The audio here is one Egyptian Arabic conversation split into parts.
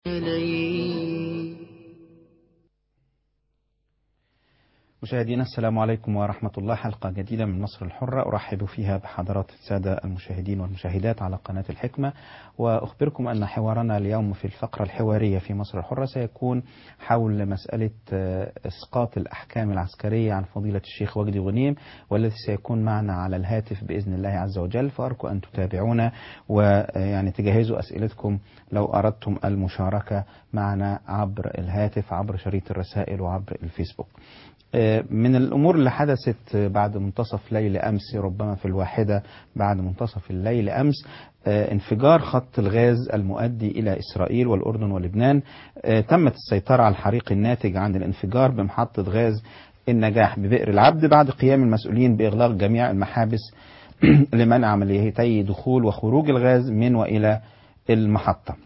مشاهدينا السلام عليكم ورحمة الله حلقة جديدة من مصر الحرة أرحب فيها بحضرات السادة المشاهدين والمشاهدات على قناة الحكمة وأخبركم أن حوارنا اليوم في الفقرة الحوارية في مصر الحرة سيكون حول مسألة إسقاط الأحكام العسكرية عن فضيلة الشيخ وجدي غنيم والذي سيكون معنا على الهاتف بإذن الله عز وجل فأرجو أن تتابعونا ويعني تجهزوا أسئلتكم لو أردتم المشاركة معنا عبر الهاتف عبر شريط الرسائل وعبر الفيسبوك من الأمور اللي حدثت بعد منتصف ليل أمس ربما في الواحدة بعد منتصف الليل أمس انفجار خط الغاز المؤدي إلى إسرائيل والأردن ولبنان تمت السيطرة على الحريق الناتج عن الانفجار بمحطة غاز النجاح ببئر العبد بعد قيام المسؤولين بإغلاق جميع المحابس لمنع عمليتي دخول وخروج الغاز من وإلى المحطة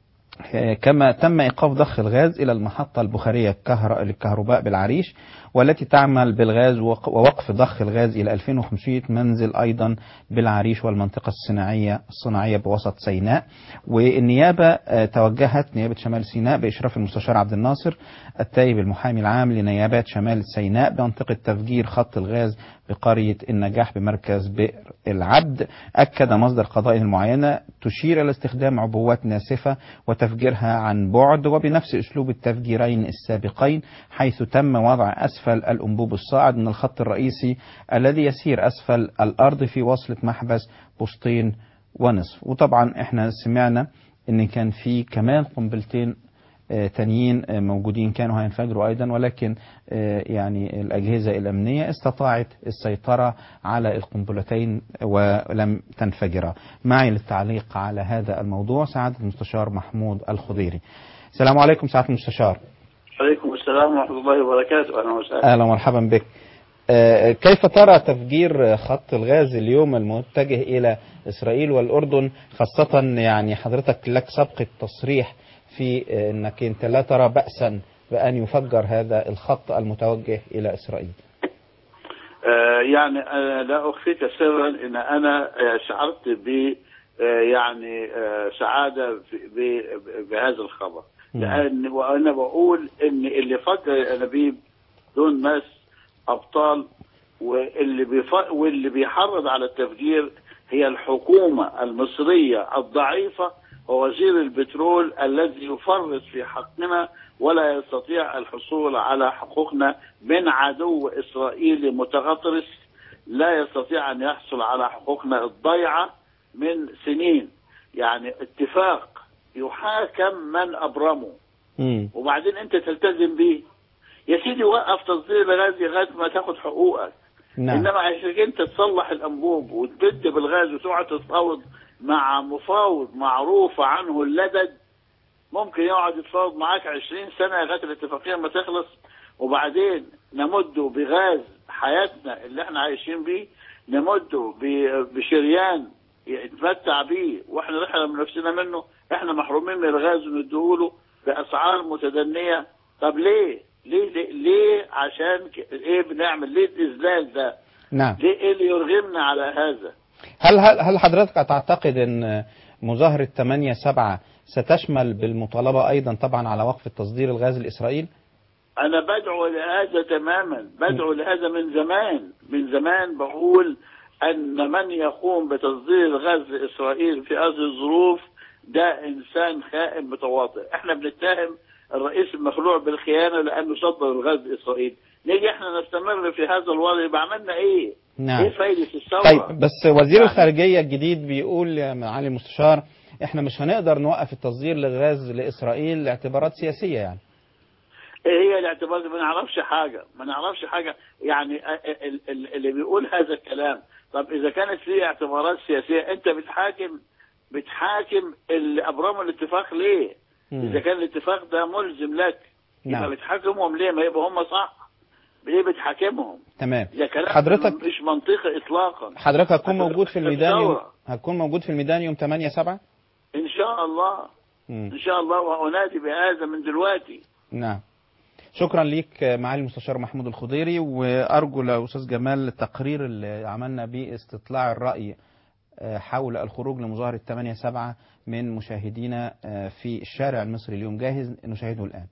كما تم إيقاف ضخ الغاز إلى المحطة البخارية للكهرباء بالعريش والتي تعمل بالغاز ووقف ضخ الغاز إلى 2500 منزل أيضا بالعريش والمنطقة الصناعية الصناعية بوسط سيناء والنيابة توجهت نيابة شمال سيناء بإشراف المستشار عبد الناصر التايب المحامي العام لنيابات شمال سيناء بمنطقة تفجير خط الغاز بقرية النجاح بمركز بئر العبد أكد مصدر قضائي المعينة تشير إلى استخدام عبوات ناسفة وتفجيرها عن بعد وبنفس أسلوب التفجيرين السابقين حيث تم وضع أسفل الأنبوب الصاعد من الخط الرئيسي الذي يسير أسفل الأرض في وصلة محبس بسطين ونصف وطبعا احنا سمعنا ان كان في كمان قنبلتين تانيين موجودين كانوا هينفجروا أيضا ولكن يعني الأجهزة الأمنية استطاعت السيطرة على القنبلتين ولم تنفجرا معي للتعليق على هذا الموضوع سعادة المستشار محمود الخضيري السلام عليكم سعادة المستشار عليكم السلام ورحمة الله وبركاته أهلا وسهلا أهلا ومرحبا بك كيف ترى تفجير خط الغاز اليوم المتجه إلى إسرائيل والأردن خاصة يعني حضرتك لك سبق التصريح في انك انت لا ترى بأسا بأن يفجر هذا الخط المتوجه إلى إسرائيل آه يعني أنا لا أخفيك سرا أن أنا شعرت ب يعني آه سعادة بهذا الخبر لأن وأنا بقول أن اللي فجر الأنابيب دون مس أبطال واللي بيف... واللي بيحرض على التفجير هي الحكومة المصرية الضعيفة ووزير البترول الذي يفرط في حقنا ولا يستطيع الحصول على حقوقنا من عدو اسرائيلي متغطرس لا يستطيع ان يحصل على حقوقنا الضيعه من سنين يعني اتفاق يحاكم من ابرمه وبعدين انت تلتزم به يا سيدي وقف تصدير الغاز لغايه ما تاخد حقوقك نعم. انما عشان انت تصلح الانبوب وتبد بالغاز وتقعد تتفاوض مع مفاوض معروف عنه اللدد ممكن يقعد يتفاوض معاك 20 سنه لغايه الاتفاقيه ما تخلص وبعدين نمده بغاز حياتنا اللي احنا عايشين بيه نمده بشريان يتمتع بيه واحنا نحرم نفسنا منه احنا محرومين من الغاز ونديهوله باسعار متدنيه طب ليه؟ ليه ليه, ليه عشان ايه بنعمل ليه الاذلال ده؟ نعم ليه ايه اللي يرغمنا على هذا؟ هل هل هل حضرتك تعتقد ان مظاهره 8 7 ستشمل بالمطالبه ايضا طبعا على وقف التصدير الغاز لاسرائيل؟ انا بدعو لهذا تماما بدعو لهذا من زمان من زمان بقول ان من يقوم بتصدير الغاز لاسرائيل في هذه الظروف ده انسان خائن متواطئ احنا بنتهم الرئيس المخلوع بالخيانه لانه صدر الغاز لاسرائيل نيجي احنا نستمر في هذا الوضع يبقى عملنا ايه؟ نعم. ايه فايده الثوره؟ طيب بس وزير يعني الخارجيه الجديد بيقول يا معالي المستشار احنا مش هنقدر نوقف التصدير للغاز لاسرائيل لاعتبارات سياسيه يعني. ايه هي الاعتبارات ما نعرفش حاجه ما نعرفش حاجه يعني اللي بيقول هذا الكلام طب اذا كانت ليه اعتبارات سياسيه انت بتحاكم بتحاكم اللي ابرموا الاتفاق ليه؟ مم. اذا كان الاتفاق ده ملزم لك نعم. يبقى بتحاكمهم ليه؟ ما يبقى هم صح ليه بتحاكمهم؟ تمام ده كلام حضرتك مش منطقي اطلاقا حضرتك هتكون موجود في الميدان يوم هتكون موجود في الميدان يوم 8 7 ان شاء الله مم. ان شاء الله وانادي بهذا من دلوقتي نعم شكرا ليك معالي المستشار محمود الخضيري وارجو لو استاذ جمال التقرير اللي عملنا بيه استطلاع الراي آه، حول الخروج لمظاهرة 8 7 من مشاهدينا آه، في الشارع المصري اليوم جاهز نشاهده الآن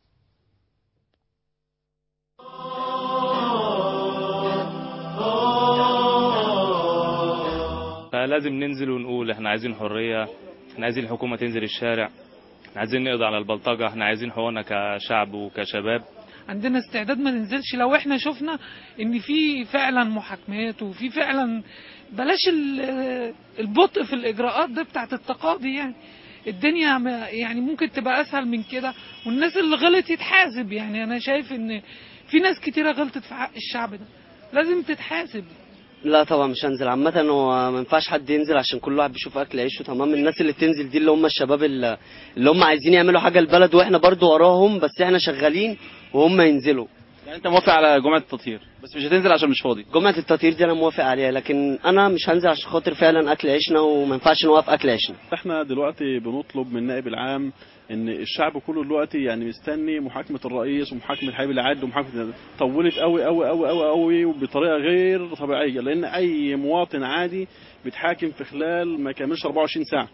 فلازم ننزل ونقول احنا عايزين حرية احنا عايزين الحكومة تنزل الشارع احنا عايزين نقضي على البلطجة احنا عايزين حقوقنا كشعب وكشباب عندنا استعداد ما ننزلش لو احنا شفنا ان في فعلا محاكمات وفي فعلا بلاش ال- البطء في الاجراءات ده بتاعت التقاضي يعني الدنيا ما- يعني ممكن تبقى اسهل من كده والناس اللي غلط يتحاسب يعني انا شايف ان في ناس كتيره غلطت في حق الشعب ده لازم تتحاسب لا طبعا مش هنزل عامة هو ما ينفعش حد ينزل عشان كل واحد بيشوف أكل عيشه تمام الناس اللي بتنزل دي اللي هم الشباب اللي اللي هم عايزين يعملوا حاجة البلد وإحنا برضو وراهم بس إحنا شغالين وهم ينزلوا يعني انت موافق على جمعه التطهير بس مش هتنزل عشان مش فاضي جمعة التطهير دي أنا موافق عليها لكن أنا مش هنزل عشان خاطر فعلا أكل عيشنا وما ينفعش نوقف أكل عيشنا احنا دلوقتي بنطلب من النائب العام ان الشعب كله دلوقتي يعني مستني محاكمه الرئيس ومحاكمه حبيب العدل ومحاكمه طولت قوي قوي قوي قوي قوي وبطريقه غير طبيعيه لان اي مواطن عادي بيتحاكم في خلال ما كملش 24 ساعه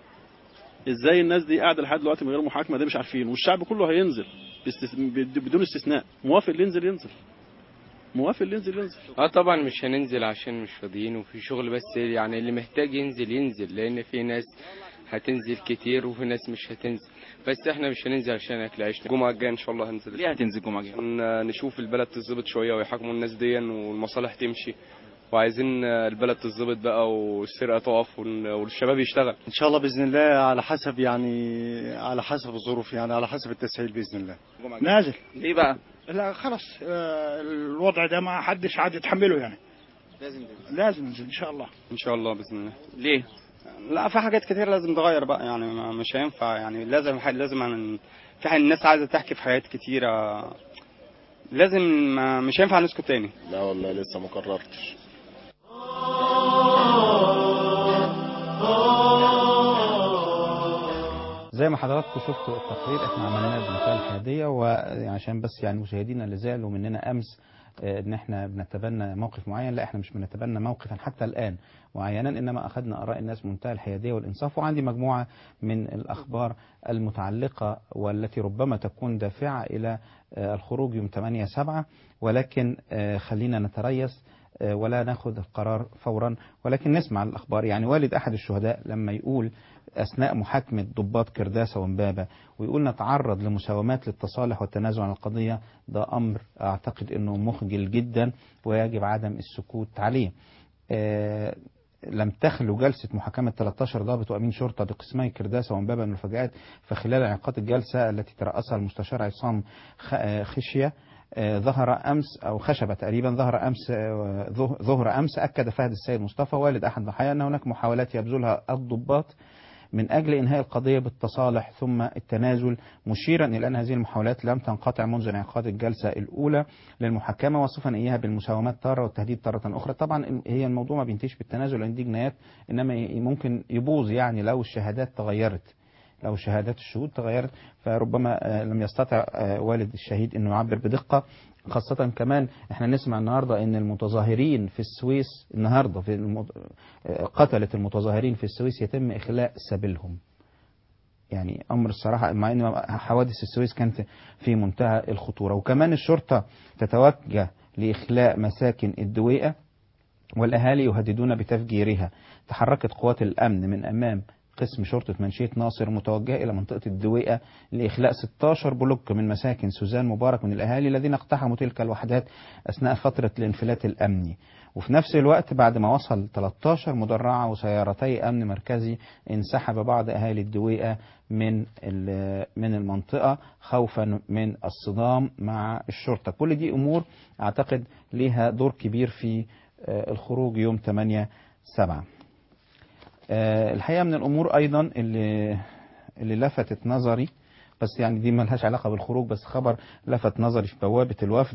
ازاي الناس دي قاعده لحد دلوقتي من غير محاكمه ده مش عارفين والشعب كله هينزل باستث- بدون استثناء موافق اللي ينزل ينزل موافق اللي ينزل ينزل اه طبعا مش هننزل عشان مش فاضيين وفي شغل بس يعني اللي محتاج ينزل ينزل لان في ناس هتنزل كتير وفي ناس مش هتنزل بس احنا مش هننزل عشان اكل عيشنا الجمعه الجايه ان شاء الله هنزل ليه هتنزل الجمعه الجايه ن- نشوف البلد تظبط شويه ويحاكموا الناس دي والمصالح تمشي وعايزين البلد تظبط بقى والسرقه تقف ون- والشباب يشتغل ان شاء الله باذن الله على حسب يعني على حسب الظروف يعني على حسب التسهيل باذن الله نازل ليه بقى لا خلاص آه، الوضع ده ما حدش عاد يتحمله يعني لازم لازم ننزل ان شاء الله ان شاء الله باذن الله ليه لا في حاجات كتير لازم تغير بقى يعني ما- مش هينفع يعني لازم لازم هن- في حاجة الناس عايزه تحكي في حاجات كتيره لازم ما مش هينفع نسكت تاني لا والله لسه ما قررتش زي ما حضراتكم شفتوا التقرير احنا عملناه بمنتهى الحياديه وعشان بس يعني مشاهدينا اللي زعلوا مننا امس آه، ان احنا بنتبنى موقف معين لا احنا مش بنتبنى موقفا حتى الان معينا انما اخذنا اراء الناس بمنتهى الحياديه والانصاف وعندي مجموعه من الاخبار المتعلقه والتي ربما تكون دافعه الى آه، الخروج يوم 8 7 ولكن آه، خلينا نتريث آه، ولا ناخذ القرار فورا ولكن نسمع الاخبار يعني والد احد الشهداء لما يقول اثناء محاكمه ضباط كرداسه ومبابه ويقول نتعرض لمساومات للتصالح والتنازل عن القضيه ده امر اعتقد انه مخجل جدا ويجب عدم السكوت عليه. آه، لم تخلو جلسة محاكمة 13 ضابط وأمين شرطة بقسمي كرداسة ومبابة من المفاجآت فخلال انعقاد الجلسة التي ترأسها المستشار عصام خ- آه، خشية آه، ظهر أمس أو خشبة تقريبا ظهر أمس آه، ظه- ظهر أمس أكد فهد السيد مصطفى والد أحد الضحايا أن هناك محاولات يبذلها الضباط من أجل إنهاء القضية بالتصالح ثم التنازل مشيرا إلى أن هذه المحاولات لم تنقطع منذ انعقاد الجلسة الأولى للمحاكمة وصفا إياها بالمساومات تارة والتهديد تارة أخرى طبعا هي الموضوع ما بينتهيش بالتنازل لأن دي جنايات إنما ي- ممكن يبوظ يعني لو الشهادات تغيرت لو شهادات الشهود تغيرت فربما آه، لم يستطع آه، والد الشهيد انه يعبر بدقه خاصة كمان احنا نسمع النهارده ان المتظاهرين في السويس النهارده في المت... آه، قتلة المتظاهرين في السويس يتم اخلاء سبيلهم. يعني امر الصراحه مع ان حوادث السويس كانت في منتهى الخطوره وكمان الشرطه تتوجه لاخلاء مساكن الدويقه والاهالي يهددون بتفجيرها. تحركت قوات الامن من امام قسم شرطة منشية ناصر متوجهة إلى منطقة الدويقة لإخلاء 16 بلوك من مساكن سوزان مبارك من الأهالي الذين اقتحموا تلك الوحدات أثناء فترة الانفلات الأمني وفي نفس الوقت بعد ما وصل 13 مدرعة وسيارتي أمن مركزي انسحب بعض أهالي الدويقة من ال- من المنطقة خوفا من الصدام مع الشرطة كل دي أمور أعتقد لها دور كبير في آه، الخروج يوم 8 7 آه، الحقيقة من الأمور أيضا اللي اللي لفتت نظري بس يعني دي ملهاش علاقة بالخروج بس خبر لفت نظري في بوابة الوفد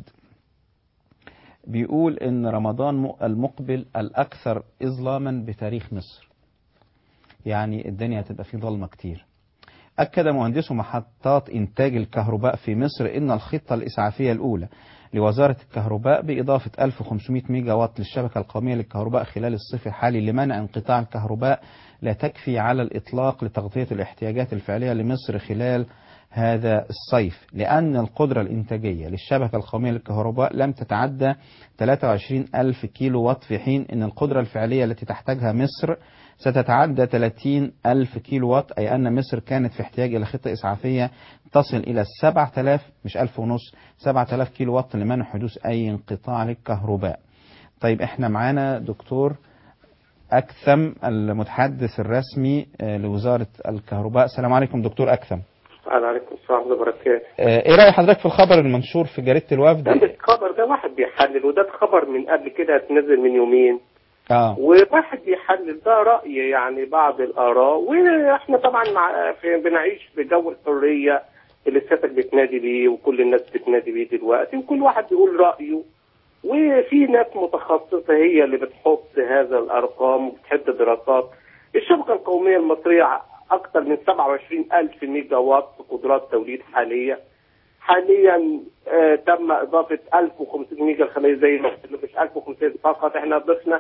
بيقول إن رمضان م- المقبل الأكثر إظلاما بتاريخ مصر يعني الدنيا هتبقى فيه ظلمة كتير أكد مهندسو محطات إنتاج الكهرباء في مصر إن الخطة الإسعافية الأولى لوزارة الكهرباء بإضافة 1500 ميجا واط للشبكة القومية للكهرباء خلال الصيف الحالي لمنع انقطاع الكهرباء لا تكفي على الإطلاق لتغطية الاحتياجات الفعلية لمصر خلال هذا الصيف لأن القدرة الإنتاجية للشبكة القومية للكهرباء لم تتعدى 23 ألف كيلو واط في حين أن القدرة الفعلية التي تحتاجها مصر ستتعدى 30 ألف كيلو واط أي أن مصر كانت في احتياج إلى خطة إسعافية تصل إلى 7000 مش 1000 ونص 7000 كيلو واط لمنع حدوث أي انقطاع للكهرباء طيب احنا معانا دكتور أكثم المتحدث الرسمي آه، لوزارة الكهرباء السلام عليكم دكتور أكثم عليكم السلام ورحمة الله وبركاته آه، ايه رأي حضرتك في الخبر المنشور في جريدة الوفد ده الخبر ده واحد بيحلل وده خبر من قبل كده اتنزل من يومين اه وواحد بيحلل ده رأي يعني بعض الآراء واحنا طبعا مع في بنعيش في جو الحرية اللي سيادتك بتنادي بيه وكل الناس بتنادي بيه دلوقتي وكل واحد بيقول رأيه وفي ناس متخصصة هي اللي بتحط هذا الأرقام وبتحط دراسات الشبكة القومية المصرية أكثر من 27 ألف ميجا وات قدرات توليد حالية حاليا آه تم إضافة 1500 ميجا الخلية زي ما قلت مش 1500 فقط احنا ضفنا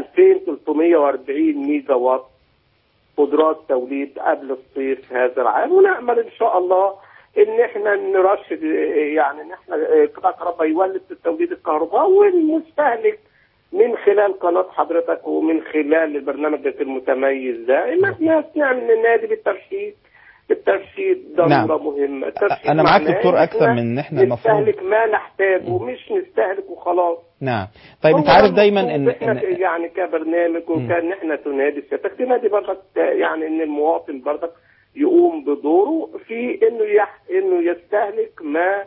2340 ميجا وات قدرات توليد قبل الصيف هذا العام ونأمل إن شاء الله ان احنا نرشد يعني ان احنا قطاع الكهرباء يولد في توليد الكهرباء والمستهلك من خلال قناة حضرتك ومن خلال البرنامج المتميز ده ان احنا نعمل نادي بالترشيد الترشيد ضرورة نعم. مهمة الترشيد أنا معاك معناه دكتور إن أكثر من إن إحنا المفروض نستهلك ما نحتاجه مش نستهلك وخلاص نعم طيب هو انت عارف ده دايما المفروض ان, احنا إن يعني كبرنامج وكان احنا تنادي سيادتك تنادي برضك يعني ان المواطن برضك يقوم بدوره في انه يح... انه يستهلك ما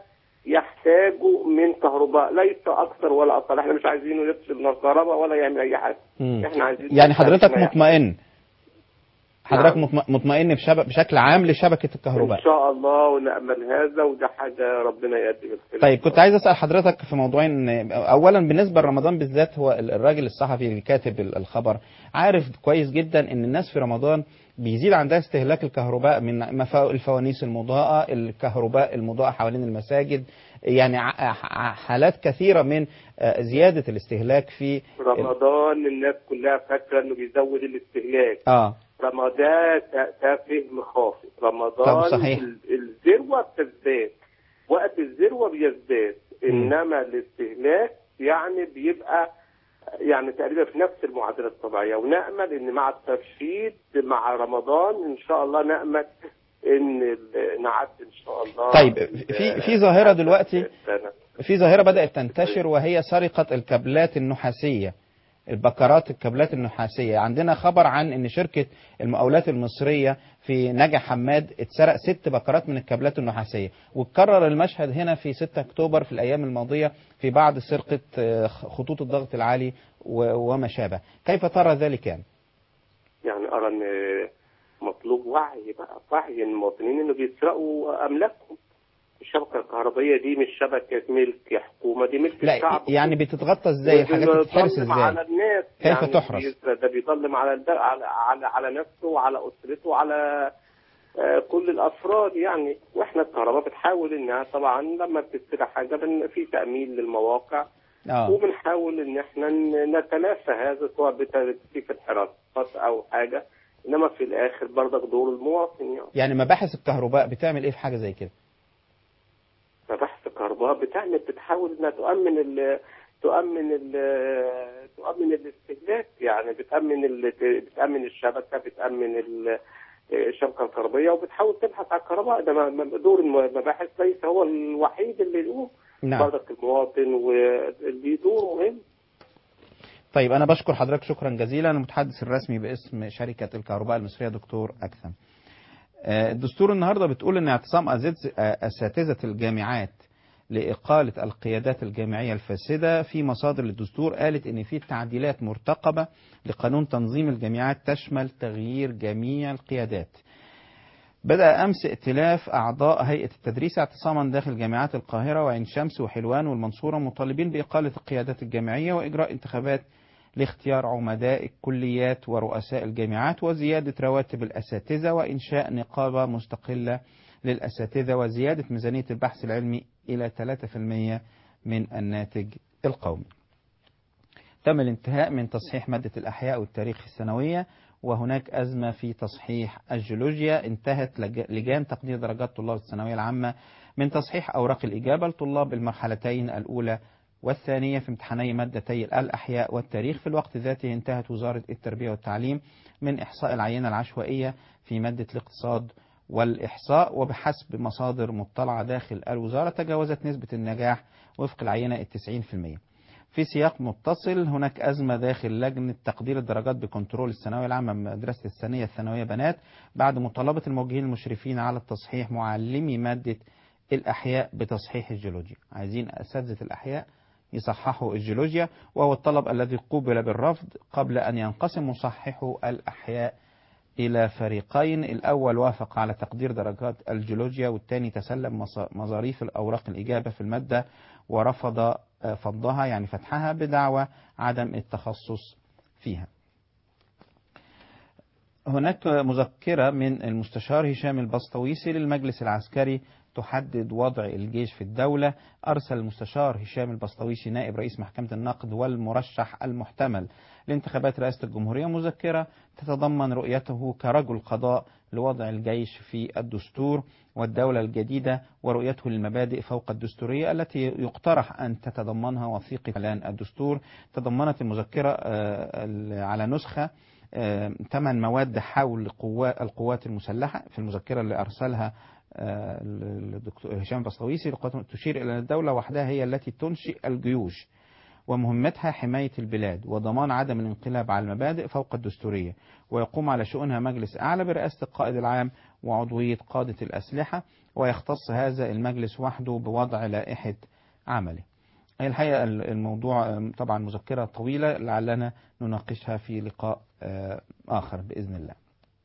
يحتاجه من كهرباء ليس اكثر ولا اقل احنا مش عايزينه يفصل من الكهرباء ولا يعمل اي حاجه مم. احنا عايزين يعني حضرتك ما يحتاج. مطمئن حضرتك مطم- مطمئن بشبك بشكل عام لشبكة الكهرباء ان شاء الله ونامل هذا وده حاجه ربنا يقدم الخير طيب كنت عايز اسال حضرتك في موضوعين اولا بالنسبه لرمضان بالذات هو ال- الراجل الصحفي اللي كاتب ال- الخبر عارف كويس جدا ان الناس في رمضان بيزيد عندها استهلاك الكهرباء من مفا- الفوانيس المضاءه الكهرباء المضاءه حوالين المساجد يعني ع- ع- حالات كثيره من آه، زياده الاستهلاك في رمضان الناس كلها فاكره انه بيزود الاستهلاك اه رمضان ده ده فهم خاطئ طب رمضان صحيح. ال- الذروه بتزداد وقت الذروه بيزداد انما الاستهلاك يعني بيبقى يعني تقريبا في نفس المعادله الطبيعيه ونامل ان مع الترشيد مع رمضان ان شاء الله نامل ان ال- نعدي ان شاء الله طيب في في ظاهره دلوقتي السنة. في ظاهرة بدأت تنتشر وهي سرقة الكابلات النحاسية البكرات الكابلات النحاسية عندنا خبر عن ان شركة المقاولات المصرية في نجع حماد اتسرق ست بكرات من الكابلات النحاسية واتكرر المشهد هنا في 6 اكتوبر في الايام الماضية في بعض سرقة آه، خطوط الضغط العالي و- وما شابه كيف ترى ذلك يعني؟ يعني ارى ان مطلوب وعي بقى وعي المواطنين انه بيسرقوا املاكهم الشبكه الكهربائيه دي مش شبكه ملك حكومه دي ملك لا الشعب يعني بتتغطى ازاي الحاجات بتتحرس بيظلم على ازاي الناس كيف يعني تحرس؟ بيز- ده بيظلم على الد- على على, على نفسه وعلى اسرته وعلى آه، كل الافراد يعني واحنا الكهرباء بتحاول انها طبعا لما بتستلع حاجه بن- في تامين للمواقع اه وبنحاول ان احنا ن- نتلافى هذا سواء بتكثيف الحراسات او حاجه انما في الاخر برضك دور المواطن يعني يعني مباحث الكهرباء بتعمل ايه في حاجة زي كده؟ مباحث الكهرباء بتعمل بتحاول انها تؤمن ال تؤمن ال تؤمن الاستهلاك يعني بتأمن ال بتأمن الشبكة بتأمن ال- الشبكة الكهربائية وبتحاول تبحث عن الكهرباء ده م- م- دور المباحث ليس هو الوحيد اللي يقوم نعم. برضك المواطن واللي دور مهم طيب أنا بشكر حضرتك شكرا جزيلا المتحدث الرسمي باسم شركة الكهرباء المصرية دكتور أكثم آه، الدستور النهاردة بتقول أن اعتصام أزيز- آه، أساتذة الجامعات لإقالة القيادات الجامعية الفاسدة في مصادر للدستور قالت أن في تعديلات مرتقبة لقانون تنظيم الجامعات تشمل تغيير جميع القيادات بدأ أمس ائتلاف أعضاء هيئة التدريس اعتصاما داخل جامعات القاهرة وعين شمس وحلوان والمنصورة مطالبين بإقالة القيادات الجامعية وإجراء انتخابات لاختيار عمداء الكليات ورؤساء الجامعات وزيادة رواتب الأساتذة وإنشاء نقابة مستقلة للأساتذة وزيادة ميزانية البحث العلمي إلى 3% من الناتج القومي تم الانتهاء من تصحيح مادة الأحياء والتاريخ السنوية وهناك أزمة في تصحيح الجيولوجيا انتهت لج- لجان تقدير درجات طلاب الثانوية العامة من تصحيح أوراق الإجابة لطلاب المرحلتين الأولى والثانية في امتحاني مادتي الأحياء والتاريخ في الوقت ذاته انتهت وزارة التربية والتعليم من إحصاء العينة العشوائية في مادة الاقتصاد والإحصاء وبحسب مصادر مطلعة داخل الوزارة تجاوزت نسبة النجاح وفق العينة التسعين في المية في سياق متصل هناك أزمة داخل لجنة تقدير الدرجات بكنترول الثانوية العامة من مدرسة الثانية الثانوية بنات بعد مطالبة الموجهين المشرفين على التصحيح معلمي مادة الأحياء بتصحيح الجيولوجيا عايزين أساتذة الأحياء يصححوا الجيولوجيا وهو الطلب الذي قوبل بالرفض قبل أن ينقسم مصححو الأحياء إلى فريقين الأول وافق على تقدير درجات الجيولوجيا والثاني تسلم مص- مظاريف الأوراق الإجابة في المادة ورفض آه، فضها يعني فتحها بدعوى عدم التخصص فيها هناك مذكرة من المستشار هشام البسطويسي للمجلس العسكري تحدد وضع الجيش في الدولة أرسل المستشار هشام البسطويسي نائب رئيس محكمة النقد والمرشح المحتمل لانتخابات رئاسة الجمهورية مذكرة تتضمن رؤيته كرجل قضاء لوضع الجيش في الدستور والدولة الجديدة ورؤيته للمبادئ فوق الدستورية التي يقترح أن تتضمنها وثيقة إعلان الدستور تضمنت المذكرة آه، على نسخة آه، ثمان مواد حول قوا- القوات المسلحة في المذكرة اللي أرسلها آه، الدكتور هشام البسطويسي القوات تشير إلى أن الدولة وحدها هي التي تنشئ الجيوش ومهمتها حماية البلاد وضمان عدم الانقلاب على المبادئ فوق الدستورية ويقوم على شؤونها مجلس أعلى برئاسة القائد العام وعضوية قادة الأسلحة ويختص هذا المجلس وحده بوضع لائحة عمله هي الحقيقة الموضوع آه، طبعا مذكرة طويلة لعلنا نناقشها في لقاء آه، آخر بإذن الله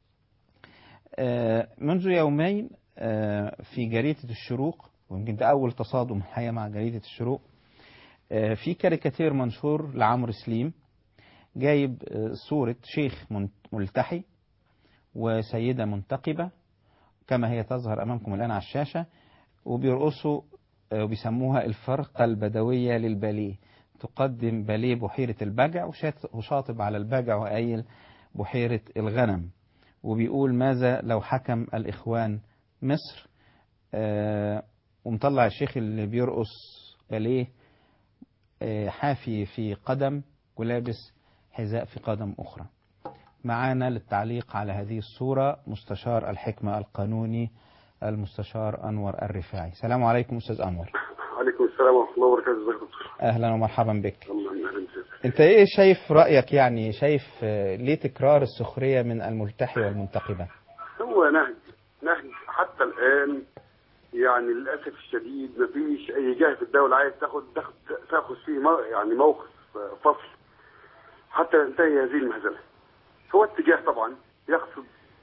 آه، منذ يومين آه، في جريدة الشروق ويمكن ده أول تصادم الحقيقة مع جريدة الشروق آه، في كاريكاتير منشور لعمرو سليم جايب آه، صورة شيخ من- ملتحي وسيدة منتقبة كما هي تظهر أمامكم الآن على الشاشة وبيرقصوا آه، وبيسموها الفرقة البدوية للباليه تقدم باليه بحيرة البجع وشات- وشاطب على البجع وقايل بحيرة الغنم وبيقول ماذا لو حكم الإخوان مصر آه، ومطلع الشيخ اللي بيرقص باليه آه، حافي في قدم ولابس حذاء في قدم أخرى معانا للتعليق على هذه الصورة مستشار الحكمة القانوني المستشار أنور الرفاعي السلام عليكم أستاذ أنور عليكم السلام ورحمة الله وبركاته ازيك يا دكتور أهلا ومرحبا بك الله يهلا بك أنت إيه شايف رأيك يعني شايف آه، ليه تكرار السخرية من الملتحي والمنتقبة هو نهج نهج حتى الآن يعني للأسف الشديد ما فيش أي جهة في الدولة عايز تاخد تاخد تاخد فيه مو- يعني موقف آه، فصل حتى تنتهي هذه المهزلة هو اتجاه طبعا يقصد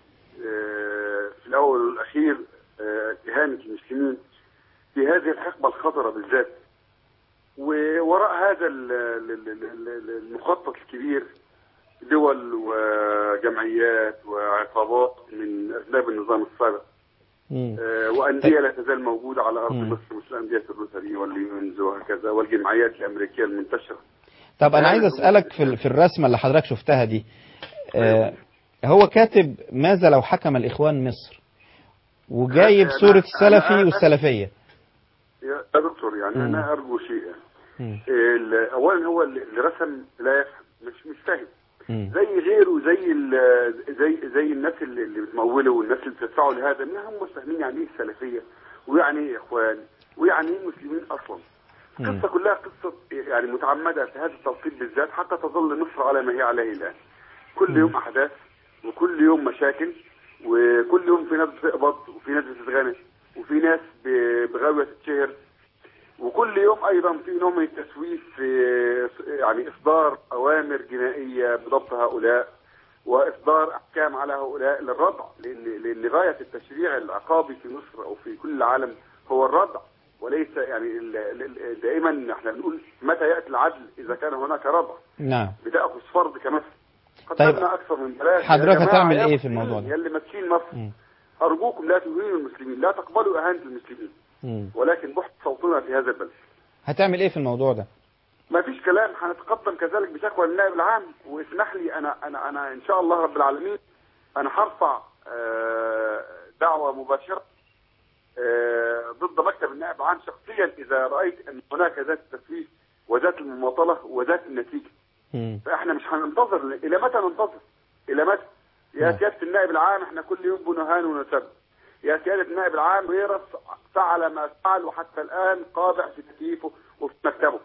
آه، في الأول والأخير آه، إهانة المسلمين في هذه الحقبة الخطرة بالذات ووراء هذا ال- ال- ال- ال- المخطط الكبير دول وجمعيات وعصابات من أسباب النظام السابق آه، وأندية لا تزال موجودة على أرض مم. مصر مثل أندية الروتري والليونز وهكذا والجمعيات الأمريكية المنتشرة طب أنا عايز أسألك في ال- في الرسمة اللي حضرتك شفتها دي آه، هو كاتب ماذا لو حكم الإخوان مصر وجايب أنا- صورة أنا- السلفي أنا- والسلفية يا يا دكتور يعني مم. أنا أرجو شيء مم. ال- أولا هو اللي اللي رسم لا يفهم مش مش فاهم مم. زي غيره زي ال- زي زي الناس اللي اللي بتموله والناس اللي بتدفعوا لهذا ما هم فاهمين يعني ايه السلفيه ويعني ايه اخوان ويعني ايه مسلمين اصلا مم. القصه كلها قصه يعني متعمده في هذا التوقيت بالذات حتى تظل مصر على ما هي عليه الان كل يوم احداث وكل يوم مشاكل وكل يوم في ناس بتقبض وفي ناس بتتغنى وفي ناس ب- بغاويه تتشهر وكل يوم ايضا في نوع من التسويف في يعني اصدار اوامر جنائيه بضبط هؤلاء واصدار احكام على هؤلاء للردع لان لان غايه التشريع العقابي في مصر او في كل العالم هو الردع وليس يعني ال- ال- دائما احنا بنقول متى ياتي العدل اذا كان هناك ردع نعم بتاخذ فرض كمثل طيب، قتلنا اكثر من بلاغ حضرتك هتعمل إيه في الموضوع ده؟ يلي ماسكين مصر ارجوكم لا تهينوا المسلمين لا تقبلوا اهانه المسلمين مم. ولكن بحث صوتنا في هذا البلد هتعمل ايه في الموضوع ده ما فيش كلام هنتقدم كذلك بشكوى للنائب العام واسمح لي انا انا انا ان شاء الله رب العالمين انا هرفع آه، دعوه مباشره آه، ضد مكتب النائب العام شخصيا اذا رايت ان هناك ذات التسويف وذات المماطله وذات النتيجه فاحنا مش هننتظر الى متى ننتظر؟ الى متى؟ يا سياده النائب العام احنا كل يوم بنهان ونسب يا سياده النائب العام فيروس فعل ما فعل وحتى الان قابع في تكييفه وفي مكتبه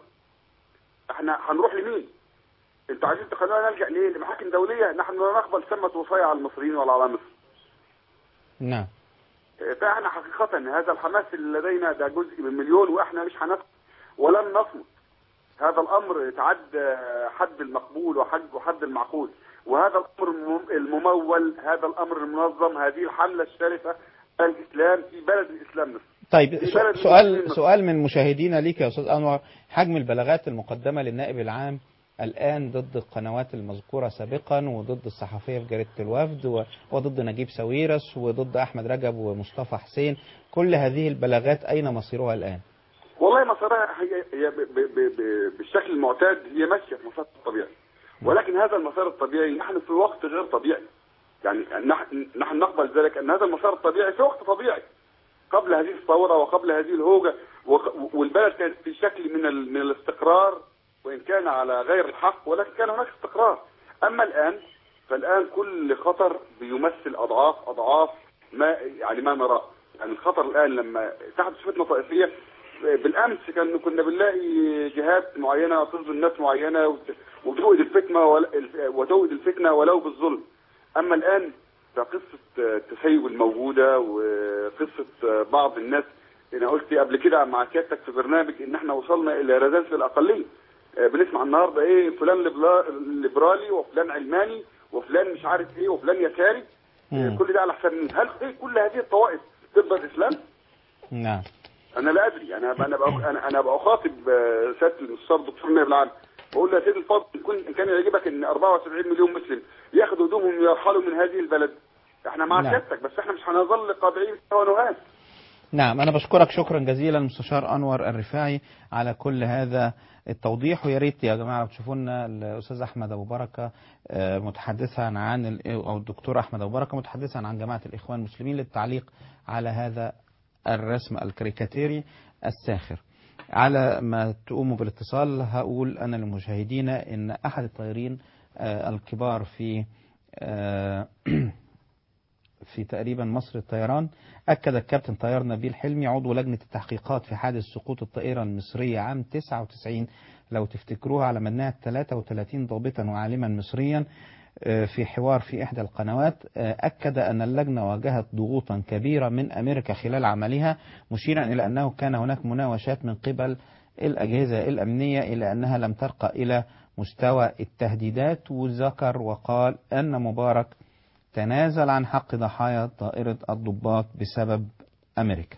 احنا هنروح لمين؟ انتوا عايزين تخلونا نلجا ليه؟ لمحاكم دوليه نحن لا نقبل سمه وصايه على المصريين ولا على مصر نعم فاحنا حقيقه هذا الحماس اللي لدينا ده جزء من مليون واحنا مش هنسكت ولن نصمت هذا الامر يتعدى حد المقبول وحد وحد المعقول وهذا الامر المم- الممول هذا الامر المنظم هذه الحمله الشرسه على الاسلام في بلد الاسلام مصر طيب في سو- بلد سؤال المسلمين سؤال من مشاهدينا ليك يا استاذ انور حجم البلاغات المقدمه للنائب العام الان ضد القنوات المذكوره سابقا وضد الصحفيه في جريده الوفد و- وضد نجيب ساويرس وضد احمد رجب ومصطفى حسين كل هذه البلاغات اين مصيرها الان؟ والله مسارها هي هي ب- ب- ب- ب- بالشكل المعتاد هي ماشيه في مسار الطبيعي ولكن هذا المسار الطبيعي نحن في وقت غير طبيعي يعني نحن نحن نقبل ذلك ان هذا المسار الطبيعي في وقت طبيعي قبل هذه الثوره وقبل هذه الهوجه وق- والبلد كانت في شكل من ال- من الاستقرار وان كان على غير الحق ولكن كان هناك استقرار اما الان فالان كل خطر بيمثل اضعاف اضعاف ما يعني ما نراه يعني الخطر الان لما تحدث فتنه طائفيه بالامس كان كنا بنلاقي جهات معينه تظلم ناس معينه وت- وتوئد الفتنه ول- وتوئد الفتنه ولو بالظلم اما الان فقصه التسيب الموجوده وقصه بعض الناس انا قلت قبل كده مع سيادتك في برنامج ان احنا وصلنا الى رذاذ الاقليه آه، بنسمع النهارده ايه فلان ليبلا- ليبرالي وفلان علماني وفلان مش عارف ايه وفلان يساري مم. كل ده على حساب مين؟ هل إيه كل هذه الطوائف ضد الاسلام؟ نعم انا لا ادري انا انا بقى انا انا بقى اخاطب آه، سياده المستشار الدكتور نائب العام بقول له يا سيدي الفاضل إن كن- ان كان يعجبك ان 74 مليون مسلم ياخدوا هدومهم ويرحلوا من هذه البلد احنا مع نعم. سيادتك بس احنا مش هنظل قابعين ونهان نعم أنا بشكرك شكرا جزيلا المستشار أنور الرفاعي على كل هذا التوضيح ويا ريت يا جماعة لو تشوفوا لنا الأستاذ أحمد أبو بركة آه، متحدثا عن ال- أو الدكتور أحمد أبو بركة متحدثا عن جماعة الإخوان المسلمين للتعليق على هذا الرسم الكاريكاتيري الساخر على ما تقوموا بالاتصال هقول أنا للمشاهدين إن أحد الطيارين آه، الكبار في آه، في تقريبا مصر الطيران أكد الكابتن طيار نبيل حلمي عضو لجنة التحقيقات في حادث سقوط الطائرة المصرية عام 99 لو تفتكروها على مجموعة 33 ضابطا وعالما مصريا آه، في حوار في إحدى القنوات آه، أكد أن اللجنة واجهت ضغوطا كبيرة من أمريكا خلال عملها مشيرا إلى أنه كان هناك مناوشات من قبل الأجهزة الأمنية إلى أنها لم ترقى إلى مستوى التهديدات وذكر وقال أن مبارك تنازل عن حق ضحايا طائرة الضباط بسبب أمريكا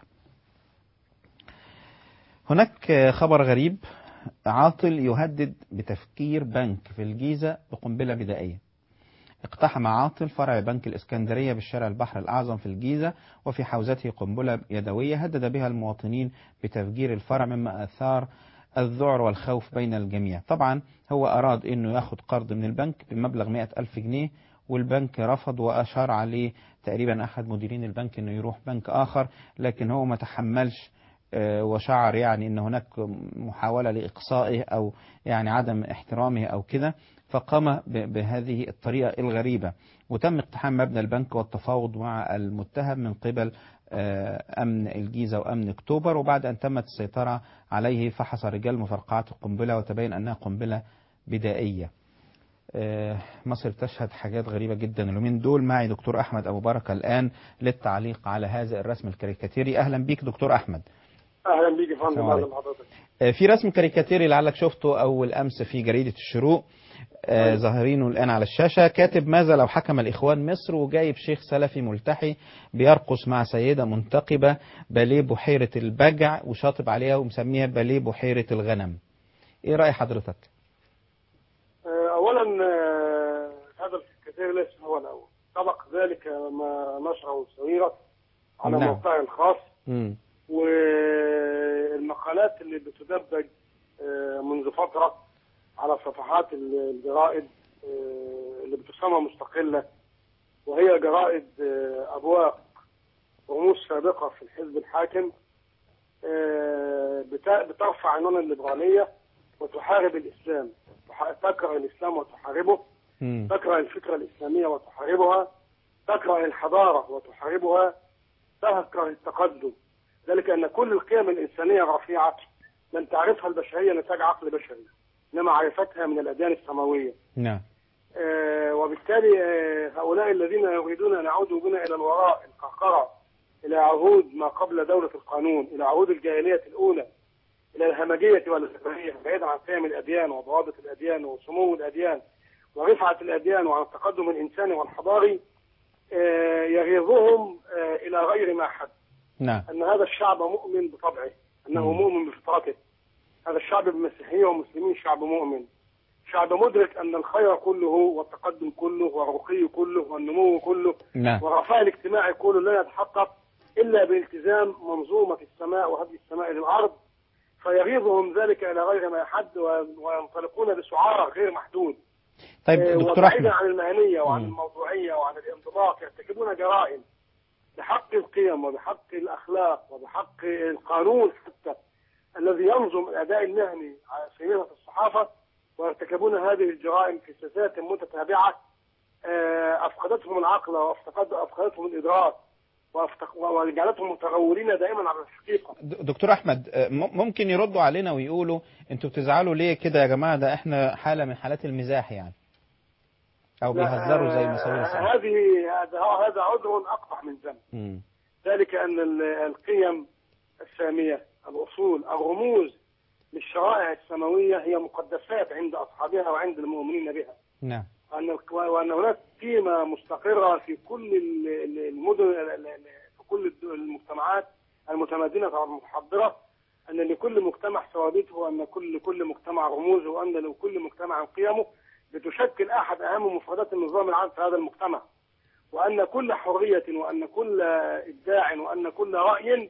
هناك خبر غريب عاطل يهدد بتفكير بنك في الجيزة بقنبلة بدائية اقتحم عاطل فرع بنك الإسكندرية بالشارع البحر الأعظم في الجيزة وفي حوزته قنبلة يدوية هدد بها المواطنين بتفجير الفرع مما أثار الذعر والخوف بين الجميع طبعا هو أراد أنه ياخد قرض من البنك بمبلغ 100 ألف جنيه والبنك رفض وأشار عليه تقريبا أحد مديرين البنك أنه يروح بنك آخر لكن هو ما تحملش آه، وشعر يعني أن هناك محاولة لإقصائه أو يعني عدم احترامه أو كده فقام ب- بهذه الطريقة الغريبة وتم اقتحام مبنى البنك والتفاوض مع المتهم من قبل آه، أمن الجيزة وأمن أكتوبر وبعد أن تمت السيطرة عليه فحص رجال مفرقعات القنبلة وتبين أنها قنبلة بدائية آه، مصر تشهد حاجات غريبة جدا اليومين دول معي دكتور أحمد أبو بركة الآن للتعليق على هذا الرسم الكاريكاتيري أهلا بيك دكتور أحمد اهلا بيك يا فندم السلام اهلا عليكم. بحضرتك آه، في رسم كاريكاتيري لعلك شفته أول أمس في جريدة الشروق آه، ظاهرينه الآن على الشاشة كاتب ماذا لو حكم الإخوان مصر وجايب شيخ سلفي ملتحي بيرقص مع سيدة منتقبة باليه بحيرة البجع وشاطب عليها ومسميها باليه بحيرة الغنم إيه رأي حضرتك؟ آه، اولا آه، هذا الكثير ليس هو الاول سبق ذلك ما نشره سويرة على نعم. موقعه الخاص مم. والمقالات اللي اللي بتدبج آه، منذ فترة على صفحات ال- الجرائد آه، اللي بتسمى مستقلة وهي جرائد آه، أبواق رموز سابقة في الحزب الحاكم آه، بتا- بترفع عنوان الليبرالية وتحارب الإسلام تح- تكره الإسلام وتحاربه تكره الفكرة الإسلامية وتحاربها تكره الحضارة وتحاربها تكره التقدم ذلك أن كل القيم الإنسانية الرفيعة لم تعرفها البشرية نتاج عقل بشري إنما عرفتها من الأديان السماوية نعم آه، وبالتالي آه، هؤلاء الذين يريدون أن يعودوا بنا إلى الوراء القهقرة إلى عهود ما قبل دولة القانون إلى عهود الجاهلية الأولى إلى الهمجية والإسلامية بعيدا عن قيم الأديان وضوابط الأديان وسمو الأديان ورفعة الأديان وعن التقدم الإنساني والحضاري آه، يغيظهم آه، إلى غير ما حد نعم أن هذا الشعب مؤمن بطبعه أنه مم. مؤمن بفطرته هذا الشعب بالمسيحية والمسلمين شعب مؤمن شعب مدرك أن الخير كله والتقدم كله والرقي كله والنمو كله نعم. والرفاه الاجتماعي كله لا يتحقق إلا بالتزام منظومة السماء وهدي السماء للأرض فيغيظهم ذلك إلى غير ما يحد و- وينطلقون بسعار غير محدود طيب آه، دكتور وبعيدا أحمد عن المهنية وعن مم. الموضوعية وعن الانضباط يرتكبون جرائم بحق القيم وبحق الأخلاق وبحق القانون حتى الذي ينظم الأداء المهني على سبيل الصحافة ويرتكبون هذه الجرائم في سلسلة متتابعة آه، أفقدتهم العقل وأفقد- وأفقدتهم الإدراك وأفتق- وجعلتهم متغولين دائما على الحقيقة د- دكتور احمد آه، م- ممكن يردوا علينا ويقولوا انتوا بتزعلوا ليه كده يا جماعه ده احنا حاله من حالات المزاح يعني او لا، بيهزروا زي ما آه، سوينا سوا. هذه هذا هذا عذر أقبح من ذنب مم. ذلك أن ال- القيم السامية الأصول الرموز للشرائع السماوية هي مقدسات عند أصحابها وعند المؤمنين بها نعم وأن وأن هناك قيمة مستقرة في كل ال- ال- المدن ال- ال- ال- في كل الد- المجتمعات المتمدنة والمتحضرة أن لكل مجتمع ثوابته وأن كل كل مجتمع رموزه وأن لكل مجتمع قيمه بتشكل أحد أهم مفردات النظام العام في هذا المجتمع وأن كل حرية وأن كل إبداع وأن كل رأي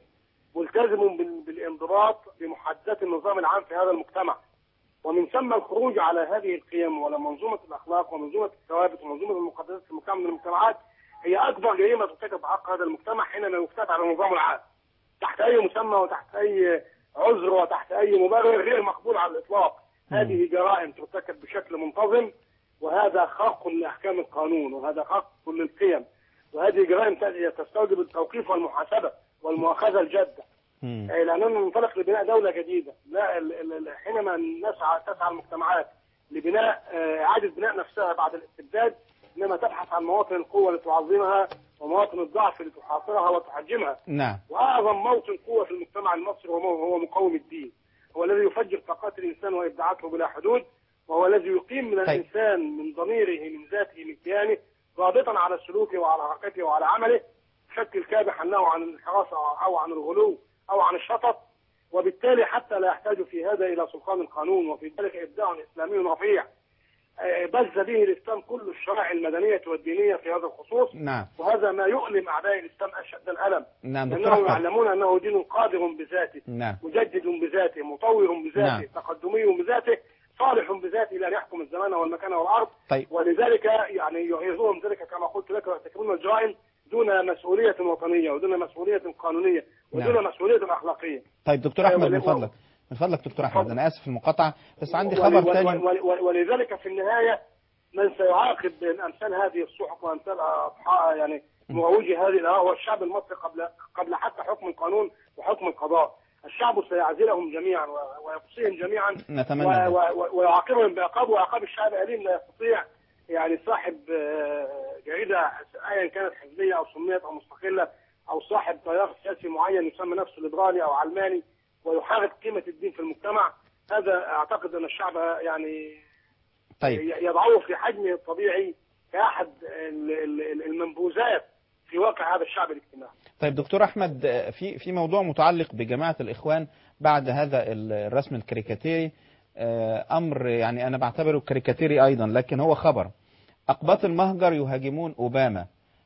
ملتزم بال- بالانضباط بمحددات النظام العام في هذا المجتمع ومن ثم الخروج على هذه القيم وعلى منظومة الأخلاق ومنظومة الثوابت ومنظومة المقدسات في مجتمع من المجتمعات هي أكبر جريمة ترتكب في حق هذا المجتمع حينما يفتات على النظام العام تحت أي مسمى وتحت أي عذر وتحت أي مبرر غير مقبول على الإطلاق هذه جرائم ترتكب بشكل منتظم وهذا خرق لأحكام القانون وهذا خرق للقيم وهذه جرائم تستوجب التوقيف والمحاسبة والمؤاخذة الجادة آه، لأننا ننطلق لبناء دولة جديدة لا ال- ال- ال- حينما نسعى تسعى المجتمعات لبناء آه، إعادة بناء نفسها بعد الاستبداد إنما تبحث عن مواطن القوة لتعظمها ومواطن الضعف لتحاصرها وتحجمها نعم واعظم موطن قوه في المجتمع المصري هو هو مقاوم الدين هو الذي يفجر طاقات الانسان وابداعاته بلا حدود وهو الذي يقيم من طيب. الانسان من ضميره من ذاته من كيانه ضابطا على سلوكه وعلى حركته وعلى عمله بشكل كابحا له عن الانحراف أو- او عن الغلو او عن الشطط وبالتالي حتى لا يحتاج في هذا الى سلطان القانون وفي ذلك ابداع اسلامي رفيع آه، بث به الاسلام كل الشرائع المدنيه والدينيه في هذا الخصوص نعم وهذا ما يؤلم اعداء الاسلام اشد الالم نعم دكتور لأنهم أحمد يعلمون أنه دين قادر بذاته نعم مجدد بذاته مطور بذاته نعم. تقدمي بذاته صالح بذاته لأن يحكم الزمان والمكان والأرض طيب. ولذلك يعني يغيظهم ذلك كما قلت لك ويرتكبون الجرائم دون مسؤولية وطنية ودون مسؤولية قانونية ودون نعم. مسؤولية أخلاقية طيب دكتور احمد من ول- فضلك من فضلك دكتور احمد انا اسف في المقاطعه بس عندي ول- خبر ول- تاني ول- ول- ولذلك في النهاية من سيعاقب أمثال هذه الصحف وأمثال أصحاب يعني مروجي هذه الآراء هو الشعب المصري قبل قبل حتى حكم القانون وحكم القضاء الشعب سيعزلهم جميعا و- ويقصيهم جميعا نتمنى و- ذلك. و- و- ويعاقبهم بعقاب وعقاب الشعب أليم لا يستطيع يعني صاحب آه، جريدة أيا كانت حزبية أو سميت أو مستقلة أو صاحب تيار سياسي معين يسمى نفسه ليبرالي أو علماني ويحارب قيمة الدين في المجتمع هذا أعتقد أن الشعب يعني طيب يضعه في حجمه الطبيعي كأحد ال- ال- المنبوذات في واقع هذا الشعب الاجتماعي طيب دكتور احمد آه، في في موضوع متعلق بجماعه الاخوان بعد هذا ال- الرسم الكاريكاتيري آه، امر يعني انا بعتبره كاريكاتيري ايضا لكن هو خبر اقباط المهجر يهاجمون اوباما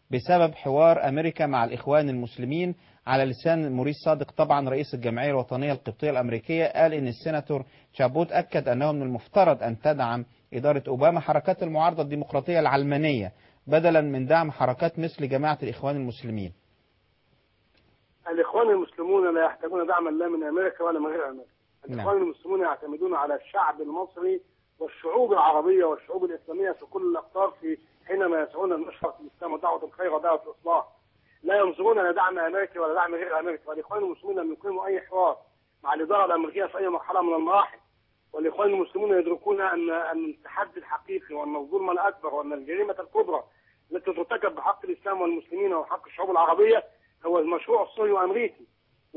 بسبب حوار أمريكا مع الإخوان المسلمين على لسان موريس صادق طبعا رئيس الجمعية الوطنية القبطية الأمريكية قال إن السيناتور شابوت أكد أنه من المفترض أن تدعم إدارة أوباما حركات المعارضة الديمقراطية العلمانية بدلا من دعم حركات مثل جماعة الإخوان المسلمين الاخوان المسلمون لا يحتاجون دعما لا من امريكا ولا من غير امريكا نعم. الاخوان المسلمون يعتمدون على الشعب المصري والشعوب العربيه والشعوب الاسلاميه في كل الاقطار في حينما يسعون لنشر الاسلام ودعوه الخير ودعوه الاصلاح لا ينظرون الى دعم امريكي ولا دعم غير امريكي والاخوان المسلمون لم يقيموا اي حوار مع الاداره الامريكيه في اي مرحله من المراحل والاخوان المسلمون يدركون ان ان التحدي الحقيقي وان الظلم الاكبر وان الجريمه الكبرى التي ترتكب بحق الاسلام والمسلمين وحق الشعوب العربيه هو المشروع الصهيوني الامريكي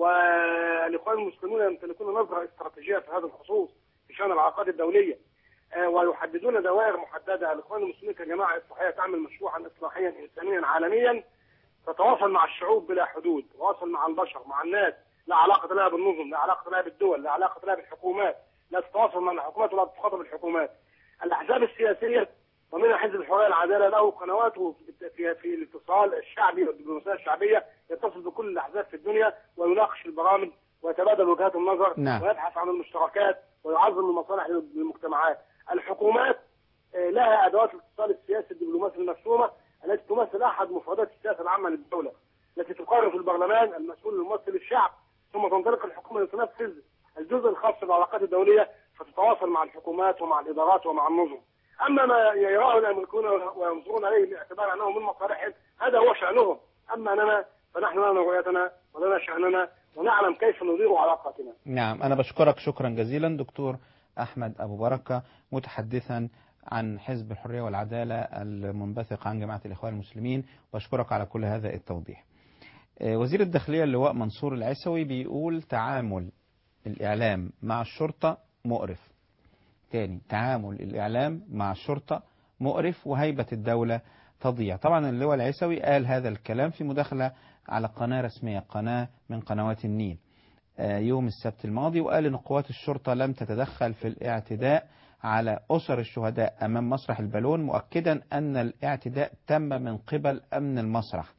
والاخوان المسلمون يمتلكون نظره استراتيجيه في هذا الخصوص في شان العلاقات الدوليه آه، ويحددون دوائر محدده الاخوان المسلمين كجماعه اصلاحيه تعمل مشروعا اصلاحيا انسانيا عالميا تتواصل مع الشعوب بلا حدود تتواصل مع البشر مع الناس لا علاقه لها بالنظم لا علاقه لها بالدول لا علاقه لها بالحكومات لا تتواصل مع الحكومات ولا تتخاطب الحكومات الاحزاب السياسيه ومنها حزب الحريه العداله له قنواته في في, في الاتصال الشعبي والدبلوماسيه الشعبيه يتصل بكل الاحزاب في الدنيا ويناقش البرامج ويتبادل وجهات النظر نعم. ويبحث عن المشتركات ويعظم المصالح للمجتمعات الحكومات آه، لها ادوات الاتصال السياسي الدبلوماسي المرسومه التي تمثل احد مفردات السياسه العامه للدوله التي تقرر في البرلمان المسؤول الممثل الشعب ثم تنطلق الحكومه لتنفذ الجزء الخاص بالعلاقات الدوليه فتتواصل مع الحكومات ومع الادارات ومع النظم اما ما يراه الامريكان وينظرون اليه باعتبار انه من مصالحهم هذا هو شانهم اما اننا فنحن لنا رؤيتنا ولنا شاننا ونعلم كيف ندير علاقاتنا نعم أنا بشكرك شكرا جزيلا دكتور أحمد أبو بركة متحدثا عن حزب الحرية والعدالة المنبثق عن جماعة الإخوان المسلمين وأشكرك على كل هذا التوضيح آه، وزير الداخلية اللواء منصور العسوي بيقول تعامل الإعلام مع الشرطة مقرف تاني تعامل الإعلام مع الشرطة مقرف وهيبة الدولة تضيع طبعا اللواء العسوي قال هذا الكلام في مداخلة على قناة رسمية قناة من قنوات النيل آه، يوم السبت الماضي وقال إن قوات الشرطة لم تتدخل في الاعتداء على أسر الشهداء أمام مسرح البالون مؤكدا أن الاعتداء تم من قبل أمن المسرح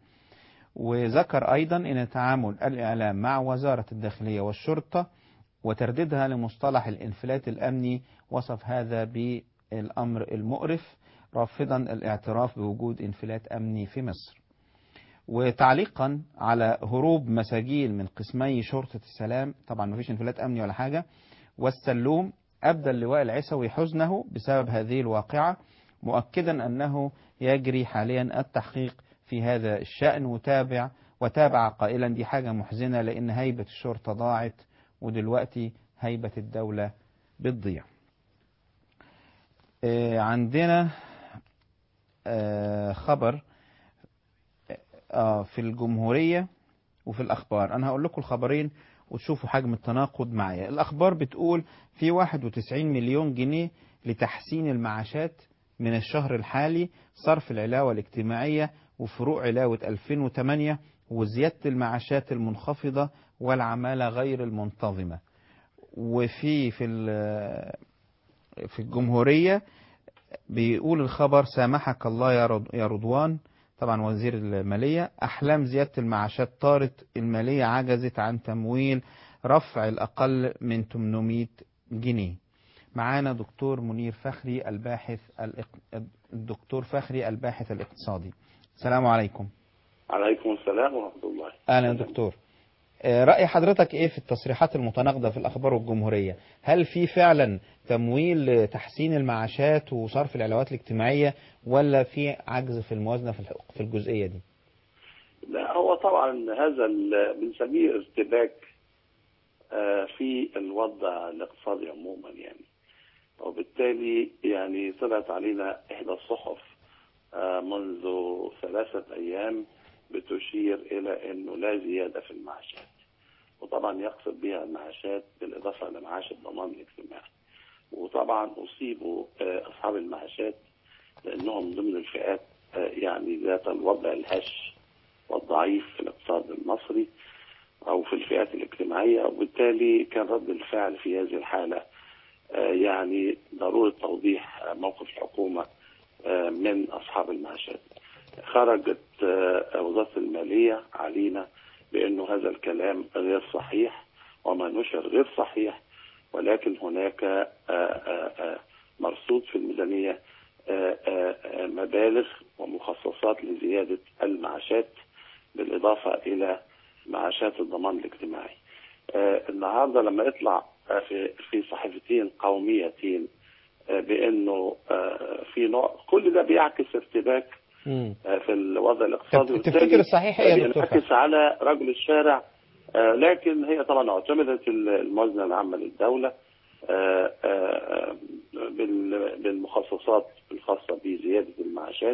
وذكر أيضا أن تعامل الإعلام مع وزارة الداخلية والشرطة وترديدها لمصطلح الانفلات الأمني وصف هذا بالأمر المقرف رافضا الاعتراف بوجود انفلات أمني في مصر وتعليقا على هروب مساجين من قسمي شرطة السلام طبعا ما فيش انفلات أمني ولا حاجة والسلوم أبدى اللواء العسوي حزنه بسبب هذه الواقعة مؤكدا أنه يجري حاليا التحقيق في هذا الشأن وتابع وتابع قائلا دي حاجة محزنة لأن هيبة الشرطة ضاعت ودلوقتي هيبة الدولة بتضيع آه، عندنا آه، خبر آه، في الجمهورية وفي الأخبار أنا هقول لكم الخبرين وتشوفوا حجم التناقض معايا الأخبار بتقول في 91 مليون جنيه لتحسين المعاشات من الشهر الحالي صرف العلاوة الاجتماعية وفروع علاوة 2008 وزيادة المعاشات المنخفضة والعمالة غير المنتظمة وفي في ال- في الجمهورية بيقول الخبر سامحك الله يا رض- يا رضوان طبعا وزير المالية أحلام زيادة المعاشات طارت المالية عجزت عن تمويل رفع الأقل من 800 جنيه معانا دكتور منير فخري الباحث الاق- الدكتور فخري الباحث الاقتصادي السلام عليكم عليكم السلام ورحمة الله أهلا يا دكتور آه، رأي حضرتك إيه في التصريحات المتناقضة في الأخبار والجمهورية هل في فعلا تمويل لتحسين المعاشات وصرف العلاوات الاجتماعية ولا في عجز في الموازنة في الح- في الجزئية دي لا هو طبعا هذا ال- بنسميه ارتباك آه، في الوضع الاقتصادي عموما يعني وبالتالي يعني طلعت علينا إحدى الصحف آه، منذ ثلاثة أيام بتشير إلى أنه لا زيادة في المعاشات وطبعا يقصد بها المعاشات بالإضافة إلى معاش الضمان الاجتماعي وطبعا أصيبوا آه، أصحاب المعاشات لأنهم ضمن الفئات آه، يعني ذات الوضع الهش والضعيف في الاقتصاد المصري أو في الفئات الاجتماعية وبالتالي كان رد الفعل في هذه الحالة آه، يعني ضرورة توضيح آه، موقف الحكومة آه، من أصحاب المعاشات خرجت آه، وزارة المالية علينا بأنه هذا الكلام غير صحيح وما نشر غير صحيح ولكن هناك آه، آه، آه، مرصود في الميزانية آه، آه، آه، مبالغ ومخصصات لزيادة المعاشات بالإضافة إلى معاشات الضمان الاجتماعي آه، النهارده لما يطلع آه، في في صحيفتين قوميتين آه، بانه آه، في نوع كل ده بيعكس ارتباك مم. آه، في الوضع الاقتصادي طب تفتكر الصحيح إيه يا دكتور بينعكس على رجل الشارع آه، لكن هي طبعا اعتمدت الموازنه العامه للدوله آه، آه، بال- بالمخصصات الخاصه بزياده المعاشات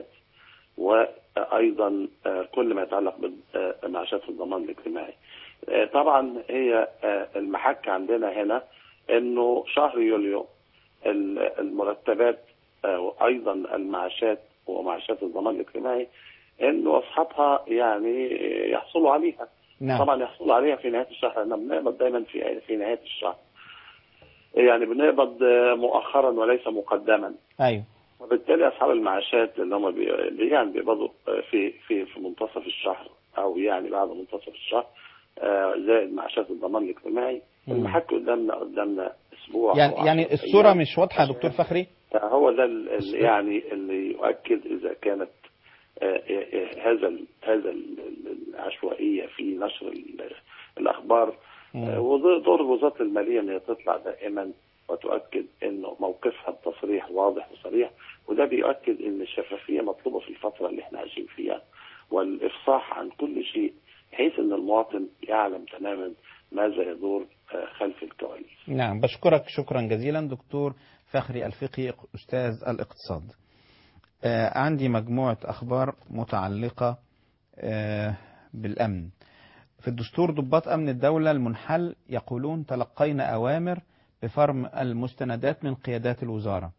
وايضا آه، كل ما يتعلق بمعاشات الضمان الاجتماعي. آه، طبعا هي آه، المحك عندنا هنا انه شهر يوليو ال- المرتبات آه، وايضا المعاشات ومعاشات الضمان الاجتماعي انه اصحابها يعني يحصلوا عليها نعم. طبعا يحصلوا عليها في نهايه الشهر احنا بنقبض دايما في في نهايه الشهر يعني بنقبض آه، مؤخرا وليس مقدما أيوه وبالتالي اصحاب المعاشات اللي هم بي بي- يعني بيقبضوا آه، في في في منتصف الشهر او يعني بعد منتصف الشهر آه، زائد معاشات الضمان الاجتماعي مم. المحك قدامنا قدامنا اسبوع يعني أو يعني عشرة الصورة أيام. مش واضحة يا دكتور فخري هو ده ال- ال- يعني اللي يؤكد اذا كانت آه، آه، آه، هذا ال- هذا ال- ال- العشوائيه في نشر ال- الاخبار آه، وض- دور وزاره الماليه ان هي تطلع دائما وتؤكد انه موقفها التصريح واضح وصريح وده بيؤكد ان الشفافيه مطلوبه في الفتره اللي احنا عايشين فيها والافصاح عن كل شيء بحيث ان المواطن يعلم تماما ماذا يدور آه، خلف الكواليس. نعم بشكرك شكرا جزيلا دكتور فخري الفقي أستاذ الاقتصاد آه عندي مجموعة أخبار متعلقة آه بالأمن في الدستور ضباط أمن الدولة المنحل يقولون تلقينا أوامر بفرم المستندات من قيادات الوزارة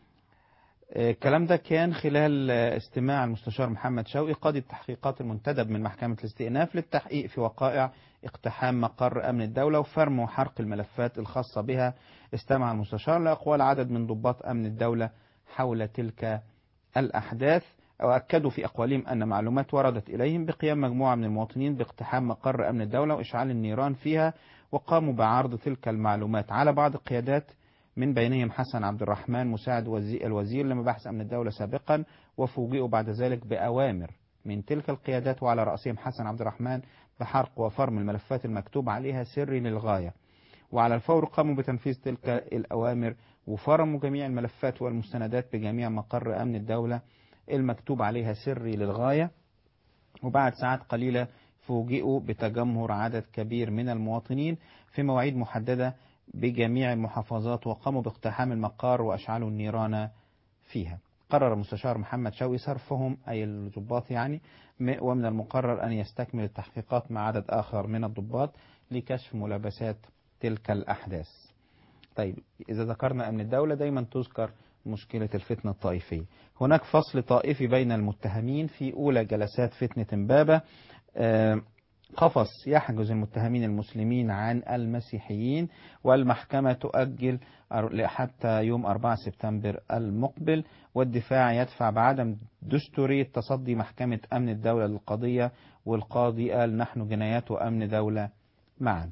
آه، الكلام ده كان خلال آه، استماع المستشار محمد شوقي قاضي التحقيقات المنتدب من محكمة الاستئناف للتحقيق في وقائع اقتحام مقر أمن الدولة وفرم وحرق الملفات الخاصة بها استمع المستشار لأقوال عدد من ضباط أمن الدولة حول تلك الأحداث وأكدوا في أقوالهم أن معلومات وردت إليهم بقيام مجموعة من المواطنين باقتحام مقر أمن الدولة وإشعال النيران فيها وقاموا بعرض تلك المعلومات على بعض القيادات من بينهم حسن عبد الرحمن مساعد وزي- الوزير لمباحث أمن الدولة سابقا وفوجئوا بعد ذلك بأوامر من تلك القيادات وعلى رأسهم حسن عبد الرحمن بحرق وفرم الملفات المكتوب عليها سري للغاية وعلى الفور قاموا بتنفيذ تلك الأوامر وفرموا جميع الملفات والمستندات بجميع مقر أمن الدولة المكتوب عليها سري للغاية وبعد ساعات قليلة فوجئوا بتجمهر عدد كبير من المواطنين في مواعيد محددة بجميع المحافظات وقاموا باقتحام المقار وأشعلوا النيران فيها قرر المستشار محمد شوقي صرفهم أي الضباط يعني م- ومن المقرر أن يستكمل التحقيقات مع عدد آخر من الضباط لكشف ملابسات تلك الأحداث طيب إذا ذكرنا أمن الدولة دايما تذكر مشكلة الفتنة الطائفية هناك فصل طائفي بين المتهمين في أولى جلسات فتنة إمبابة آه، قفص يحجز المتهمين المسلمين عن المسيحيين والمحكمة تؤجل أر- حتى يوم 4 سبتمبر المقبل والدفاع يدفع بعدم دستورية تصدي محكمة أمن الدولة للقضية والقاضي قال نحن جنايات وأمن دولة معا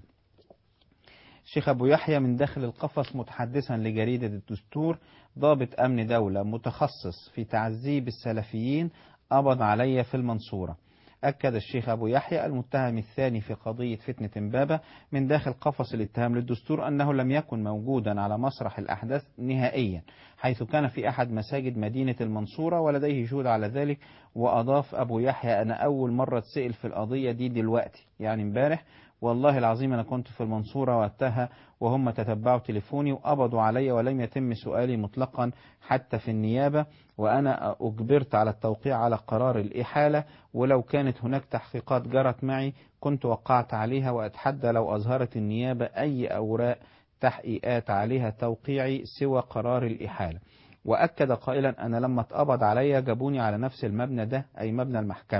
الشيخ أبو يحيى من داخل القفص متحدثا لجريدة الدستور ضابط أمن دولة متخصص في تعذيب السلفيين قبض علي في المنصورة أكد الشيخ أبو يحيى المتهم الثاني في قضية فتنة إمبابة من داخل قفص الاتهام للدستور أنه لم يكن موجودا على مسرح الأحداث نهائيا حيث كان في أحد مساجد مدينة المنصورة ولديه شهود على ذلك وأضاف أبو يحيى أنا أول مرة اتسأل في القضية دي دلوقتي يعني امبارح والله العظيم أنا كنت في المنصورة وقتها وهم تتبعوا تليفوني وقبضوا علي ولم يتم سؤالي مطلقا حتى في النيابة وأنا أجبرت على التوقيع على قرار الإحالة ولو كانت هناك تحقيقات جرت معي كنت وقعت عليها وأتحدى لو أظهرت النيابة أي أوراق تحقيقات عليها توقيعي سوى قرار الإحالة وأكد قائلا أنا لما اتقبض عليا جابوني على نفس المبنى ده أي مبنى المحكمة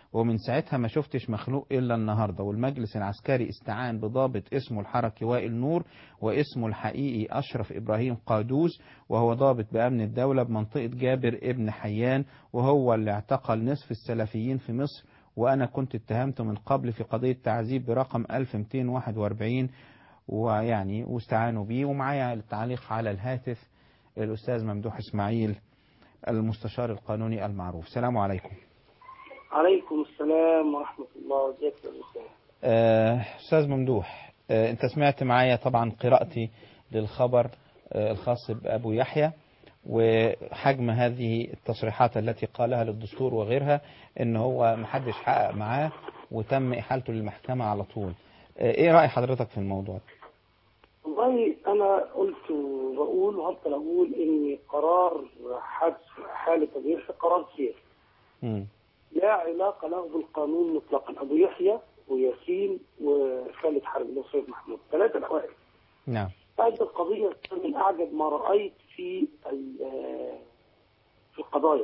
ومن ساعتها ما شفتش مخلوق إلا النهاردة والمجلس العسكري استعان بضابط اسمه الحركي وائل نور واسمه الحقيقي أشرف إبراهيم قادوس وهو ضابط بأمن الدولة بمنطقة جابر ابن حيان وهو اللي اعتقل نصف السلفيين في مصر وأنا كنت اتهمته من قبل في قضية تعذيب برقم 1241 ويعني واستعانوا بيه ومعايا التعليق على الهاتف الأستاذ ممدوح إسماعيل المستشار القانوني المعروف السلام عليكم عليكم السلام ورحمة الله ازيك يا أستاذ آه، أستاذ ممدوح آه، أنت سمعت معايا طبعا قراءتي للخبر آه، الخاص بأبو يحيى وحجم هذه التصريحات التي قالها للدستور وغيرها ان هو محدش حقق معاه وتم احالته للمحكمة على طول آه، ايه رأي حضرتك في الموضوع ده؟ والله أنا قلت وبقول وهفضل أقول إن قرار حبس حالة أبو يحيى قرار سياسي مم. لا علاقة له بالقانون مطلقا أبو يحيى وياسين وخالد حرب وسيد محمود ثلاثة الأوائل نعم هذه القضية كان من أعجب ما رأيت في ال- آه، في القضايا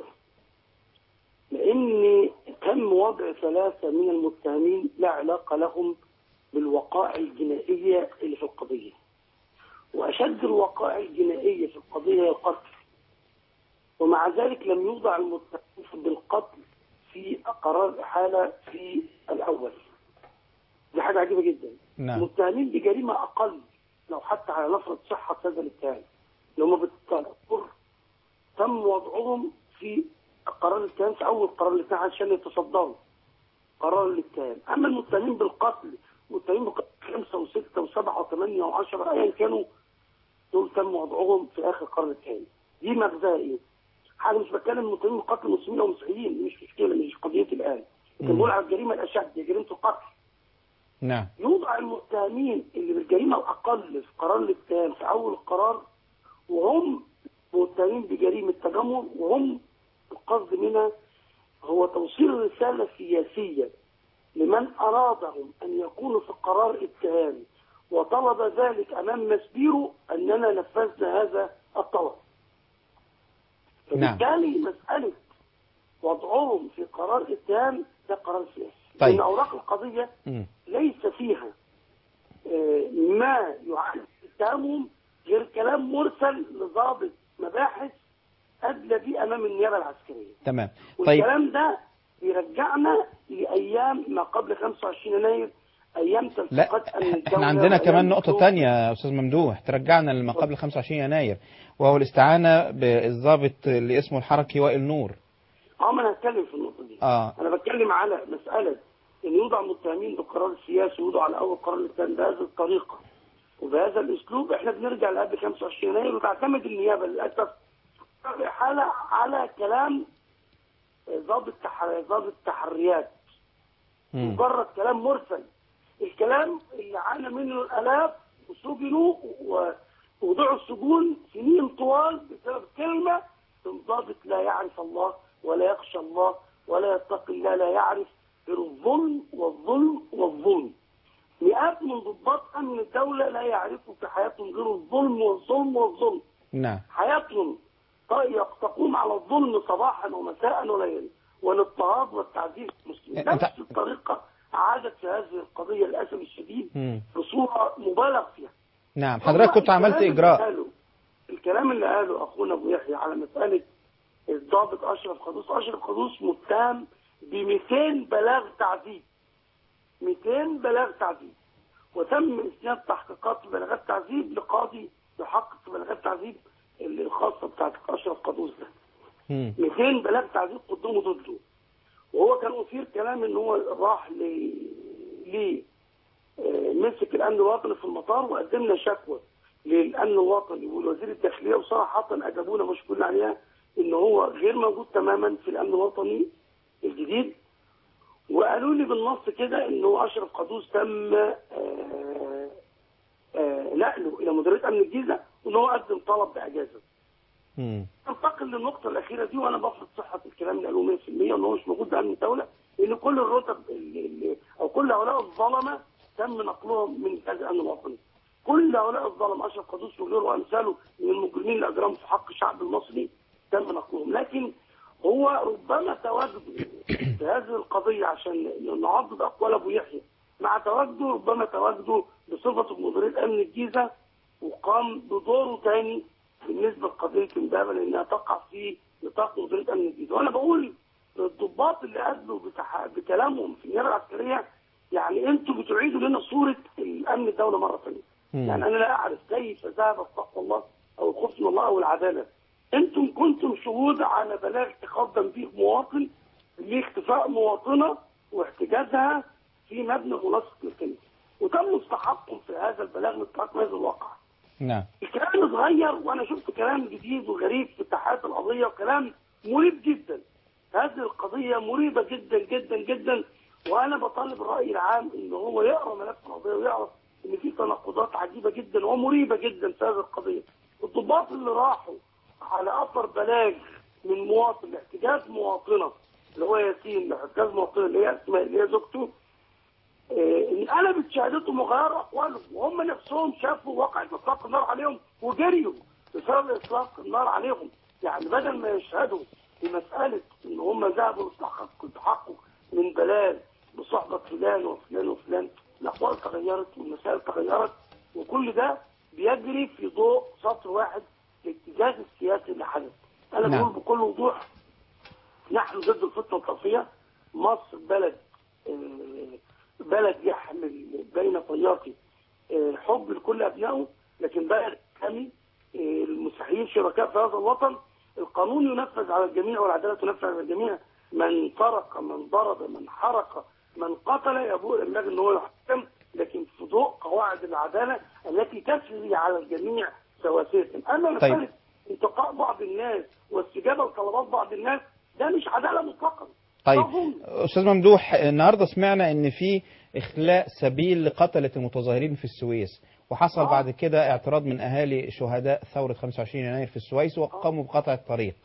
لأن تم وضع ثلاثة من المتهمين لا علاقة لهم بالوقائع الجنائية اللي في القضية وأشد الوقائع الجنائية في القضية هي القتل ومع ذلك لم يوضع المتهم بالقتل في قرار الإحالة في الأول دي حاجة عجيبة جدا نعم متهمين بجريمة أقل لو حتى على نفرض صحة هذا الاتهام اللي هم بالتنكر تم وضعهم في قرار الاتهام في أول قرار الاتهام عشان يتصدروا قرار الاتهام أما المتهمين بالقتل متهمين بالقتل خمسة وستة وسبعة وثمانية وعشرة أيا كانوا دول تم وضعهم في آخر قرار الاتهام دي مغزاها إيه؟ حاجة مش بتكلم متهمين بالقتل مسلمين أو مسيحيين دي مش مشكلة مش قضيتي الآن لكن مم. بقول على الجريمة الأشد هي جريمة القتل نعم يوضع المتهمين اللي بالجريمة الأقل في قرار الاتهام في أول القرار وهم متهمين بجريمة تجمر وهم القصد منها هو توصيل رسالة سياسية لمن أرادهم أن يكونوا في قرار اتهام وطلب ذلك أمام مسبيره أننا نفذنا هذا الطلب نعم. فبالتالي مسألة وضعهم في قرار اتهام ده قرار سياسي طيب. لأن أوراق القضية مم. ليس فيها آه، ما يعد اتهامهم غير كلام مرسل لضابط مباحث أدلى به أمام النيابة العسكرية تمام طيب والكلام ده بيرجعنا لأيام ما قبل 25 يناير أيام لا تلفقات أمن الدولة احنا عندنا وأيام كمان نقطة الحروب. تانية يا أستاذ ممدوح ترجعنا لما قبل 25 يناير وهو الاستعانة بالضابط اللي اسمه الحركي وائل نور اه ما انا هتكلم في النقطه دي اه انا بتكلم على مساله ان يوضع متهمين بالقرار السياسي ويوضع على اول قرار الاتهام بهذه الطريقه وبهذا الاسلوب احنا بنرجع لقبل 25 يناير وتعتمد النيابه للاسف حاله على كلام ضابط تحر- ضابط تحريات مم. مجرد كلام مرسل الكلام اللي عانى منه الالاف وسجنوا و- ووضعوا السجون سنين طوال بسبب كلمه من ضابط لا يعرف الله ولا يخشى الله ولا يتقي الله لا يعرف غير الظلم والظلم والظلم مئات من ضباط امن الدوله لا يعرفوا في حياتهم غير الظلم والظلم والظلم نعم حياتهم طيب تقوم على الظلم صباحا ومساء وليلا والاضطهاد والتعذيب المسلمين أنت- نفس الطريقه عادت في هذه القضيه للاسف الشديد مم. بصوره مبالغ فيها نعم حضرتك كنت عملت الكلام اللي إجراء قاله- الكلام اللي قاله اخونا ابو يحيى على مساله الضابط اشرف قدوس اشرف قدوس متهم ب 200 بلاغ تعذيب 200 بلاغ تعذيب وتم اسناد تحقيقات في بلاغات تعذيب لقاضي يحقق في بلاغات تعذيب اللي الخاصه بتاعت اشرف قدوس ده مم. 200 بلاغ تعذيب قدموا ضده وهو كان اثير كلام ان هو راح ل ل آه، مسك الامن الوطني في المطار وقدمنا شكوى للامن الوطني والوزير الداخليه وصراحه اجابونا مشكورين عليها ان هو غير موجود تماما في الامن الوطني الجديد وقالوا لي بالنص كده ان هو اشرف قدوس تم آه، آه، نقله الى مديريه امن الجيزه وان هو قدم طلب باجازه مم. انتقل للنقطة الأخيرة دي وأنا بفرض صحة الكلام اللي قالوه 100% إن هو مش موجود بأمن الدولة لأن كل الرتب اللي اللي أو كل هؤلاء الظلمة تم نقلهم من جهاز الأمن الوطني. كل هؤلاء الظلم أشرف قدوس وغيره وأمثاله من المجرمين اللي أجرموا في حق الشعب المصري تم نقلهم، لكن هو ربما تواجده في هذه القضيه عشان نعضد اقوال ابو يحيى مع تواجده ربما تواجده بصفه مدير امن الجيزه وقام بدوره تاني بالنسبه لقضيه امبابه لانها تقع في نطاق مديريه امن الجيزه وانا بقول للضباط اللي ادلوا بتح... بكلامهم في النيابه العسكريه يعني انتوا بتعيدوا لنا صوره الامن الدوله مره ثانيه يعني انا لا اعرف كيف ذهب تقوى الله او الخوف من الله او العداله انتم كنتم شهود على بلاغ تقدم به مواطن لاختفاء مواطنه واحتجازها في مبنى منسق للكنيسه وتم استحقهم في هذا البلاغ من هذا الواقع نعم الكلام اتغير وانا شفت كلام جديد وغريب في اتحاد القضيه وكلام مريب جدا هذه القضيه مريبه جدا جدا جدا وانا بطالب الراي العام ان هو يقرا ملف القضيه ويعرف ان في تناقضات عجيبه جدا ومريبه جدا في هذه القضيه الضباط اللي راحوا على اثر بلاغ من مواطن لاحتجاز مواطنه اللي هو ياسين لاحتجاز مواطنه اللي هي اسماء اللي هي زوجته آه، انقلبت شهادتهم وغيروا اقوالهم وهم نفسهم شافوا واقع اطلاق النار عليهم وجريوا بسبب اطلاق النار عليهم يعني بدل ما يشهدوا في مساله ان هم ذهبوا للتحقق التحقق من بلاغ بصحبه فلان وفلان وفلان الاقوال تغيرت والمسائل تغيرت وكل ده بيجري في ضوء سطر واحد الاتجاه السياسي اللي حدث انا نعم. بقول بكل وضوح نحن ضد الفتنه الطائفيه مصر بلد آه، بلد يحمل بين طياته آه، حب لكل ابنائه لكن بلد حامي آه، المسيحيين شركاء في هذا الوطن القانون ينفذ على الجميع والعداله تنفذ على الجميع من سرق من ضرب من حرق من قتل يبوء ينبغي ان هو يحكم لكن في ضوء قواعد العداله التي تسري على الجميع سواسيه اما طيب. مساله انتقاء بعض الناس واستجابه لطلبات بعض الناس ده مش عداله مطلقا طيب طبعاً. استاذ ممدوح النهارده سمعنا ان في اخلاء سبيل لقتله المتظاهرين في السويس وحصل آه. بعد كده اعتراض من اهالي شهداء ثوره 25 يناير في السويس وقاموا بقطع الطريق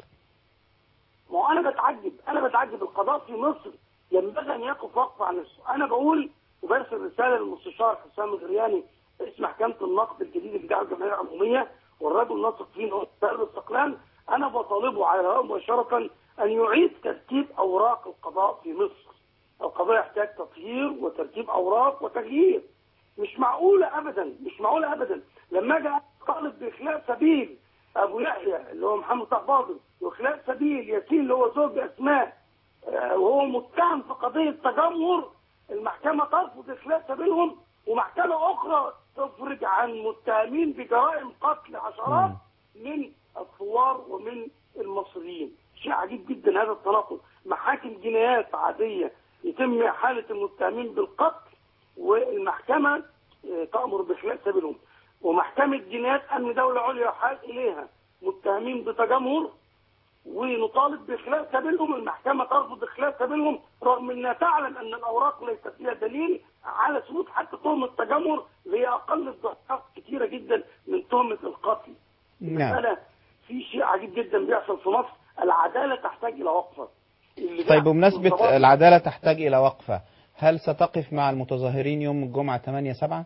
ما هو انا بتعجب انا بتعجب القضاء في مصر ينبغي ان يقف وقفه عن نفسه انا بقول وبرسل رساله للمستشار حسام الغرياني رئيس محكمه النقد الجديد اللي دعا الجمعيه العموميه والرجل ناصر فيه هو سائر الاستقلال انا بطالبه على الهواء مباشره ان يعيد ترتيب اوراق القضاء في مصر القضاء يحتاج تطهير وترتيب اوراق وتغيير مش معقوله ابدا مش معقوله ابدا لما اجي طالب باخلاء سبيل ابو يحيى اللي هو محمد طه فاضل واخلاء سبيل ياسين اللي هو زوج اسماء آه، وهو متهم في قضيه تجمهر المحكمه ترفض اخلاء سبيلهم ومحكمه اخرى تفرج عن متهمين بجرائم قتل عشرات من الثوار ومن المصريين شيء عجيب جدا هذا التناقض محاكم جنايات عاديه يتم احاله المتهمين بالقتل والمحكمه آه، تامر باخلاء سبيلهم ومحكمه جنايات امن دوله عليا يحال اليها متهمين بتجمهر ونطالب باخلاء سبيلهم المحكمه ترفض اخلاء سبيلهم رغم انها تعلم ان الاوراق ليست فيها دليل على ثبوت حتى تهمه التجمهر اللي هي اقل الضحكات كثيره جدا من تهمه القتل. نعم المساله في شيء عجيب جدا بيحصل في مصر العداله تحتاج الى وقفه. اللي طيب بيحصل بمناسبة في العدالة تحتاج إلى وقفة هل ستقف مع المتظاهرين يوم الجمعة 8 7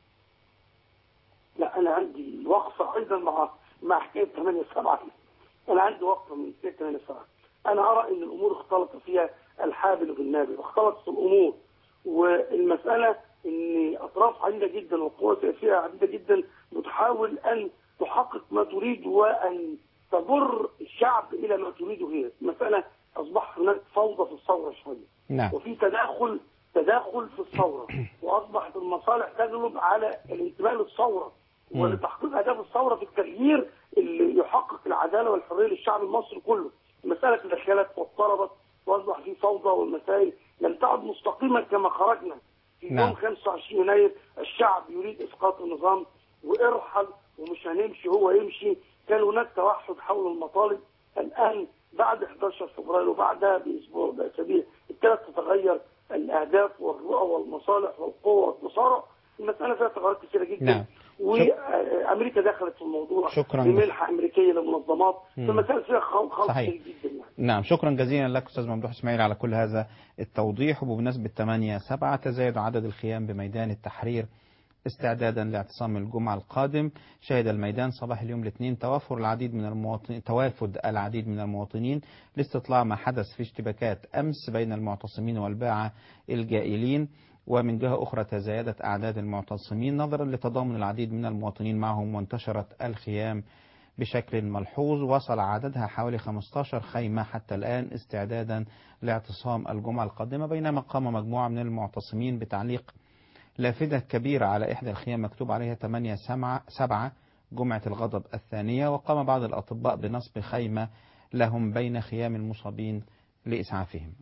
لا انا عندي وقفه ايضا مع مع حكايه 8 7 انا عندي وقفه من حكايه 8 7 انا ارى ان الامور اختلط فيها الحابل بالنابل واختلطت الامور والمساله ان اطراف عديده جدا وقوى سياسيه عديده جدا بتحاول ان تحقق ما تريد وان تجر الشعب الى ما تريده هي المساله اصبح هناك فوضى في الثوره شويه نعم وفي تداخل تداخل في الثوره واصبحت المصالح تغلب على الانتماء للثوره مم. ولتحقيق اهداف الثوره في التغيير اللي يحقق العداله والحريه للشعب المصري كله. المساله تدخلت واضطربت واصبح في فوضى والمسائل لم تعد مستقيمه كما خرجنا في نعم. يوم 25 يناير الشعب يريد اسقاط النظام وارحل ومش هنمشي هو يمشي كان هناك توحد حول المطالب الان بعد 11 فبراير وبعدها باسبوع باسابيع ابتدت تتغير الاهداف والرؤى والمصالح والقوه والتصارع المساله فيها تغيرات كثيره جدا نعم. وامريكا دخلت في الموضوع شكراً. بمنحه امريكيه للمنظمات مم. فالمساله فيها خلط خلط صحيح. شديد جدا يعني. نعم شكرا جزيلا لك أستاذ ممدوح إسماعيل على كل هذا التوضيح وبمناسبة 8 7 تزايد عدد الخيام بميدان التحرير استعدادا لاعتصام الجمعة القادم شهد الميدان صباح اليوم الاثنين توافر العديد من المواطنين توافد العديد من المواطنين لاستطلاع ما حدث في اشتباكات أمس بين المعتصمين والباعة الجائلين ومن جهة أخرى تزايدت أعداد المعتصمين نظرا لتضامن العديد من المواطنين معهم وانتشرت الخيام بشكل ملحوظ وصل عددها حوالي 15 خيمة حتى الآن استعدادا لاعتصام الجمعة القادمة بينما قام مجموعة من المعتصمين بتعليق لافتة كبيرة على إحدى الخيام مكتوب عليها 8 سبعة جمعة الغضب الثانية وقام بعض الأطباء بنصب خيمة لهم بين خيام المصابين لإسعافهم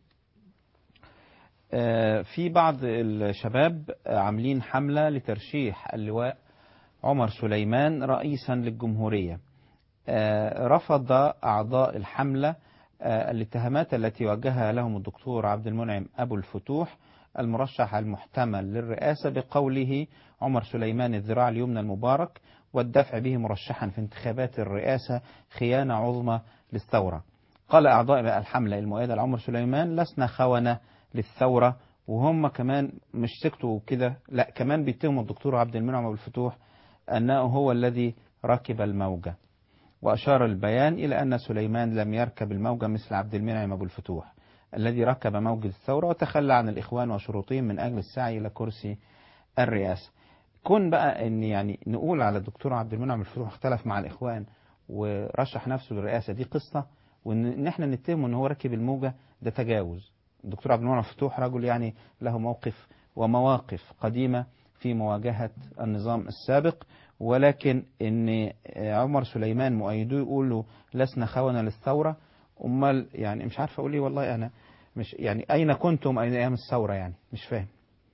في بعض الشباب عاملين حملة لترشيح اللواء عمر سليمان رئيسا للجمهورية رفض أعضاء الحملة الاتهامات التي وجهها لهم الدكتور عبد المنعم أبو الفتوح المرشح المحتمل للرئاسة بقوله عمر سليمان الذراع اليمنى المبارك والدفع به مرشحا في انتخابات الرئاسة خيانة عظمى للثورة قال أعضاء الحملة المؤيدة لعمر سليمان لسنا خونة للثورة وهم كمان مش سكتوا كده لا كمان بيتهموا الدكتور عبد المنعم أبو الفتوح أنه هو الذي ركب الموجة وأشار البيان إلى أن سليمان لم يركب الموجة مثل عبد المنعم أبو الفتوح الذي ركب موجة الثورة وتخلى عن الإخوان وشروطهم من أجل السعي إلى كرسي الرئاسة كون بقى أن يعني نقول على الدكتور عبد المنعم الفتوح اختلف مع الإخوان ورشح نفسه للرئاسة دي قصة وإن احنا نتهمه أن هو ركب الموجة ده تجاوز الدكتور عبد المنعم الفتوح رجل يعني له موقف ومواقف قديمة في مواجهة النظام السابق ولكن ان عمر سليمان مؤيدوه يقولوا لسنا خونة للثورة امال يعني مش عارف اقول ايه والله انا مش يعني اين كنتم ايام الثورة يعني مش فاهم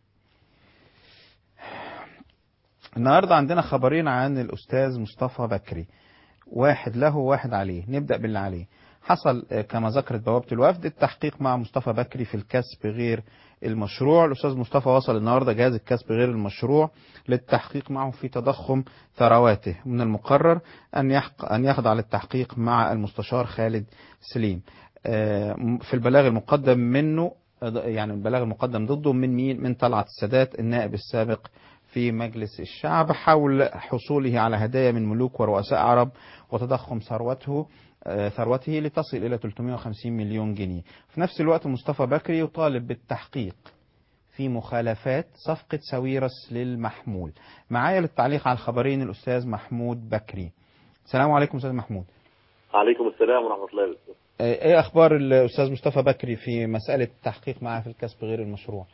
النهاردة عندنا خبرين عن الأستاذ مصطفى بكري واحد له وواحد عليه نبدأ باللي عليه حصل كما ذكرت بوابة الوفد التحقيق مع مصطفى بكري في الكسب غير المشروع الأستاذ مصطفى وصل النهاردة جهاز الكسب غير المشروع للتحقيق معه في تضخم ثرواته من المقرر أن يحق أن يخضع للتحقيق مع المستشار خالد سليم في البلاغ المقدم منه يعني البلاغ المقدم ضده من مين من طلعت السادات النائب السابق في مجلس الشعب حول حصوله على هدايا من ملوك ورؤساء عرب وتضخم ثروته ثروته لتصل إلى 350 مليون جنيه في نفس الوقت مصطفى بكري يطالب بالتحقيق في مخالفات صفقة ساويرس للمحمول معايا للتعليق على الخبرين الأستاذ محمود بكري السلام عليكم أستاذ محمود عليكم السلام ورحمة الله وبركاته ايه اخبار الاستاذ مصطفى بكري في مسألة التحقيق معاه في الكسب غير المشروع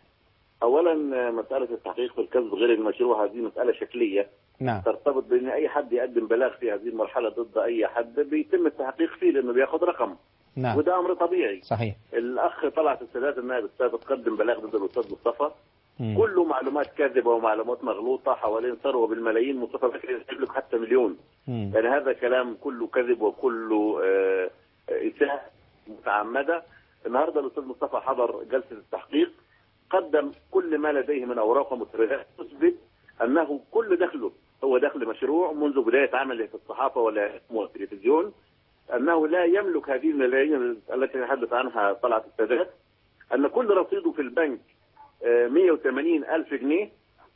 اولا مسألة التحقيق في الكسب غير المشروع هذه مسألة شكلية نعم ترتبط بان اي حد يقدم بلاغ في هذه المرحلة ضد اي حد بيتم التحقيق فيه لانه بياخذ رقم نعم وده امر طبيعي صحيح الاخ طلعت السادات النائب السابق قدم بلاغ ضد الاستاذ مصطفى مم. كله معلومات كاذبه ومعلومات مغلوطه حوالين ثروه بالملايين مصطفى بكري يملك حتى مليون مم. يعني هذا كلام كله كذب وكله آه، آه، إساءة متعمدة النهاردة الأستاذ مصطفى حضر جلسة التحقيق قدم كل ما لديه من أوراق ومستندات تثبت أنه كل دخله هو دخل مشروع منذ بداية عمله في الصحافة ولا والتلفزيون أنه لا يملك هذه الملايين التي يتحدث عنها طلعت السادات أن كل رصيده في البنك آه، 180 ألف جنيه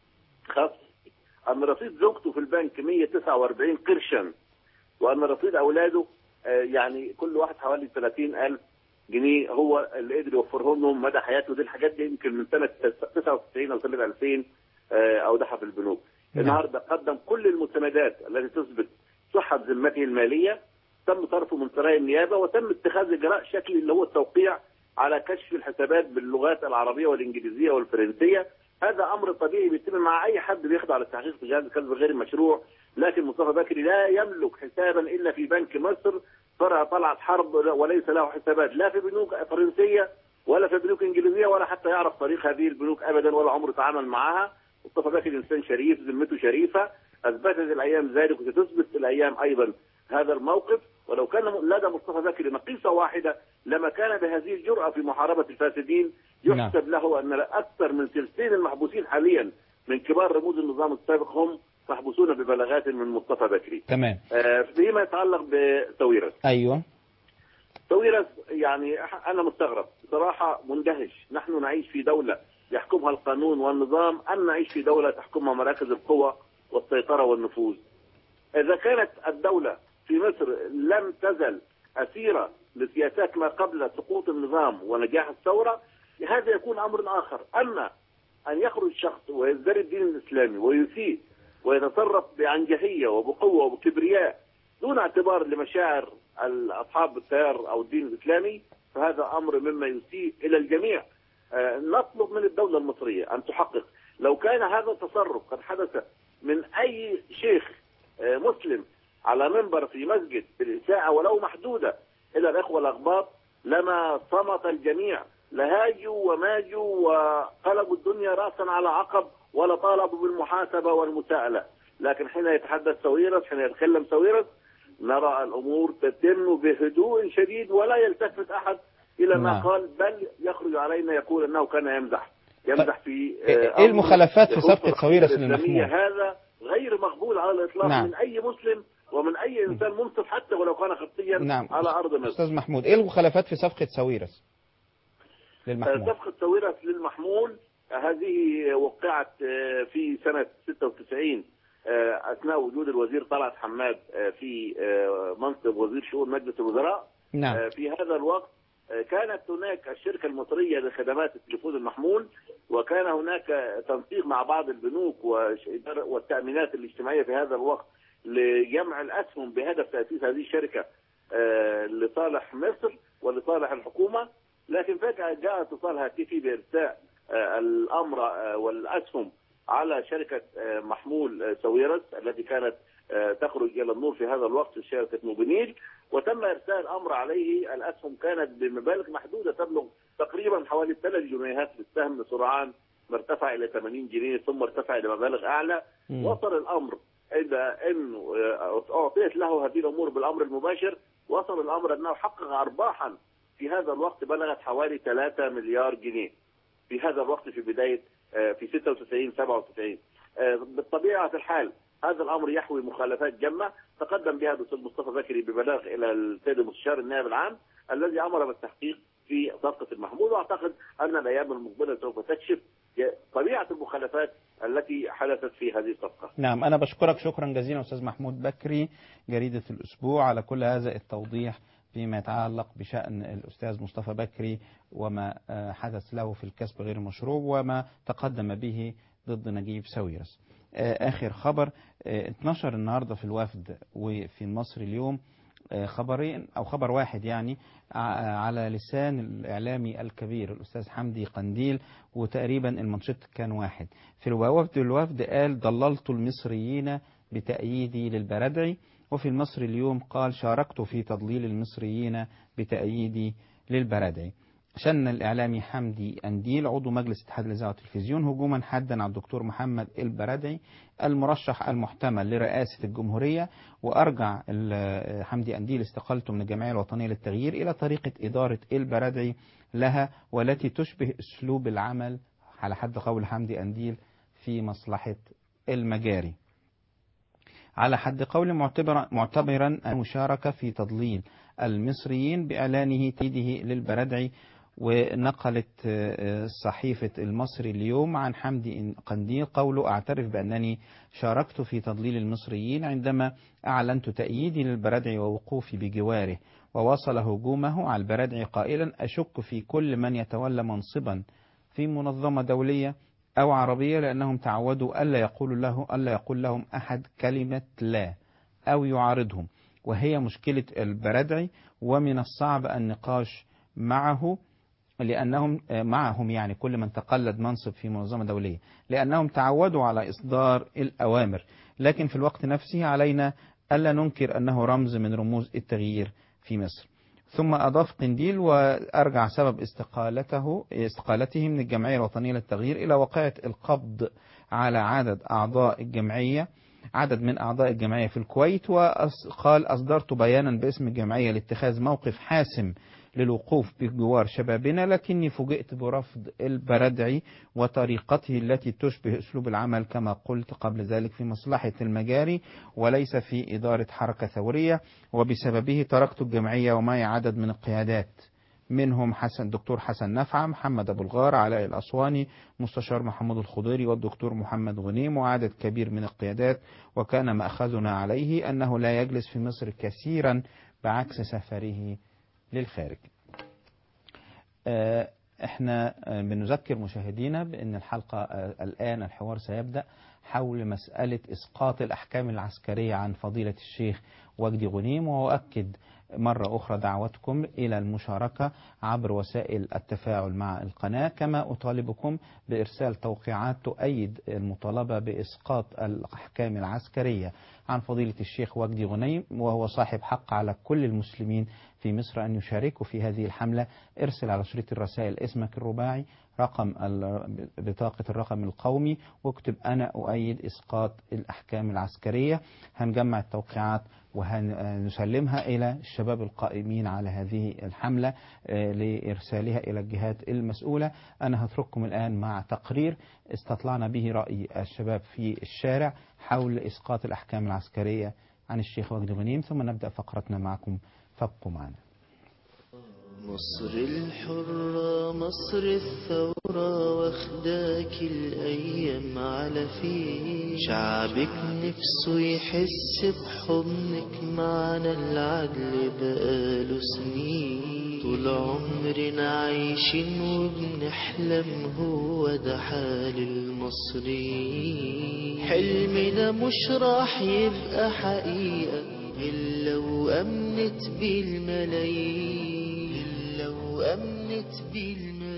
خاص أن رصيد زوجته في البنك 149 قرشا وأن رصيد أولاده آه، يعني كل واحد حوالي 30 ألف جنيه هو اللي قدر يوفرهم لهم مدى حياته دي الحاجات دي يمكن من سنة 99 أو سنة 2000 آه، أودعها في البنوك النهارده قدم كل المستندات التي تثبت صحة ذمته المالية تم صرفه من سرايا النيابة وتم اتخاذ إجراء شكلي اللي هو التوقيع على كشف الحسابات باللغات العربية والإنجليزية والفرنسية هذا أمر طبيعي بيتم مع أي حد بيخضع للتحقيق في جهاز الكسب غير المشروع لكن مصطفى بكري لا يملك حسابا إلا في بنك مصر فرع طلعت حرب وليس له حسابات لا في بنوك فرنسية ولا في بنوك إنجليزية ولا حتى يعرف طريق هذه البنوك أبدا ولا عمره تعامل معها مصطفى بكري إنسان شريف ذمته شريفة أثبتت الأيام ذلك وستثبت الأيام أيضا هذا الموقف ولو كان لدى مصطفى بكري نقيصة واحدة لما كان بهذه الجرأة في محاربة الفاسدين يحسب له أن أكثر من ثلثين المحبوسين حاليا من كبار رموز النظام السابق هم محبوسون ببلاغات من مصطفى بكري تمام آه، فيما يتعلق بسويرس ايوه سويرس يعني أنا مستغرب بصراحة مندهش نحن نعيش في دولة يحكمها القانون والنظام أم نعيش في دولة تحكمها مراكز القوى والسيطرة والنفوذ إذا كانت الدولة في مصر لم تزل أسيرة لسياسات ما قبل سقوط النظام ونجاح الثورة هذا يكون أمر آخر أما أن يخرج شخص ويزدري الدين الإسلامي ويسيء ويتصرف بعنجهية وبقوة وبكبرياء دون اعتبار لمشاعر أصحاب التيار أو الدين الإسلامي فهذا أمر مما يسيء إلى الجميع آه، نطلب من الدولة المصرية أن تحقق لو كان هذا التصرف قد حدث من أي شيخ آه، مسلم على منبر في مسجد بالإساءة ولو محدودة إلى الإخوة الأغباط لما صمت الجميع لهاجوا وماجوا وقلبوا الدنيا رأسا على عقب ولا طالبوا بالمحاسبة والمساءلة لكن حين يتحدث سويرس حين يتكلم سويرس نرى الأمور تتم بهدوء شديد ولا يلتفت أحد إلى ما نعم. قال بل يخرج علينا يقول أنه كان يمزح يمزح في إيه آه، إيه المخالفات في يخص صفقة العقيدة سويرس الإسلامية. للمحمول؟ هذا غير مقبول على الإطلاق نعم. من أي مسلم ومن أي إنسان منصف حتى ولو كان خطيا نعم على أرض مصر أستاذ محمود إيه المخالفات في صفقة سويرس للمحمول صفقة ساويرس للمحمول هذه وقعت آه، في سنة 96 آه، أثناء وجود الوزير طلعت حماد آه، في آه، منصب وزير شؤون مجلس الوزراء نعم. آه، في هذا الوقت آه، كانت هناك الشركة المصرية لخدمات التليفون المحمول وكان هناك تنسيق مع بعض البنوك وش- والتأمينات الاجتماعية في هذا الوقت لجمع الأسهم بهدف تأسيس هذه الشركة آه، لصالح مصر ولصالح الحكومة لكن فجأة جاء اتصال هاتفي بإرساء آه، الأمر آه، والأسهم على شركة آه، محمول آه، سويرس التي كانت آه، تخرج إلى النور في هذا الوقت شركة موبينيل وتم إرسال الأمر عليه الأسهم كانت بمبالغ محدودة تبلغ تقريبا حوالي 3 جنيهات في السهم سرعان ما ارتفع إلى 80 جنيه ثم ارتفع إلى مبالغ أعلى مم. وصل الأمر إلى أنه آه، أعطيت له هذه الأمور بالأمر المباشر وصل الأمر أنه حقق أرباحا في هذا الوقت بلغت حوالي 3 مليار جنيه في هذا الوقت في بداية آه، في 96 97 آه، بالطبيعة الحال هذا الأمر يحوي مخالفات جمة تقدم بها الأستاذ مصطفى بكري ببلاغ إلى السيد المستشار النائب العام الذي أمر بالتحقيق في صفقة المحمول وأعتقد أن الأيام المقبلة سوف تكشف طبيعة المخالفات التي حدثت في هذه الصفقة نعم أنا بشكرك شكرا جزيلا أستاذ محمود بكري جريدة الأسبوع على كل هذا التوضيح فيما يتعلق بشأن الأستاذ مصطفى بكري وما آه، حدث له في الكسب غير المشروع وما تقدم به ضد نجيب ساويرس آه، آخر خبر آه، اتنشر النهاردة في الوفد وفي مصر اليوم آه، خبرين أو خبر واحد يعني ع- على لسان الإعلامي الكبير الأستاذ حمدي قنديل وتقريبا المنشط كان واحد في الوفد الوفد قال ضللت المصريين بتأييدي للبردعي وفي المصري اليوم قال شاركت في تضليل المصريين بتأييدي للبردعي شن الإعلامي حمدي أنديل عضو مجلس اتحاد الإذاعة والتلفزيون هجوما حادا على الدكتور محمد البردعي المرشح المحتمل لرئاسة الجمهورية وأرجع ال- حمدي أنديل استقالته من الجمعية الوطنية للتغيير إلى طريقة إدارة البردعي لها والتي تشبه أسلوب العمل على حد قول حمدي أنديل في مصلحة المجاري على حد قول معتبرا معتبرا المشاركة في تضليل المصريين بإعلانه تأييده للبردعي ونقلت آه، صحيفة المصري اليوم عن حمدي قنديل قوله أعترف بأنني شاركت في تضليل المصريين عندما أعلنت تأييدي للبردعي ووقوفي بجواره وواصل هجومه على البردعي قائلا أشك في كل من يتولى منصبا في منظمة دولية أو عربية لأنهم تعودوا ألا يقول له ألا يقول لهم أحد كلمة لا أو يعارضهم وهي مشكلة البردعي ومن الصعب النقاش معه لأنهم معهم يعني كل من تقلد منصب في منظمة دولية لأنهم تعودوا على إصدار الأوامر لكن في الوقت نفسه علينا ألا ننكر أنه رمز من رموز التغيير في مصر ثم أضاف قنديل وأرجع سبب استقالته استقالته من الجمعية الوطنية للتغيير إلى واقعة القبض على عدد أعضاء الجمعية عدد من أعضاء الجمعية في الكويت وقال أصدرت بيانا باسم الجمعية لاتخاذ موقف حاسم للوقوف بجوار شبابنا لكني فوجئت برفض البردعي وطريقته التي تشبه أسلوب العمل كما قلت قبل ذلك في مصلحة المجاري وليس في إدارة حركة ثورية وبسببه تركت الجمعية ومعي عدد من القيادات منهم حسن دكتور حسن نفعة محمد أبو الغار علاء الأسواني مستشار محمود الخضيري والدكتور محمد غنيم وعدد كبير من القيادات وكان مأخذنا عليه أنه لا يجلس في مصر كثيرا بعكس سفره للخارج آه، احنا آه، بنذكر مشاهدينا بأن الحلقة آه، الآن الحوار سيبدأ حول مسألة إسقاط الأحكام العسكرية عن فضيلة الشيخ وجدي غنيم وأؤكد مرة أخرى دعوتكم إلى المشاركة عبر وسائل التفاعل مع القناة كما أطالبكم بإرسال توقيعات تؤيد المطالبة بإسقاط الأحكام العسكرية عن فضيلة الشيخ وجدي غنيم وهو صاحب حق على كل المسلمين في مصر أن يشاركوا في هذه الحملة ارسل على شريط الرسائل اسمك الرباعي رقم ال- بطاقة الرقم القومي واكتب أنا أؤيد إسقاط الأحكام العسكرية هنجمع التوقيعات وهنسلمها إلى الشباب القائمين على هذه الحملة آه، لإرسالها إلى الجهات المسؤولة أنا هترككم الآن مع تقرير استطلعنا به رأي الشباب في الشارع حول إسقاط الأحكام العسكرية عن الشيخ وجدي غنيم ثم نبدأ فقرتنا معكم فابقوا معنا مصر الحرة مصر الثورة واخداك الأيام على فين شعبك نفسه يحس بحضنك معنا العدل بقاله سنين طول عمرنا عايشين وبنحلم هو ده حال المصريين حلمنا مش راح يبقى حقيقة إلا وأمنت بيه الملايين إلا وأمنت بيه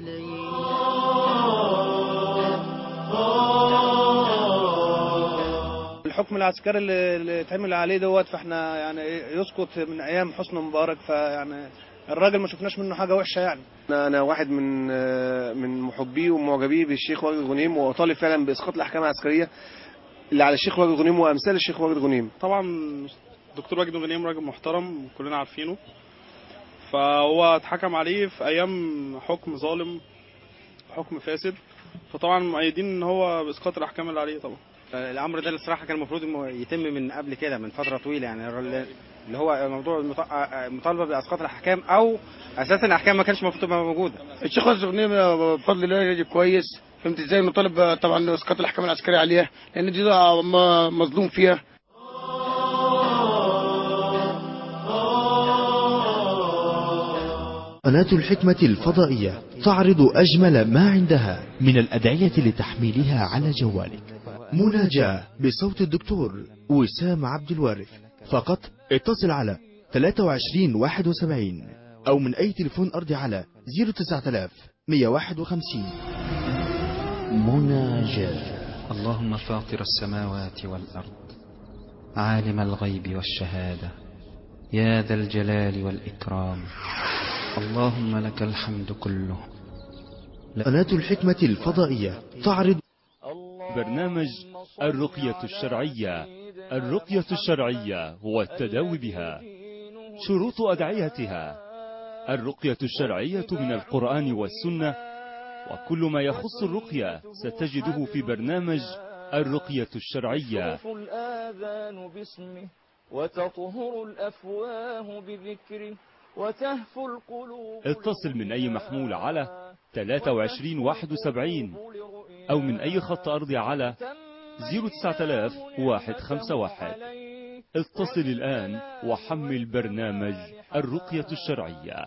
الملايين الحكم العسكري اللي اللي اتعمل عليه دوت فاحنا يعني إيه يسقط من ايام حسني مبارك فيعني الراجل ما شفناش منه حاجه وحشه يعني انا أنا واحد من من محبيه ومعجبيه بالشيخ وجد غنيم واطالب فعلا باسقاط الاحكام العسكريه اللي على الشيخ وجد غنيم وامثال الشيخ وجد غنيم طبعا دكتور وجدي غنيم راجل محترم كلنا عارفينه فهو اتحكم عليه في ايام حكم ظالم حكم فاسد فطبعا مؤيدين ان هو باسقاط الاحكام اللي عليه طبعا الامر ده الصراحه كان المفروض إنه يتم من قبل كده من فتره طويله يعني اللي هو موضوع المط- المطالبه باسقاط الاحكام او اساسا الاحكام ما كانش المفروض تبقى موجوده الشيخ وزير غنيم بفضل الله راجل كويس فهمت ازاي مطالب طبعا اسقاط الاحكام العسكريه عليها لان دي ده م- مظلوم فيها قناة الحكمة الفضائية تعرض أجمل ما عندها من الأدعية لتحميلها على جوالك مناجاة بصوت الدكتور وسام عبد الوارث فقط اتصل على 23 71 أو من أي تليفون أرضي على 09000 151 مناجاة اللهم فاطر السماوات والأرض عالم الغيب والشهادة يا ذا الجلال والإكرام اللهم لك الحمد كله قناة الحكمة الفضائية تعرض برنامج الرقية الشرعية الرقية الشرعية هو التداوي بها شروط أدعيتها الرقية الشرعية من القرآن والسنة وكل ما يخص الرقية ستجده في برنامج الرقية الشرعية يصرف الآذان باسمه وتطهر الأفواه بذكره وتهفو القلوب اتصل من أي محمول على 23 71 أو من أي خط أرضي على 09000 151 اتصل الآن وحمل برنامج الرقية الشرعية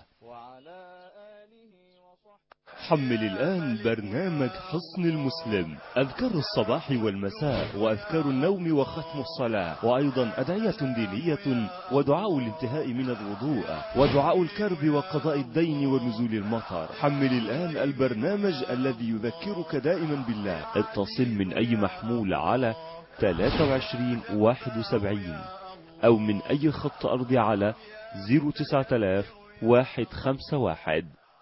حمل الآن برنامج حصن المسلم أذكار الصباح والمساء وأذكار النوم وختم الصلاة وأيضا أدعية دينية ودعاء الانتهاء من الوضوء ودعاء الكرب وقضاء الدين ونزول المطر حمل الآن البرنامج الذي يذكرك دائما بالله اتصل من أي محمول على 23 71 أو من أي خط أرضي على 09000 151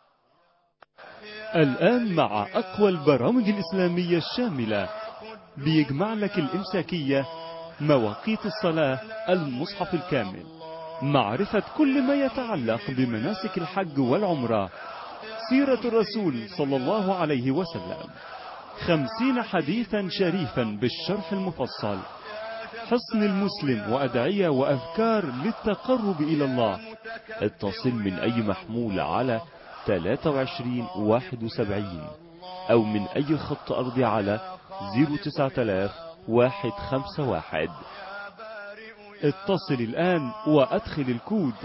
الآن مع أقوى البرامج الإسلامية الشاملة بيجمع لك الإمساكية مواقيت الصلاة المصحف الكامل معرفة كل ما يتعلق بمناسك الحج والعمرة سيرة الرسول صلى الله عليه وسلم خمسين حديثا شريفا بالشرح المفصل حصن المسلم وأدعية وأذكار للتقرب إلى الله اتصل من أي محمول على 23 71 أو من أي خط أرضي على 09000 151 اتصل الآن وأدخل الكود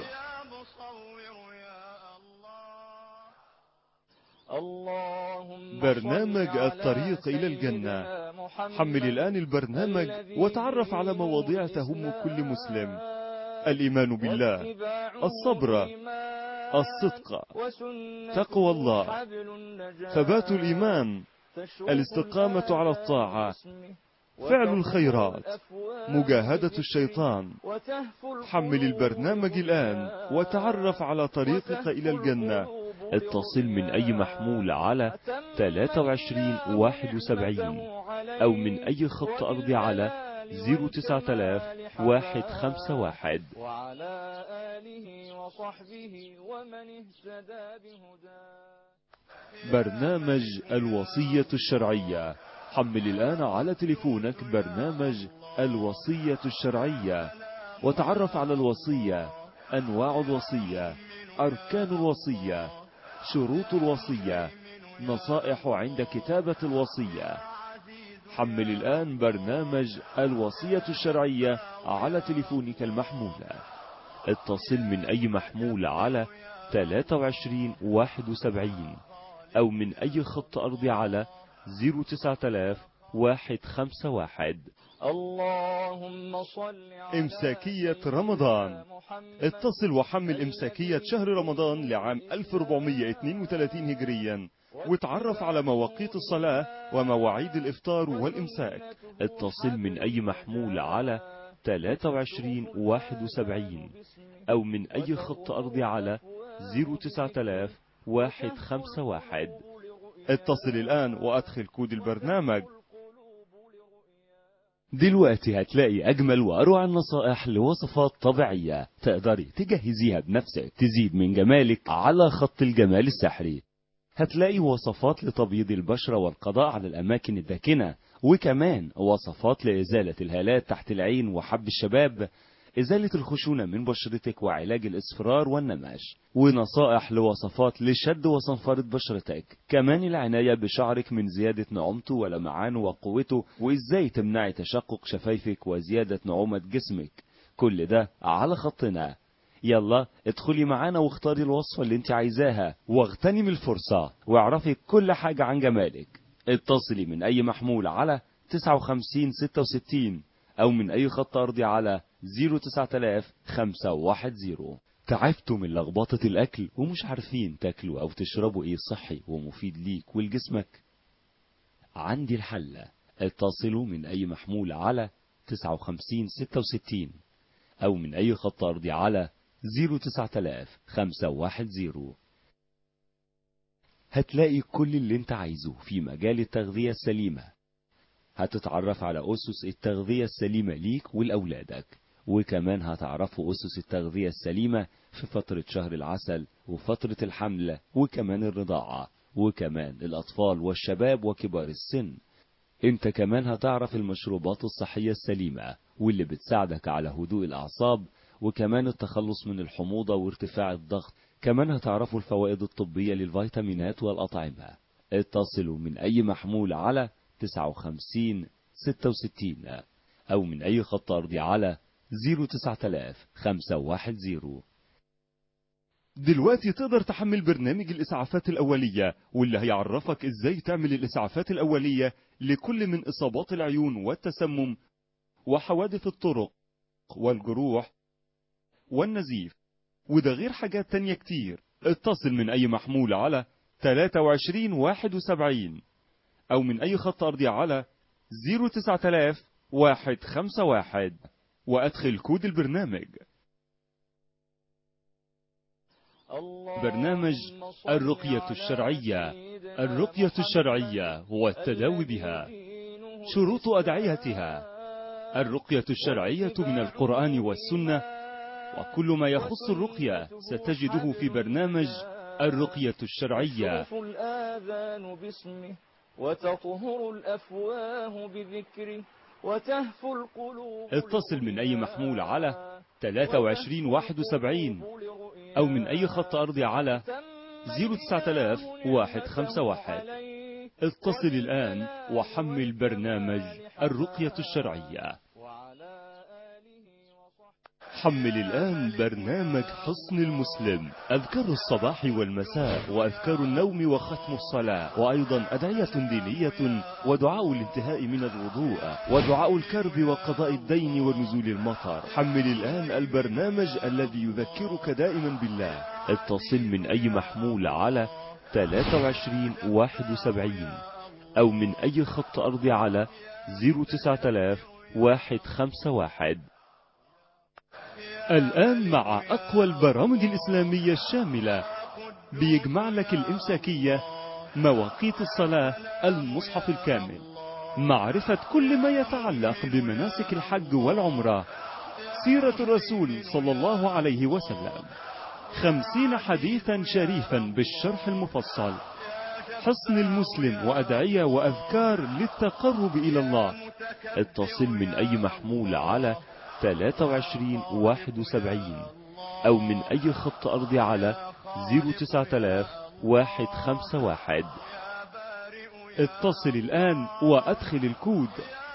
برنامج الطريق إلى الجنة حمل الآن البرنامج وتعرف على مواضيع تهم كل مسلم الإيمان بالله الصبر الصدق تقوى الله ثبات الإيمان الاستقامة على الطاعة فعل الخيرات مجاهدة الشيطان حمل البرنامج الآن وتعرف على طريقك إلى الجنة اتصل من أي محمول على 23 71 أو من أي خط أرضي على 09000 151 وعلى آله وصحبه ومن اهتدى بهداه برنامج الوصية الشرعية حمل الآن على تليفونك برنامج الوصية الشرعية وتعرف على الوصية أنواع الوصية أركان الوصية شروط الوصية نصائح عند كتابة الوصية حمل الآن برنامج الوصية الشرعية على تليفونك المحمولة اتصل من أي محمول على 23 71 أو من أي خط أرضي على 09000 151 اللهم صل على إمساكية رمضان اتصل وحمل إمساكية شهر رمضان لعام 1432 هجريا وتعرف على مواقيت الصلاة ومواعيد الإفطار والإمساك اتصل من أي محمول على 23 71 أو من أي خط أرضي على 09000 151 اتصل الآن وأدخل كود البرنامج دلوقتي هتلاقي أجمل وأروع النصائح لوصفات طبيعية تقدري تجهزيها بنفسك تزيد من جمالك على خط الجمال السحري هتلاقي وصفات لتبييض البشرة والقضاء على الأماكن الداكنة وكمان وصفات لإزالة الهالات تحت العين وحب الشباب إزالة الخشونة من بشرتك وعلاج الإصفرار والنماش ونصائح لوصفات لشد وصنفرة بشرتك كمان العناية بشعرك من زيادة نعومته ولمعانه وقوته وإزاي تمنعي تشقق شفايفك وزيادة نعومة جسمك كل ده على خطنا يلا ادخلي معانا واختاري الوصفة اللي انت عايزاها واغتنمي الفرصة واعرفي كل حاجة عن جمالك اتصلي من اي محمول على 59 66 او من اي خط ارضي على 09000 510 تعبتوا من لخبطة الاكل ومش عارفين تاكلوا او تشربوا ايه صحي ومفيد ليك ولجسمك عندي الحل اتصلوا من اي محمول على 59 66 او من اي خط ارضي على 09000 510 هتلاقي كل اللي انت عايزه في مجال التغذية السليمة هتتعرف على أسس التغذية السليمة ليك ولأولادك وكمان هتعرفوا أسس التغذية السليمة في فترة شهر العسل وفترة الحمل وكمان الرضاعة وكمان الأطفال والشباب وكبار السن انت كمان هتعرف المشروبات الصحية السليمة واللي بتساعدك على هدوء الأعصاب وكمان التخلص من الحموضة وارتفاع الضغط كمان هتعرفوا الفوائد الطبية للفيتامينات والأطعمة اتصلوا من أي محمول على 59 66 أو من أي خط أرضي على 09000 510 دلوقتي تقدر تحمل برنامج الإسعافات الأولية واللي هيعرفك إزاي تعمل الإسعافات الأولية لكل من إصابات العيون والتسمم وحوادث الطرق والجروح والنزيف وده غير حاجات تانية كتير اتصل من أي محمول على 23 71 أو من أي خط أرضي على 09000 151 وأدخل كود البرنامج برنامج الرقية الشرعية الرقية الشرعية هو التداوي بها شروط أدعيتها الرقية الشرعية من القرآن والسنة وكل ما يخص الرقية ستجده في برنامج الرقية الشرعية تشرف الآذان باسمه وتطهر الأفواه بذكره وتهفو القلوب اتصل من أي محمول على 23 71 أو من أي خط أرضي على 09000 151 اتصل الآن وحمل برنامج الرقية الشرعية حمل الآن برنامج حصن المسلم أذكار الصباح والمساء وأذكار النوم وختم الصلاة وأيضا أدعية دينية ودعاء الانتهاء من الوضوء ودعاء الكرب وقضاء الدين ونزول المطر حمل الآن البرنامج الذي يذكرك دائما بالله اتصل من أي محمول على 23 71 أو من أي خط أرضي على 09000 151 الآن مع أقوى البرامج الإسلامية الشاملة بيجمع لك الإمساكية مواقيت الصلاة المصحف الكامل معرفة كل ما يتعلق بمناسك الحج والعمرة سيرة الرسول صلى الله عليه وسلم خمسين حديثا شريفا بالشرح المفصل حصن المسلم وأدعية وأذكار للتقرب إلى الله اتصل من أي محمول على 23 71 أو من أي خط أرضي على 09000 151 اتصل الآن وأدخل الكود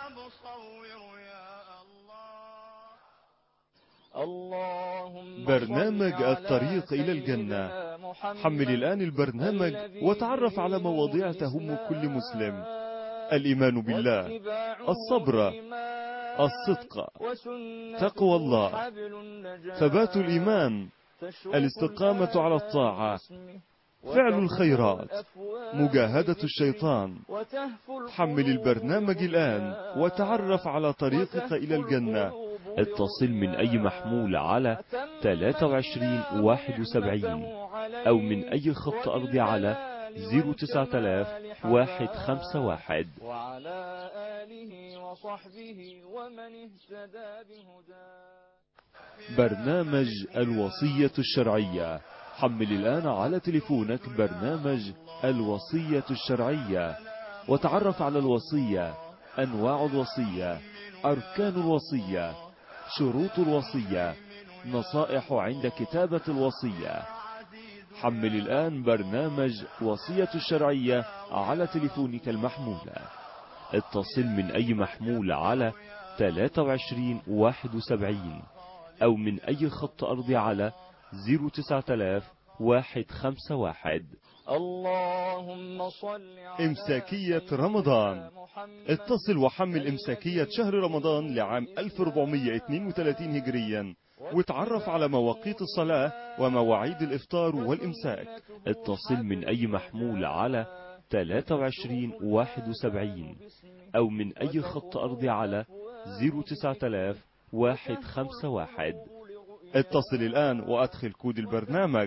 برنامج الطريق إلى الجنة حمل الآن البرنامج وتعرف على مواضيع تهم كل مسلم الإيمان بالله الصبر الصدق تقوى الله ثبات الإيمان الاستقامة على الطاعة فعل الخيرات مجاهدة الشيطان حمل البرنامج الآن وتعرف على طريقك إلى الجنة اتصل من أي محمول على 23 71 أو من أي خط أرضي على 09000 151 وعلى آله وصحبه ومن اهتدى بهداه برنامج الوصية الشرعية حمل الآن على تليفونك برنامج الوصية الشرعية وتعرف على الوصية أنواع الوصية أركان الوصية شروط الوصية نصائح عند كتابة الوصية حمل الآن برنامج وصية الشرعية على تليفونك المحمولة اتصل من أي محمول على 23 71 أو من أي خط أرضي على 09000 151 اللهم صل على إمساكية رمضان اتصل وحمل إمساكية شهر رمضان لعام 1432 هجريا وتعرف على مواقيت الصلاة ومواعيد الإفطار والإمساك اتصل من أي محمول على 23 71 أو من أي خط أرضي على 09000 151 اتصل الآن وأدخل كود البرنامج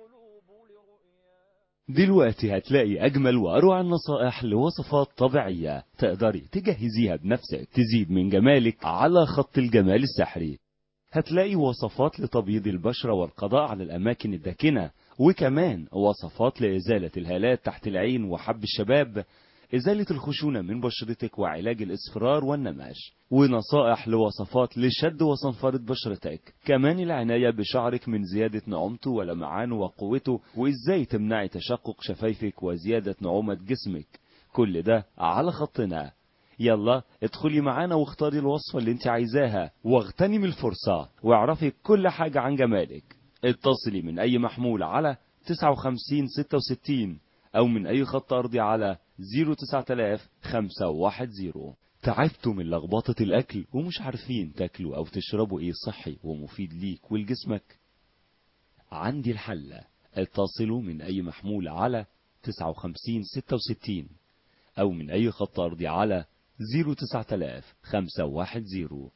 دلوقتي هتلاقي أجمل وأروع النصائح لوصفات طبيعية تقدري تجهزيها بنفسك تزيد من جمالك على خط الجمال السحري هتلاقي وصفات لتبييض البشرة والقضاء على الأماكن الداكنة وكمان وصفات لإزالة الهالات تحت العين وحب الشباب إزالة الخشونة من بشرتك وعلاج الإصفرار والنماش ونصائح لوصفات لشد وصنفرة بشرتك كمان العناية بشعرك من زيادة نعومته ولمعانه وقوته وإزاي تمنعي تشقق شفايفك وزيادة نعومة جسمك كل ده على خطنا يلا ادخلي معانا واختاري الوصفة اللي انت عايزاها واغتنمي الفرصة واعرفي كل حاجة عن جمالك اتصلي من اي محمول على 59 66 او من اي خط ارضي على 09000 510 تعبتوا من لخبطة الاكل ومش عارفين تاكلوا او تشربوا ايه صحي ومفيد ليك ولجسمك عندي الحل اتصلوا من اي محمول على 59 66 او من اي خط ارضي على 09000 510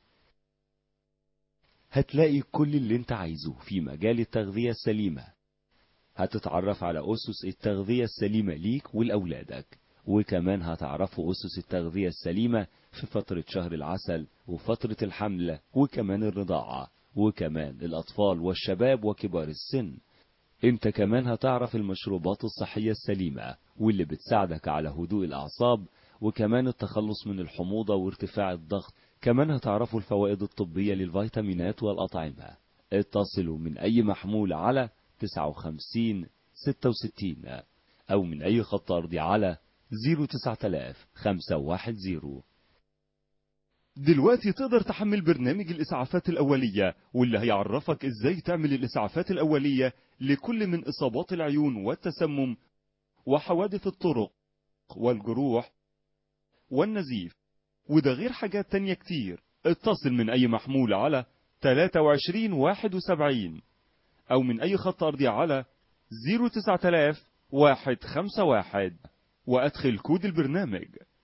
هتلاقي كل اللي انت عايزه في مجال التغذية السليمة هتتعرف على أسس التغذية السليمة ليك ولأولادك وكمان هتعرفوا أسس التغذية السليمة في فترة شهر العسل وفترة الحمل وكمان الرضاعة وكمان الأطفال والشباب وكبار السن انت كمان هتعرف المشروبات الصحية السليمة واللي بتساعدك على هدوء الأعصاب وكمان التخلص من الحموضة وارتفاع الضغط كمان هتعرفوا الفوائد الطبية للفيتامينات والأطعمة اتصلوا من أي محمول على 59 66 أو من أي خط أرضي على 09000 510 دلوقتي تقدر تحمل برنامج الإسعافات الأولية واللي هيعرفك إزاي تعمل الإسعافات الأولية لكل من إصابات العيون والتسمم وحوادث الطرق والجروح والنزيف وده غير حاجات تانية كتير اتصل من أي محمول على 23 71 أو من أي خط أرضي على 09000 151 وأدخل كود البرنامج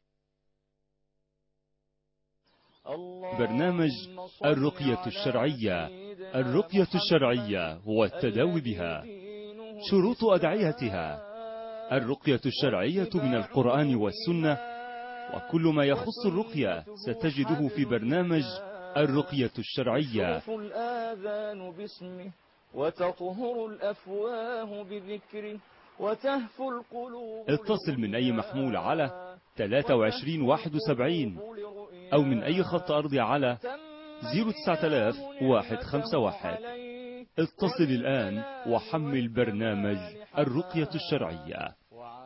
برنامج الرقية الشرعية الرقية الشرعية والتداوي بها شروط أدعيتها الرقية الشرعية من القرآن والسنة وكل ما يخص الرقية ستجده في برنامج الرقية الشرعية تشرف الآذان باسمه وتطهر الأفواه بذكره وتهفو القلوب اتصل من أي محمول على 23 71 أو من أي خط أرضي على 09000 151 اتصل الآن وحمل برنامج الرقية الشرعية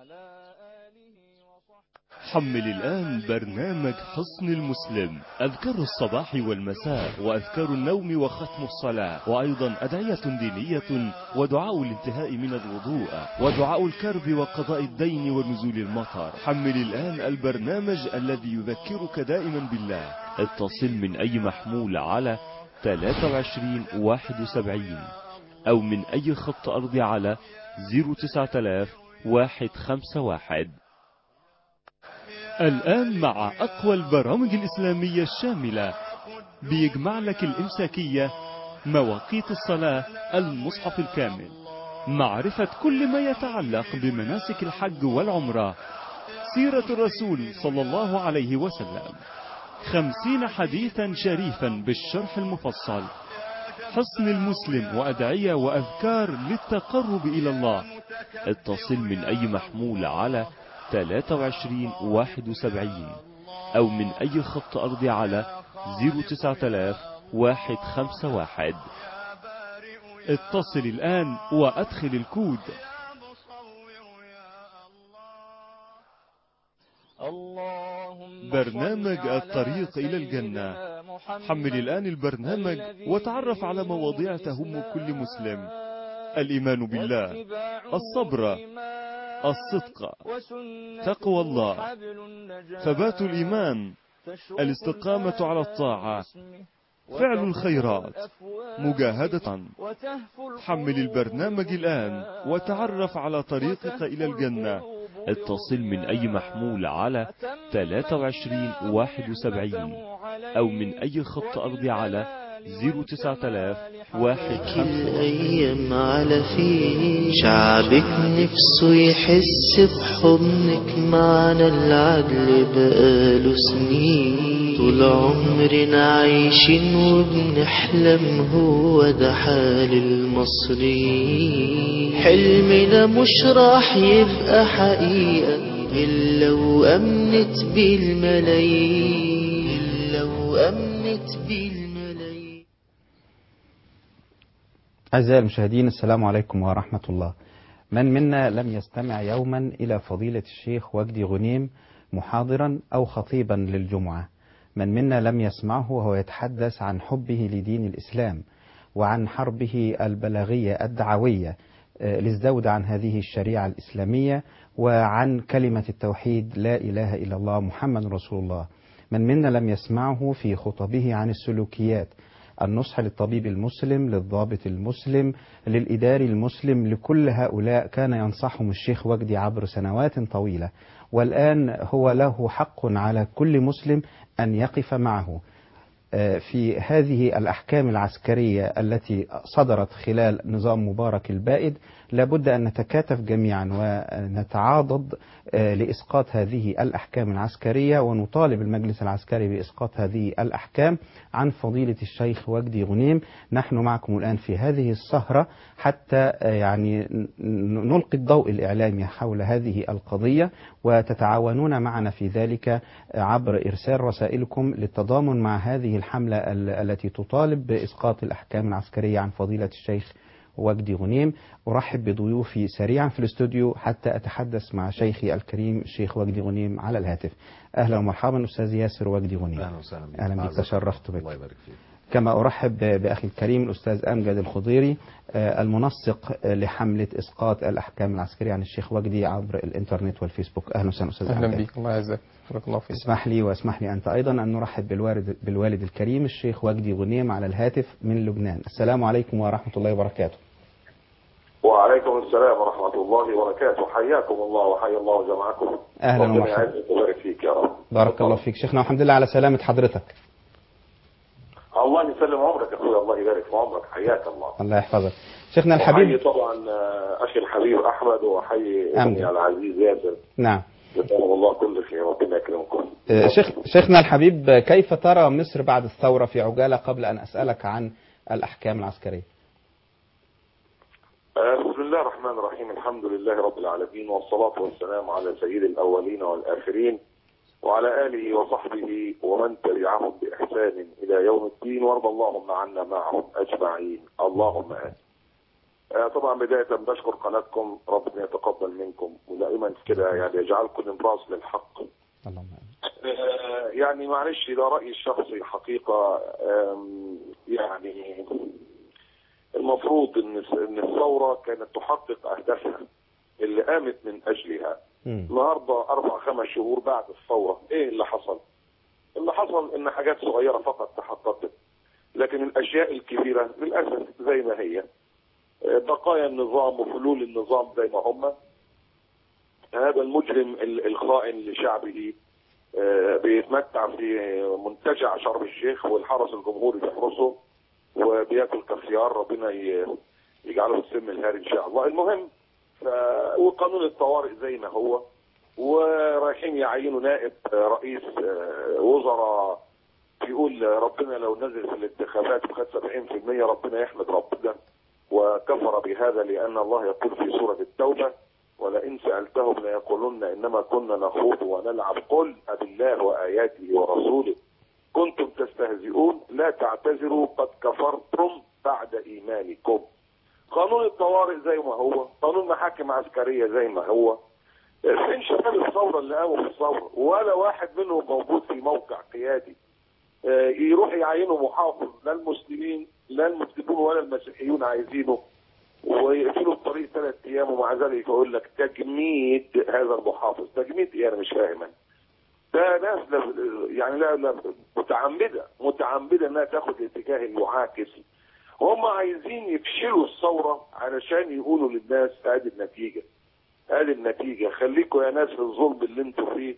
حمل الآن برنامج حصن المسلم أذكار الصباح والمساء وأذكار النوم وختم الصلاة وأيضا أدعية دينية ودعاء الانتهاء من الوضوء ودعاء الكرب وقضاء الدين ونزول المطر حمل الآن البرنامج الذي يذكرك دائما بالله اتصل من أي محمول على 23 71 أو من أي خط أرضي على 09000 151 الآن مع أقوى البرامج الإسلامية الشاملة بيجمع لك الإمساكية مواقيت الصلاة المصحف الكامل معرفة كل ما يتعلق بمناسك الحج والعمرة سيرة الرسول صلى الله عليه وسلم خمسين حديثا شريفا بالشرح المفصل حصن المسلم وأدعية وأذكار للتقرب إلى الله اتصل من أي محمول على 23 71 أو من أي خط أرضي على 09000 151 اتصل الآن وأدخل الكود برنامج الطريق إلى الجنة حمل الآن البرنامج وتعرف على مواضيع تهم كل مسلم الإيمان بالله الصبر الصدق تقوى الله ثبات الإيمان الاستقامة على الطاعة فعل الخيرات مجاهدة حمل البرنامج الآن وتعرف على طريقك إلى الجنة اتصل من أي محمول على 23 71 أو من أي خط أرضي على 09000 الأيام على فيه شعبك نفسه يحس بحضنك معنا العدل بقاله سنين طول عمرنا عايشين وبنحلم هو ده حال المصريين حلمنا مش راح يبقى حقيقة إلا وأمنت بالملايين إلا وأمنت بالملايين أعزائي المشاهدين السلام عليكم ورحمة الله من منا لم يستمع يوما إلى فضيلة الشيخ وجدي غنيم محاضرا أو خطيبا للجمعة من منا لم يسمعه وهو يتحدث عن حبه لدين الإسلام وعن حربه البلاغية الدعوية للزود عن هذه الشريعة الإسلامية وعن كلمة التوحيد لا إله إلا الله محمد رسول الله من منا لم يسمعه في خطبه عن السلوكيات النصح للطبيب المسلم للضابط المسلم للإداري المسلم لكل هؤلاء كان ينصحهم الشيخ وجدي عبر سنوات طويلة والآن هو له حق على كل مسلم أن يقف معه في هذه الأحكام العسكرية التي صدرت خلال نظام مبارك البائد لابد أن نتكاتف جميعا ونتعاضد لإسقاط هذه الأحكام العسكرية ونطالب المجلس العسكري بإسقاط هذه الأحكام عن فضيلة الشيخ وجدي غنيم نحن معكم الآن في هذه السهرة حتى يعني نلقي الضوء الإعلامي حول هذه القضية وتتعاونون معنا في ذلك عبر إرسال رسائلكم للتضامن مع هذه الحملة التي تطالب بإسقاط الأحكام العسكرية عن فضيلة الشيخ وجدي غنيم أرحب بضيوفي سريعا في الاستوديو حتى أتحدث مع شيخي الكريم الشيخ وجدي غنيم على الهاتف أهلا ومرحبا أستاذ ياسر وجدي غنيم اهلا وسهلا بك أهلا بك أعزك. تشرفت بك الله يبارك فيك كما أرحب ب- بأخي الكريم الأستاذ أمجد الخضيري آه، المنسق آه، لحملة إسقاط الأحكام العسكرية عن الشيخ وجدي عبر الإنترنت والفيسبوك أهلا وسهلا أستاذ اهلا أمجد بيك الله يعزك بارك الله فيك اسمح لي واسمح لي أنت أيضا أن نرحب بالوالد, بالوالد الكريم الشيخ وجدي غنيم على الهاتف من لبنان السلام عليكم ورحمة الله وبركاته وعليكم السلام ورحمة الله وبركاته حياكم الله وحيا الله جمعكم أهلا ربنا ومرحبا. يعزك ويبارك فيك يا رب بارك الله فيك شيخنا والحمد لله على سلامة حضرتك الله يسلم عمرك يا اخويا الله يبارك في عمرك حياك الله الله يحفظك شيخنا وحيي الحبيب طبعا آه، اخي الحبيب احمد وحيي أمجد. ابني العزيز ياسر نعم جزاهم الله كل خير ربنا يكرمكم آه، شيخ شيخنا الحبيب آه، كيف ترى مصر بعد الثورة في عجالة قبل أن أسألك عن الأحكام العسكرية آه، بسم الله الرحمن الرحيم الحمد لله رب العالمين والصلاة والسلام على سيد الأولين والآخرين وعلى آله وصحبه ومن تبعهم بإحسان إلى يوم الدين وارض اللهم عنا معهم أجمعين اللهم آمين آه، طبعا بداية بشكر قناتكم ربنا يتقبل منكم ودائما كده يعني يجعلكم انبراس للحق آه، يعني معلش ده رأيي الشخصي حقيقة آم، يعني المفروض ان ان الثوره كانت تحقق اهدافها اللي قامت من اجلها النهارده اربع خمس شهور بعد الثوره ايه اللي حصل؟ اللي حصل ان حاجات صغيره فقط تحققت لكن الاشياء الكبيره للاسف زي ما هي آه، بقايا النظام وحلول النظام زي ما هم هذا المجرم ال- الخائن لشعبه آه، بيتمتع في منتجع شرم الشيخ والحرس الجمهوري بيحرسه وبياكل كافيار ربنا ي- يجعله السم الهاري ان شاء الله المهم ف... وقانون الطوارئ زي ما هو ورايحين يعينوا نائب آه، رئيس آه، وزراء بيقول ربنا لو نزل في الانتخابات وخد 70% ربنا يحمد ربنا وكفر بهذا لان الله يقول في سوره التوبه ولئن سالتهم ليقولن انما كنا نخوض ونلعب قل أبالله واياته ورسوله كنتم تستهزئون لا تعتذروا قد كفرتم بعد ايمانكم قانون الطوارئ زي ما هو قانون محاكم عسكريه زي ما هو فين شباب الثوره اللي قاموا في الثوره ولا واحد منهم موجود في موقع قيادي آه، يروح يعينوا محافظ لا المسلمين لا المسلمون ولا المسيحيون عايزينه ويقفلوا الطريق ثلاث ايام ومع ذلك يقول لك تجميد هذا المحافظ تجميد ايه انا مش فاهم أنا. ده ناس لا يعني لا لا متعمده متعمده انها تاخد الاتجاه المعاكس هم عايزين يفشلوا الثوره علشان يقولوا للناس ادي النتيجه ادي النتيجه خليكم يا ناس في الظلم اللي انتوا فيه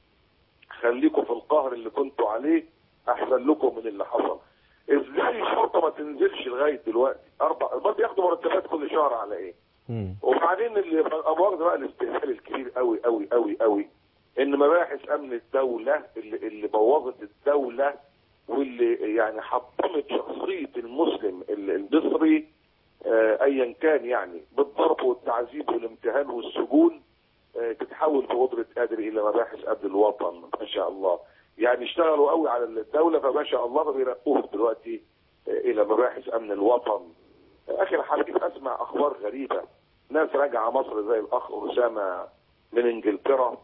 خليكم في القهر اللي كنتوا عليه احسن لكم من اللي حصل ازاي الشرطه ما تنزلش لغايه دلوقتي اربع ما بياخدوا مرتبات كل شهر على ايه وبعدين اللي مؤاخذه بقى الاستهزال الكبير قوي قوي قوي قوي ان مباحث امن الدوله اللي, اللي بوظت الدوله واللي يعني حطمت شخصيه المسلم ال- المصري آه، ايا كان يعني بالضرب والتعذيب والامتهان والسجون آه، تتحول بقدره قادر الى مباحث امن الوطن ما شاء الله يعني اشتغلوا قوي على الدوله فما شاء الله فبيرقوهم دلوقتي آه، الى مباحث امن الوطن آه، اخر حبيب اسمع اخبار غريبه ناس راجعه مصر زي الاخ اسامه من انجلترا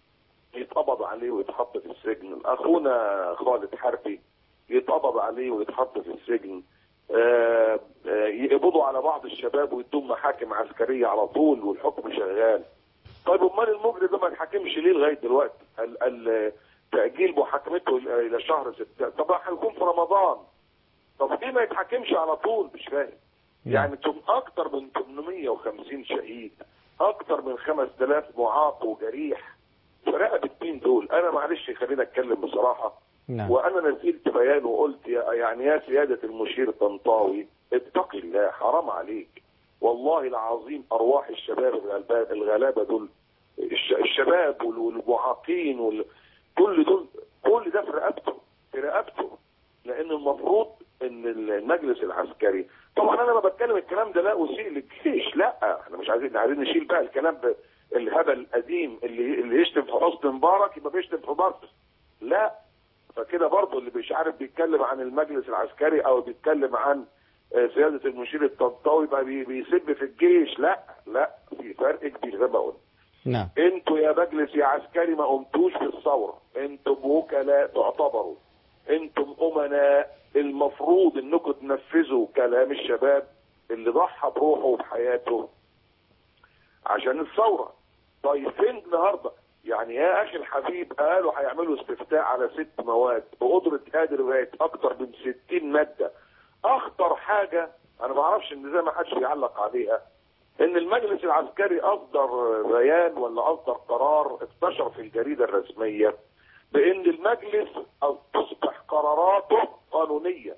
يتقبض عليه ويتحط في السجن اخونا خالد حربي يتقبض عليه ويتحط في السجن آه، آه، يقبضوا على بعض الشباب ويدوم محاكم عسكريه على طول والحكم شغال طيب امال المجرم ده ما اتحكمش ليه لغايه دلوقتي ال- ال- تاجيل محاكمته الى إلى شهر ستة طب هيكون في رمضان طب ليه ما يتحكمش على طول مش فاهم يعني تم اكتر من 850 شهيد اكتر من 5000 معاق وجريح في رقبه مين دول انا معلش خلينا اتكلم بصراحه نعم. وانا نزلت بيان وقلت يا يعني يا سياده المشير طنطاوي اتقي الله حرام عليك والله العظيم ارواح الشباب الغلبان الغلابه دول الش- الشباب وال- والمعاقين وال... كل دول كل ده في رقبته في رقبته لان المفروض ان المجلس العسكري طبعا انا ما بتكلم الكلام ده لا اسيء للجيش لا احنا مش عايزين عايزين نشيل بقى الكلام ده الهبل القديم اللي اللي يشتم في حسني مبارك يبقى بيشتم في مصر لا فكده برضه اللي مش عارف بيتكلم عن المجلس العسكري او بيتكلم عن آه، سياده المشير الطنطاوي بقى بي- بيسب في الجيش لا لا في فرق كبير زي ما قلت نعم انتوا يا مجلس يا عسكري ما قمتوش في الثوره انتم وكلاء تعتبروا انتم امناء المفروض انكم تنفذوا كلام الشباب اللي ضحى بروحه وبحياته عشان الثوره طيب فين النهارده يعني يا اخي الحبيب قالوا هيعملوا استفتاء على ست مواد بقدره قادر بقت اكتر من 60 ماده اخطر حاجه انا ما اعرفش ان زي ما حدش بيعلق عليها ان المجلس العسكري اصدر بيان ولا اصدر قرار انتشر في الجريده الرسميه بان المجلس تصبح قراراته قانونيه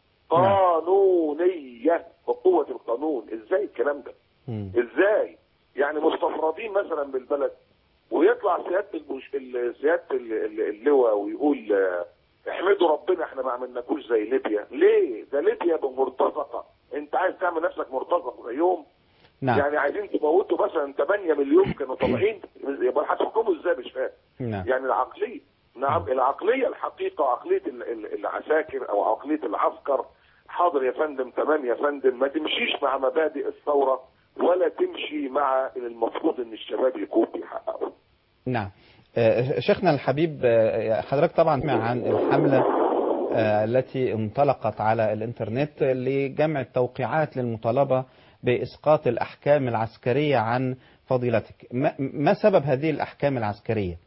قانونيه بقوه القانون ازاي الكلام ده ازاي يعني مستفردين مثلا بالبلد ويطلع سياده المش... ال- سياده ال- ال- اللواء ويقول آه، احمدوا ربنا احنا ما عملناكوش زي ليبيا ليه ده ليبيا بمرتزقه انت عايز تعمل نفسك مرتزق زيهم نعم. يعني عايزين تموتوا مثلا 8 مليون كانوا طالعين يبقى هتحكموا ازاي مش فاهم نعم يعني العقليه نعم العقليه الحقيقه عقليه ال- ال- العساكر او عقليه العسكر حاضر يا فندم تمام يا فندم ما تمشيش مع مبادئ الثوره ولا تمشي مع المفروض ان الشباب يكون بيحققوا نعم آه، شيخنا الحبيب آه، حضرتك طبعا سمع عن الحملة آه، التي انطلقت على الانترنت لجمع التوقيعات للمطالبة بإسقاط الأحكام العسكرية عن فضيلتك ما- ما سبب هذه الأحكام العسكرية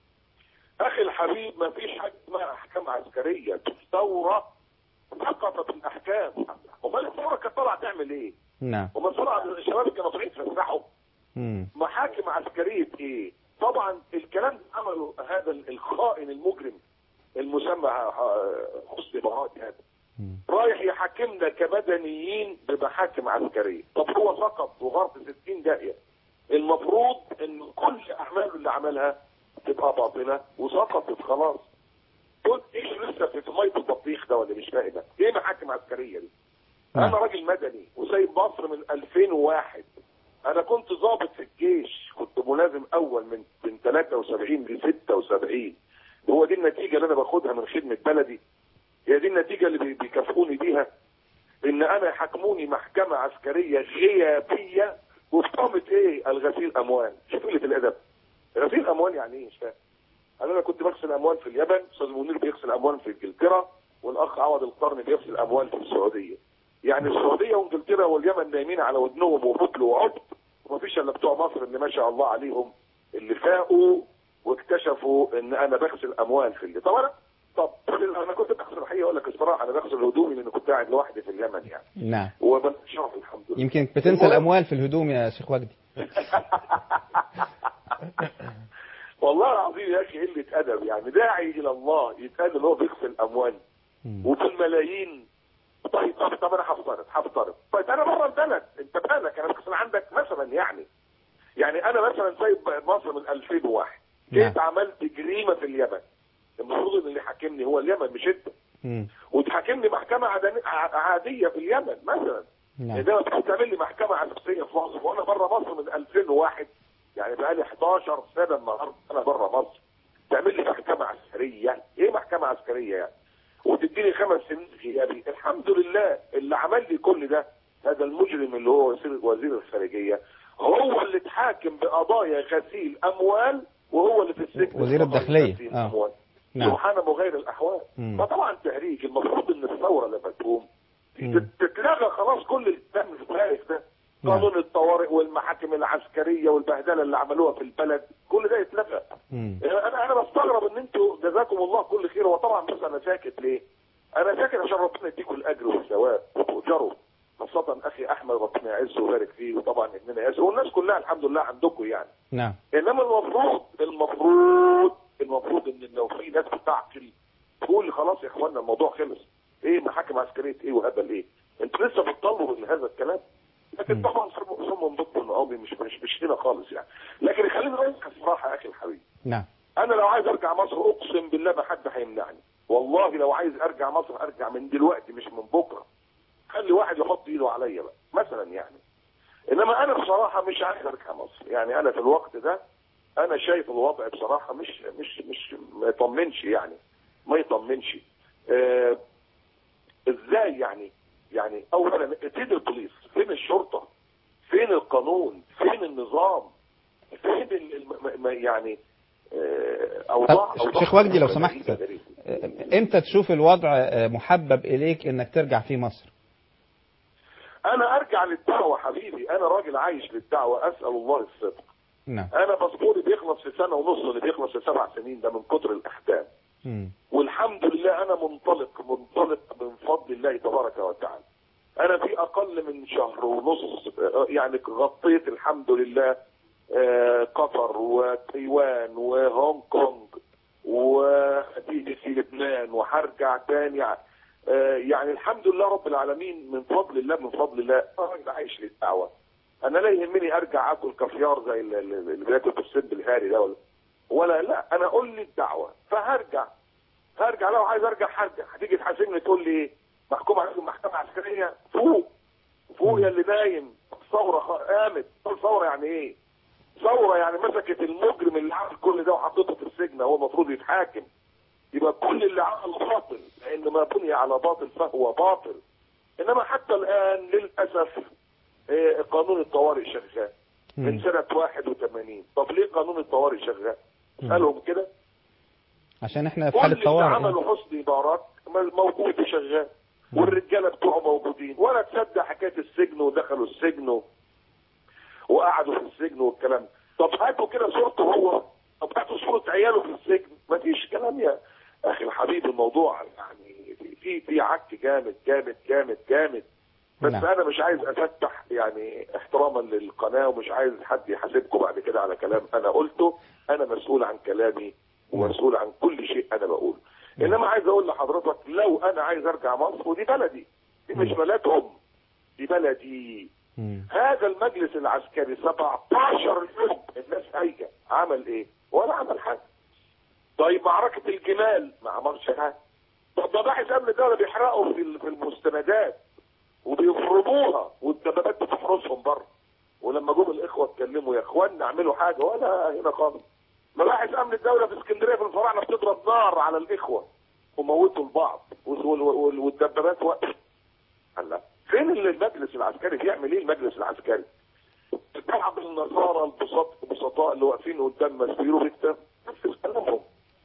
اخي الحبيب ما فيش حاجه اسمها احكام عسكريه الثوره سقطت الاحكام امال الثوره كانت طالعه تعمل ايه؟ نعم امال طلع الشباب كانوا طالعين يتفسحوا مم. محاكم عسكريه ايه؟ طبعا الكلام ده عمله هذا الخائن المجرم المسمى حسني براد هذا رايح يحاكمنا كمدنيين بمحاكم عسكريه طب هو سقط وغرب 60 داهيه المفروض ان كل اعماله اللي عملها تبقى باطله وسقطت خلاص تقول ايش لسه في ميه البطيخ ده ولا مش فاهم ايه محاكم عسكريه دي انا راجل مدني وسايب مصر من 2001 انا كنت ضابط في الجيش كنت ملازم اول من من 73 ل 76 هو دي النتيجه اللي انا باخدها من خدمه بلدي هي دي النتيجه اللي بي- بيكافئوني بيها ان انا يحاكموني محكمه عسكريه غيابيه وبتهمه ايه الغسيل اموال شوف قله الادب غسيل اموال يعني ايه مش فاهم انا انا كنت بغسل اموال في اليمن استاذ منير بيغسل اموال في انجلترا والاخ عوض القرن بيغسل اموال في السعوديه يعني السعوديه وانجلترا واليمن نايمين على ودنهم وبطل وعبد ومفيش الا بتوع مصر اللي ما شاء الله عليهم اللي فاقوا واكتشفوا ان انا بغسل اموال في اللي طب انا طب انا كنت بغسل الحقيقه اقول لك الصراحه انا بغسل هدومي لان كنت قاعد لوحدي في اليمن يعني نعم وبشرف الحمد لله يمكن بتنسى الأموال في الهدوم يا شيخ وجدي والله العظيم يا اخي قله ادب يعني داعي الى الله يتقال ان هو بيغسل اموال وبالملايين طيب طب, طب انا هفترض هفترض طيب انا بره البلد انت بالك انا بغسل عندك مثلا يعني يعني انا مثلا سايب مصر من 2001 جيت عملت جريمه في اليمن المفروض ان اللي حاكمني هو اليمن مش انت مم. وتحاكمني محكمه عدن- ع- عاديه في اليمن مثلا نعم. انما بتعمل لي محكمه عسكريه في مصر وانا بره مصر من 2001 يعني بقالي 11 سنه النهارده انا بره مصر تعمل لي محكمه عسكريه ايه محكمه عسكريه يعني وتديني خمس سنين غيابي الحمد لله اللي عمل لي كل ده هذا المجرم اللي هو وزير وزير الخارجيه هو اللي اتحاكم بقضايا غسيل اموال وهو اللي في السجن وزير الداخلية غسيل آه. اموال نعم. سبحان مغير الاحوال مم. فطبعا تهريج المفروض ان الثوره لما تقوم مم. تتلغى خلاص كل الكلام الفارغ ده قانون الطوارئ والمحاكم العسكريه والبهدله اللي عملوها في البلد كل ده يتلغى مم. انا انا بستغرب ان انتوا جزاكم الله كل خير وطبعا بس انا ساكت ليه؟ انا ساكت عشان ربنا يديكم الاجر والثواب وتؤجروا خاصة اخي احمد ربنا يعزه ويبارك فيه وطبعا ابننا ياسر والناس كلها الحمد لله عندكم يعني نعم انما المفروض المفروض المفروض ان لو في ناس بتعقل تقول خلاص يا اخوانا الموضوع خلص ايه محاكم عسكريه ايه وهبل ايه انتوا لسه بتطالبوا من هذا الكلام لكن طبعا صم ضد النقاضي مش مش مش هنا خالص يعني لكن خليني اقول لك الصراحه يا اخي الحبيب نعم انا لو عايز ارجع مصر اقسم بالله ما حد هيمنعني والله لو عايز ارجع مصر ارجع من دلوقتي مش من بكره خلي واحد يحط ايده عليا بقى مثلا يعني انما انا بصراحه مش عايز ارجع مصر يعني انا في الوقت ده انا شايف الوضع بصراحه مش مش مش ما يطمنش يعني ما يطمنش آه ازاي يعني يعني يعني اولا فين البوليس فين الشرطه فين القانون فين النظام فين ال- الم- م- يعني آه، اوضاع طب أوضاع شيخ وجدي لو غريبة سمحت غريبة. آه، امتى تشوف الوضع آه، محبب اليك انك ترجع في مصر انا ارجع للدعوه حبيبي انا راجل عايش للدعوه اسال الله الصدق نعم انا باسبوري بيخلص في سنه ونص اللي بيخلص في سبع سنين ده من كتر الاحكام مم. والحمد لله انا منطلق منطلق من فضل الله تبارك وتعالى انا في اقل من شهر ونص آه، يعني غطيت الحمد لله آه، قطر وتايوان وهونج كونج وهتيجي في لبنان وهرجع تاني آه، يعني الحمد لله رب العالمين من فضل الله من فضل الله انا راجل عايش للدعوه انا لا يهمني ارجع اكل كافيار زي ال- ال- اللي بياكل في السب الهاري ده ولا ولا لا انا قول لي الدعوه فهرجع هرجع لو عايز ارجع هرجع هتيجي تحاسبني تقول لي ايه محكوم عليك محكمه عسكريه فوق فوق يا اللي نايم ثوره خ- قامت ثوره يعني ايه ثوره يعني مسكت المجرم اللي عمل كل ده وحطيته في السجن هو المفروض يتحاكم يبقى كل اللي عمل باطل لان ما بني على باطل فهو باطل انما حتى الان للاسف آه، قانون الطوارئ شغال من سنه 81 طب ليه قانون الطوارئ شغال؟ اسالهم كده عشان احنا في كل حالة اللي طوارئ عمله حسني مبارك موجود وشغال والرجاله بتوعه موجودين ولا تصدق حكايه السجن ودخلوا السجن و- وقعدوا في السجن والكلام ده. طب هاتوا كده صورته هو طب هاتوا صوره عياله في السجن مفيش كلام يا اخي الحبيب الموضوع يعني في- في في عك جامد جامد جامد جامد بس نعم. انا مش عايز افتح يعني احتراما للقناه ومش عايز حد يحاسبكم بعد كده على كلام انا قلته انا مسؤول عن كلامي ومسؤول عن كل شيء انا بقوله انما عايز اقول لحضرتك لو انا عايز ارجع مصر ودي بلدي دي مش بلدهم دي بلدي هذا المجلس العسكري 17 يوم الناس هايجه عمل ايه؟ ولا عمل حاجه. طيب معركه الجمال ما عملش حاجه. طب مباحث امن الدوله بيحرقوا في ال- في المستندات وبيفرموها والدبابات بتحرسهم بره. ولما جم الاخوه اتكلموا يا اخوانا اعملوا حاجه ولا هنا خالص. مباحث امن الدوله في اسكندريه في الفراعنه بتضرب نار على الاخوه وموتوا البعض وال- وال- والدبابات وقفت. هلا فين اللي المجلس العسكري بيعمل ايه المجلس العسكري؟ بعض النصارى البساط البسطاء اللي واقفين قدام مسبيرو بيتنفذ كلامهم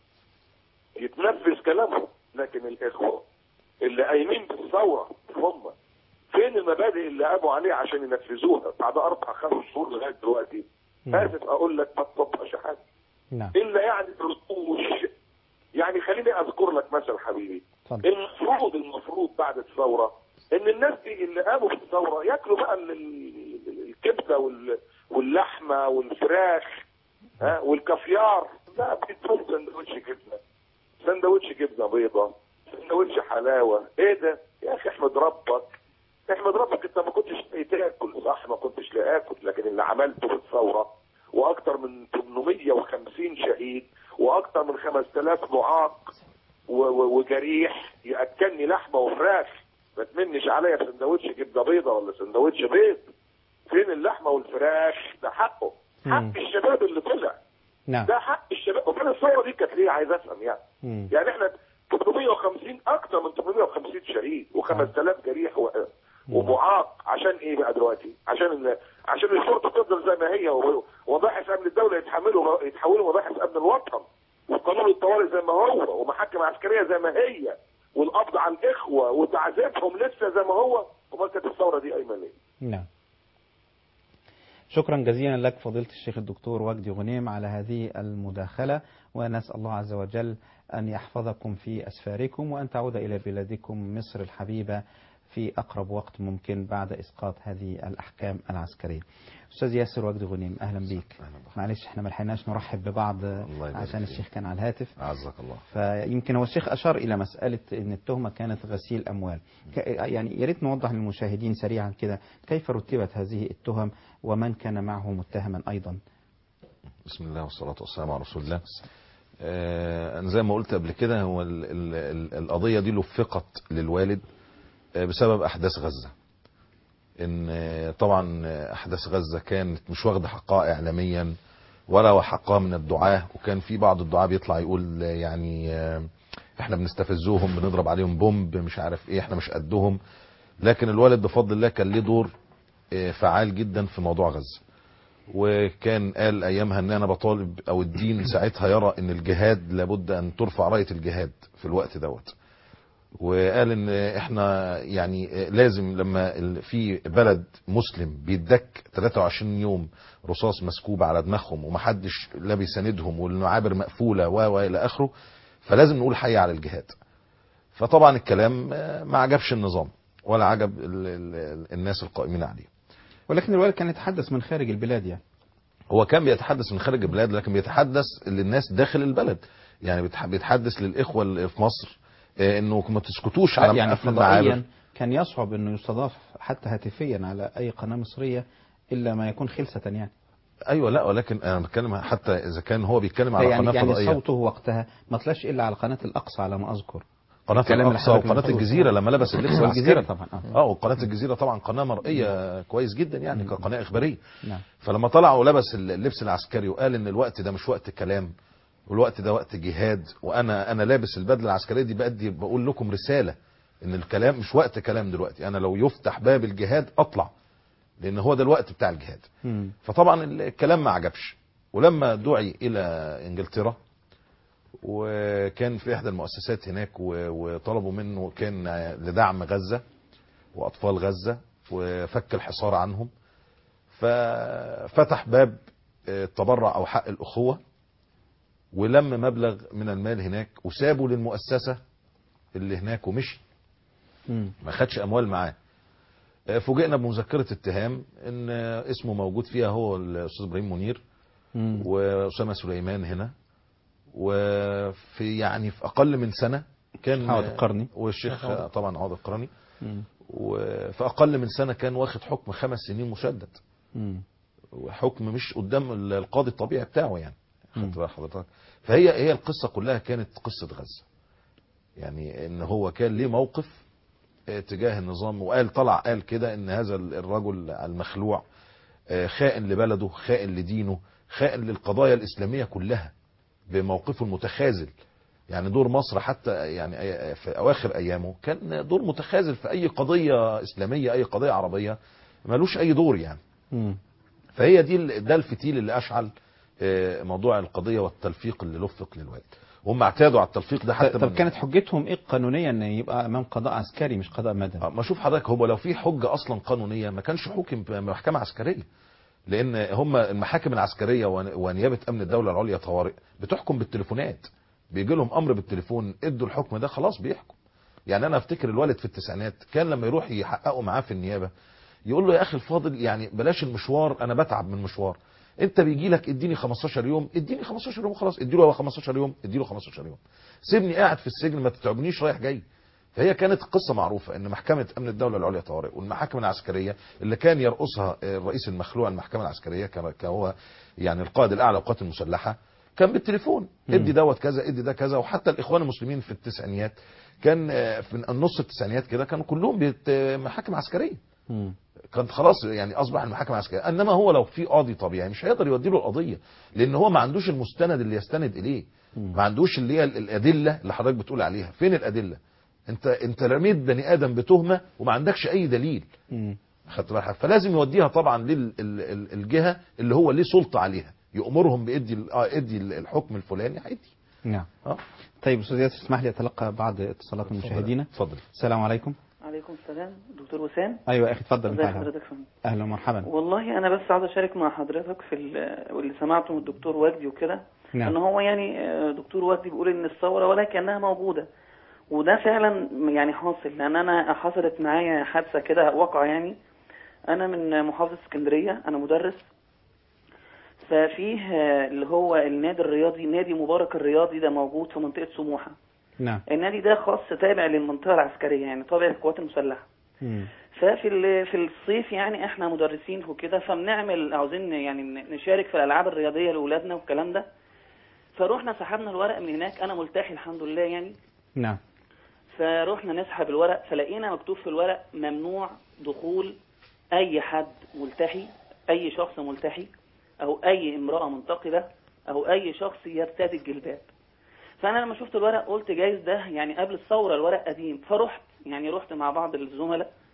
يتنفذ كلامهم لكن الاخوه اللي قايمين بالثوره هم فين المبادئ اللي قاموا عليها عشان ينفذوها بعد اربع خمس شهور لغايه دلوقتي اسف اقول لك ما تطبقش حاجه نعم الا يعني الرسوش يعني خليني اذكر لك مثل حبيبي المفروض المفروض بعد الثوره ان الناس دي اللي قاموا في الثوره ياكلوا بقى ال- ال- الكبده وال- واللحمه والفراخ ها والكافيار لا بيدوم سندوتش جبنه سندوتش جبنه بيضه سندوتش حلاوه ايه ده يا اخي احمد ربك احمد ربك انت ما كنتش لاقي تاكل صح ما كنتش لاقي اكل لكن اللي عملته في الثوره واكثر من 850 شهيد واكثر من 5000 معاق و- و- وجريح ياكلني لحمه وفراخ ما تمنش عليا سندوتش جبنه بيضه ولا سندوتش بيض فين اللحمه والفراخ ده حقه حق الشباب اللي طلع نعم ده حق الشباب وفين الثوره دي كانت ليه عايز افهم يعني مم. يعني احنا 850 اكثر من 850 شهيد و5000 جريح و... ومعاق عشان ايه بقى دلوقتي؟ عشان ال... عشان الشرطه تفضل زي ما هي و- ومباحث امن الدوله يتحملوا يتحولوا مباحث امن الوطن وقانون الطوارئ زي ما هو ومحاكم عسكريه زي ما هي والقبض على الاخوه وتعذيبهم لسه زي ما هو امال كانت الثوره دي قايمه ليه؟ نعم شكرا جزيلا لك فضيلة الشيخ الدكتور وجدي غنيم على هذه المداخلة ونسأل الله عز وجل أن يحفظكم في أسفاركم وأن تعود إلى بلادكم مصر الحبيبة في أقرب وقت ممكن بعد إسقاط هذه الأحكام العسكرية أستاذ ياسر وجدي غنيم أهلا بيك معلش احنا ملحقناش نرحب ببعض يبارك عشان فيك. الشيخ كان على الهاتف أعزك الله فيمكن هو الشيخ أشار إلى مسألة أن التهمة كانت غسيل أموال ك- يعني يا ريت نوضح للمشاهدين سريعا كده كيف رتبت هذه التهم ومن كان معه متهما أيضا بسم الله والصلاة والسلام على رسول الله آه، أنا زي ما قلت قبل كده هو ال ال ال القضية دي لفقت للوالد آه، بسبب أحداث غزة إن آه، طبعا آه، أحداث غزة كانت مش واخدة حقها إعلاميا ولا وحقها من الدعاة وكان في بعض الدعاة بيطلع يقول آه، يعني آه، احنا بنستفزوهم بنضرب عليهم بومب مش عارف ايه احنا مش قدهم لكن الوالد بفضل الله كان ليه دور آه، فعال جدا في موضوع غزه وكان قال ايامها ان انا بطالب او الدين ساعتها يرى ان الجهاد لابد ان ترفع رايه الجهاد في الوقت دوت وقال ان احنا يعني لازم لما ال- في بلد مسلم بيدك 23 يوم رصاص مسكوب على دماغهم ومحدش لا بيساندهم والمعابر مقفوله و و الى اخره فلازم نقول حي على الجهاد فطبعا الكلام آه، ما عجبش النظام ولا عجب ال ال الناس القائمين عليه ولكن الوالد كان يتحدث من خارج البلاد يعني هو كان بيتحدث من خارج البلاد لكن بيتحدث للناس داخل البلد يعني بيتح- بيتحدث للاخوه اللي في مصر آه، انه ما تسكتوش على يعني قفل المعابر فضائيا كان يصعب انه يستضاف حتى هاتفيا على اي قناه مصريه الا ما يكون خلسه يعني ايوه لا ولكن انا بتكلم حتى اذا كان هو بيتكلم على يعني قناه يعني فضائيه صوته وقتها ما طلعش الا على قناه الاقصى على ما اذكر قناه الكلام اللي الاقصى حضرتك وقناه بتقوله. الجزيره لما لبس اللبس والجزيرة العسكري طبعا آه. اه وقناه الجزيره طبعا قناه مرئيه كويس جدا يعني كقناه اخباريه نعم فلما طلع ولبس اللبس العسكري وقال ان الوقت ده مش وقت كلام والوقت ده وقت جهاد وانا انا لابس البدله العسكريه دي بدي بقول لكم رساله ان الكلام مش وقت كلام دلوقتي انا لو يفتح باب الجهاد اطلع لان هو ده الوقت بتاع الجهاد مم. فطبعا الكلام ما عجبش ولما دعي الى انجلترا وكان في احدى المؤسسات هناك و- وطلبوا منه كان لدعم غزه واطفال غزه وفك الحصار عنهم ففتح باب التبرع او حق الاخوه ولم مبلغ من المال هناك وسابه للمؤسسه اللي هناك ومشي مم. ما خدش اموال معاه فوجئنا بمذكره اتهام ان اسمه موجود فيها هو الاستاذ ابراهيم منير مم. واسامه سليمان هنا وفي يعني في اقل من سنه كان عوض القرني. والشيخ عوض. طبعا عوض القرني مم. وفي اقل من سنه كان واخد حكم خمس سنين مشدد مم. وحكم مش قدام القاضي الطبيعي بتاعه يعني مم. خدت بال حضرتك فهي هي القصه كلها كانت قصه غزه يعني ان هو كان ليه موقف آه، تجاه النظام وقال طلع قال كده ان هذا الرجل المخلوع آه، خائن لبلده خائن لدينه خائن للقضايا الاسلاميه كلها بموقفه المتخاذل يعني دور مصر حتى يعني أي- في اواخر ايامه كان دور متخاذل في اي قضيه اسلاميه اي قضيه عربيه ملوش اي دور يعني مم. فهي دي ال- ده الفتيل اللي اشعل آه، موضوع القضيه والتلفيق اللي لفق للوالد هم اعتادوا على التلفيق ده حتى طب من- كانت حجتهم ايه قانونيا ان يبقى امام قضاء عسكري مش قضاء مدني آه، ما شوف حضرتك هو لو في حجه اصلا قانونيه ما كانش حكم بمحكمه عسكريه لان هم المحاكم العسكريه ون- ونيابه امن الدوله العليا طوارئ بتحكم بالتليفونات بيجي لهم امر بالتليفون ادوا الحكم ده خلاص بيحكم يعني انا افتكر الوالد في التسعينات كان لما يروح يحققوا معاه في النيابه يقول له يا اخي الفاضل يعني بلاش المشوار انا بتعب من المشوار انت بيجي لك اديني 15 يوم اديني 15 يوم خلاص اديله هو 15 يوم اديله 15 يوم سيبني قاعد في السجن ما تتعبنيش رايح جاي فهي كانت قصة معروفة ان محكمة امن الدولة العليا طوارئ والمحاكم العسكرية اللي كان يرأسها الرئيس المخلوع المحكمة العسكرية كان كان هو يعني القائد الاعلى للقوات المسلحة كان بالتليفون مم. ادي دوت كذا ادي ده كذا وحتى الاخوان المسلمين في التسعينيات كان آه، في النص التسعينيات كده كانوا كلهم بيت- محاكم عسكرية مم. كانت خلاص يعني اصبح المحاكم العسكريه انما هو لو في قاضي طبيعي مش هيقدر يودي له القضيه لان هو ما عندوش المستند اللي يستند اليه ما عندوش اللي هي ال- الادله اللي حضرتك بتقول عليها فين الادله انت انت رميت بني ادم بتهمه وما عندكش اي دليل مم. خدت بالك فلازم يوديها طبعا للجهه اللي هو ليه سلطه عليها يامرهم بادي ال- اه ادي الحكم الفلاني هيدي نعم اه طيب استاذ ياسر اسمح لي اتلقى بعض اتصالات من مشاهدينا اتفضل السلام عليكم عليكم السلام دكتور وسام ايوه يا اخي اتفضل ازي انت حضرتك فندم اهلا ومرحبا والله انا بس عاوز اشارك مع حضرتك في ال- واللي سمعته من الدكتور وجدي وكده نعم. ان هو يعني آه، دكتور وجدي بيقول ان الثوره ولا كانها موجوده وده فعلا يعني حاصل لان انا حصلت معايا حادثه كده واقعه يعني انا من محافظه اسكندريه انا مدرس ففيه آه، اللي هو النادي الرياضي نادي مبارك الرياضي ده موجود في منطقه سموحه نعم النادي ده خاص تابع للمنطقه العسكريه يعني تابع للقوات المسلحه مم. ففي ال- في الصيف يعني احنا مدرسين وكده فبنعمل عاوزين يعني ن- نشارك في الالعاب الرياضيه لاولادنا والكلام ده فروحنا سحبنا الورق من هناك انا ملتحي الحمد لله يعني نعم فروحنا نسحب الورق فلقينا مكتوب في الورق ممنوع دخول اي حد ملتحي اي شخص ملتحي او اي امراه منتقبه او اي شخص يرتدي الجلباب فانا لما شفت الورق قلت جايز ده يعني قبل الثوره الورق قديم فرحت يعني رحت مع بعض الزملاء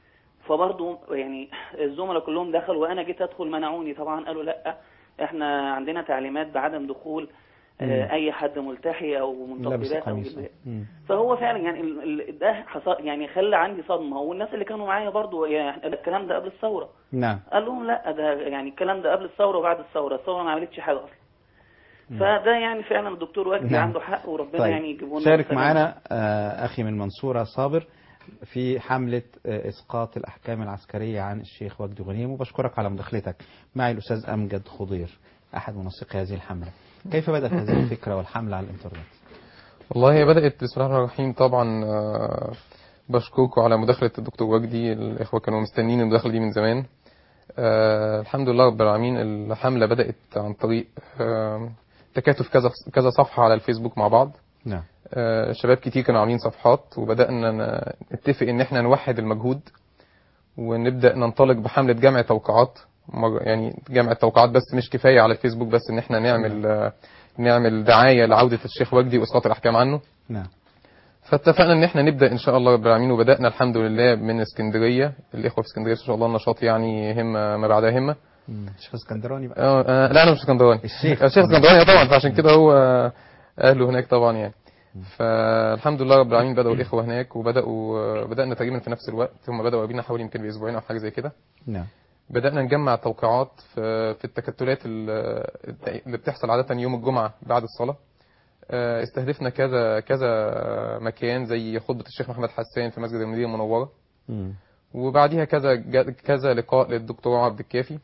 فبرضه يعني الزملاء كلهم دخلوا وانا جيت ادخل منعوني طبعا قالوا لا احنا عندنا تعليمات بعدم دخول آه، مم. اي حد ملتحي او لابس منتقبات او قميص جلباب مم. فهو فعلا يعني ال- ال- ده حصل يعني خلى عندي صدمه والناس اللي كانوا معايا برضو يعني الكلام ده قبل الثوره نعم قال لهم لا ده يعني الكلام ده قبل الثوره وبعد الثوره الثوره ما عملتش حاجه اصلا فده يعني فعلا الدكتور وجدي نعم. عنده حق وربنا طيب يعني يجيبه لنا شارك بالسلامة. معنا آه، أخي من المنصورة صابر في حملة آه، إسقاط الأحكام العسكرية عن الشيخ وجدي غنيم وبشكرك على مداخلتك معي الأستاذ أمجد خضير أحد منسقي هذه الحملة كيف بدأت هذه الفكرة والحملة على الإنترنت؟ والله هي بدأت بسم الله الرحمن الرحيم طبعا آه، بشكركم على مداخلة الدكتور وجدي الإخوة كانوا مستنيين المداخلة دي من زمان آه، الحمد لله رب العالمين الحملة بدأت عن طريق آه، تكاتف كذا كذا صفحة على الفيسبوك مع بعض نعم آه، شباب كتير كانوا عاملين صفحات وبدأنا ن- نتفق إن إحنا نوحد المجهود ونبدأ ننطلق بحملة جمع توقعات مر- يعني جمع التوقعات بس مش كفاية على الفيسبوك بس إن إحنا نعمل آه، نعمل دعاية لعودة الشيخ وجدي وإسقاط الأحكام عنه نعم فاتفقنا ان احنا نبدا ان شاء الله رب العالمين وبدانا الحمد لله من اسكندريه الاخوه في اسكندريه ان شاء الله النشاط يعني همه ما بعدها همه مم. الشيخ اسكندراني بقى اه آه، لا انا مش اسكندراني الشيخ. الشيخ اسكندراني طبعا فعشان كده هو اهله هناك طبعا يعني فالحمد لله رب العالمين بداوا الاخوه هناك وبداوا آه، بدانا تقريبا في نفس الوقت هم بداوا قبلنا حوالي يمكن باسبوعين او حاجه زي كده نعم بدأنا نجمع توقيعات في في التكتلات ال- اللي بتحصل عادة يوم الجمعة بعد الصلاة آه، استهدفنا كذا كذا مكان زي خطبة الشيخ محمد حسان في مسجد المدينة المنورة مم. وبعديها كذا جا- كذا لقاء للدكتور عبد الكافي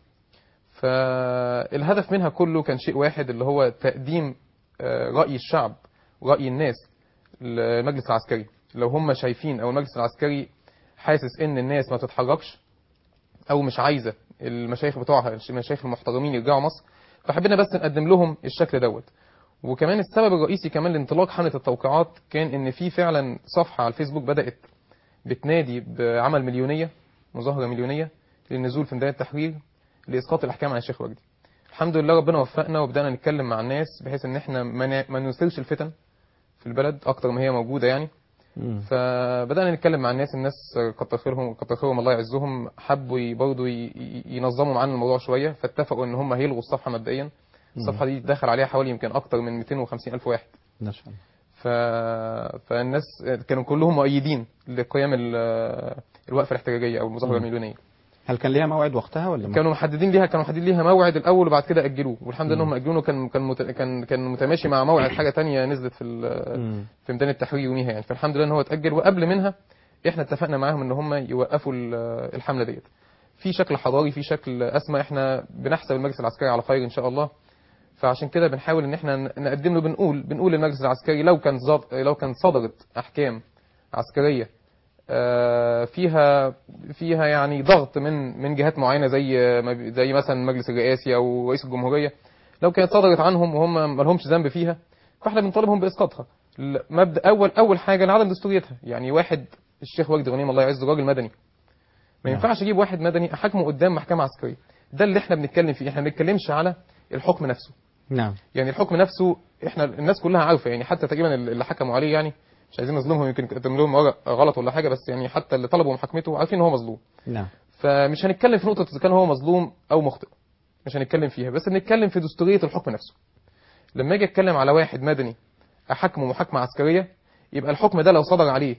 فالهدف منها كله كان شيء واحد اللي هو تقديم آه، رأي الشعب ورأي الناس للمجلس العسكري لو هم شايفين او المجلس العسكري حاسس ان الناس ما تتحركش او مش عايزه المشايخ بتوعها المشايخ المحترمين يرجعوا مصر فحبينا بس نقدم لهم الشكل دوت وكمان السبب الرئيسي كمان لانطلاق حمله التوقيعات كان ان في فعلا صفحه على الفيسبوك بدات بتنادي بعمل مليونيه مظاهره مليونيه للنزول في ميدان التحرير لاسقاط الاحكام عن الشيخ وجدي الحمد لله ربنا وفقنا وبدانا نتكلم مع الناس بحيث ان احنا ما ن- ما نثيرش الفتن في البلد اكتر ما هي موجوده يعني مم. فبدأنا نتكلم مع الناس الناس كتر خيرهم كتر خيرهم الله يعزهم حبوا ي- برضه ي- ي- ينظموا معانا الموضوع شوية فاتفقوا ان هم هيلغوا الصفحة مبدئيا الصفحة دي دخل عليها حوالي يمكن اكتر من 250 الف واحد ما شاء الله ف... فالناس كانوا كلهم مؤيدين لقيام ال- الوقفة الاحتجاجية او المظاهرة مم. المليونية هل كان ليها موعد وقتها ولا ما؟ كانوا محددين ليها كانوا محددين ليها موعد الاول وبعد كده اجلوه والحمد لله مم. انهم اجلوه كان كان مت... كان كان متماشي مع موعد حاجه تانية نزلت في ال... مم. في ميدان التحرير يوميها يعني فالحمد لله ان هو اتاجل وقبل منها احنا اتفقنا معاهم ان هم يوقفوا ال- الحمله ديت في شكل حضاري في شكل اسمى احنا بنحسب المجلس العسكري على خير ان شاء الله فعشان كده بنحاول ان احنا نقدم له بنقول بنقول للمجلس العسكري لو كان زاد لو كان صدرت احكام عسكريه آه، فيها فيها يعني ضغط من من جهات معينه زي ما بي- زي مثلا المجلس الرئاسي او رئيس الجمهوريه لو كانت صدرت عنهم وهم ما لهمش ذنب فيها فاحنا بنطالبهم باسقاطها ل- مبدا اول اول حاجه لعدم دستوريتها يعني واحد الشيخ وجدي غنيم الله يعزه راجل مدني ما نعم. ينفعش اجيب واحد مدني احاكمه قدام محكمه عسكريه ده اللي احنا بنتكلم فيه احنا ما بنتكلمش على الحكم نفسه نعم يعني الحكم نفسه احنا الناس كلها عارفه يعني حتى تقريبا اللي حكموا عليه يعني مش عايزين نظلمهم يمكن قدم لهم ورق غلط ولا حاجه بس يعني حتى اللي طلبوا محاكمته عارفين ان هو مظلوم نعم فمش هنتكلم في نقطه اذا كان هو مظلوم او مخطئ مش هنتكلم فيها بس بنتكلم في دستوريه الحكم نفسه لما اجي اتكلم على واحد مدني احكمه محاكمه عسكريه يبقى الحكم ده لو صدر عليه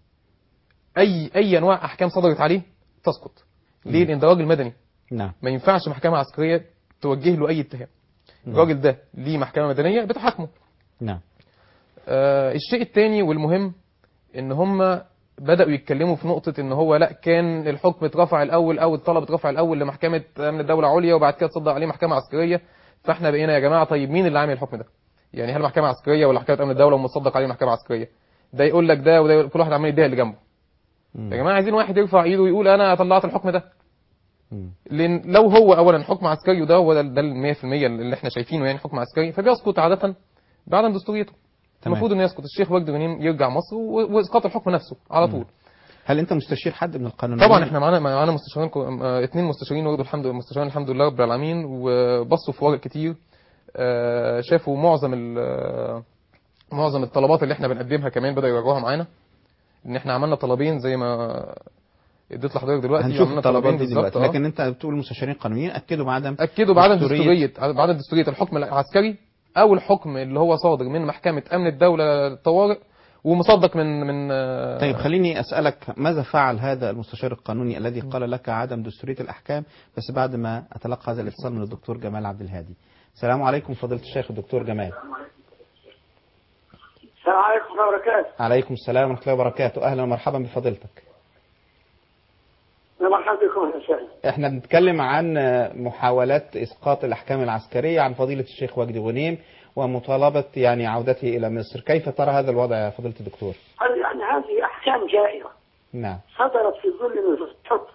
اي اي انواع احكام صدرت عليه تسقط ليه لان ده راجل مدني نعم ما ينفعش محكمه عسكريه توجه له اي اتهام نعم. الراجل ده ليه محكمه مدنيه بتحاكمه نعم آه الشيء الثاني والمهم ان هم بداوا يتكلموا في نقطه ان هو لا كان الحكم اترفع الاول او الطلب اترفع الاول لمحكمه امن الدوله عليا وبعد كده تصدق عليه محكمه عسكريه فاحنا بقينا يا جماعه طيب مين اللي عامل الحكم ده يعني هل محكمه عسكريه ولا محكمه امن الدوله ومتصدق عليه محكمه عسكريه ده يقول لك ده وده يقول كل واحد عمال يديها اللي جنبه يا جماعه عايزين واحد يرفع ايده ويقول انا طلعت الحكم ده لان لو هو اولا حكم عسكري وده هو ده ده ال 100% اللي احنا شايفينه يعني حكم عسكري فبيسقط عاده بعدم دستوريته تمام. المفروض انه يسقط الشيخ وجدي غنيم يرجع مصر و- واسقاط الحكم نفسه على طول هل انت مستشير حد من القانونيين طبعا احنا معانا معانا مستشارين كو- آه، اتنين مستشارين برضه الحمد لله مستشارين الحمد لله رب العالمين وبصوا في ورق كتير آه، شافوا معظم ال- آه، معظم الطلبات اللي احنا بنقدمها كمان بدأوا يراجعوها معانا ان احنا عملنا طلبين زي ما اديت لحضرتك دلوقتي هنشوف عملنا الطلبات طلبين دي بالظبط دلوقتي آه. لكن انت بتقول المستشارين القانونيين اكدوا بعدم اكدوا بعدم دستورية- دستوريه بعدم دستوريه الحكم العسكري او الحكم اللي هو صادر من محكمه امن الدوله للطوارئ ومصدق من من آه، طيب خليني أسألك ماذا فعل هذا المستشار القانوني الذي قال لك عدم دستورية الأحكام بس بعد ما أتلقى هذا الاتصال من الدكتور جمال عبد الهادي السلام عليكم فضيلة الشيخ الدكتور جمال السلام عليكم ورحمة الله وبركاته عليكم السلام ورحمة الله وبركاته أهلا ومرحبا بفضيلتك يا مرحبا بكم يا شيخ احنا بنتكلم عن محاولات إسقاط الأحكام العسكرية عن فضيلة الشيخ وجدي غنيم ومطالبة يعني عودته إلى مصر كيف ترى هذا الوضع يا فضيلة الدكتور هذه- يعني هذه أحكام جائرة نعم صدرت في ظل نظام الحكم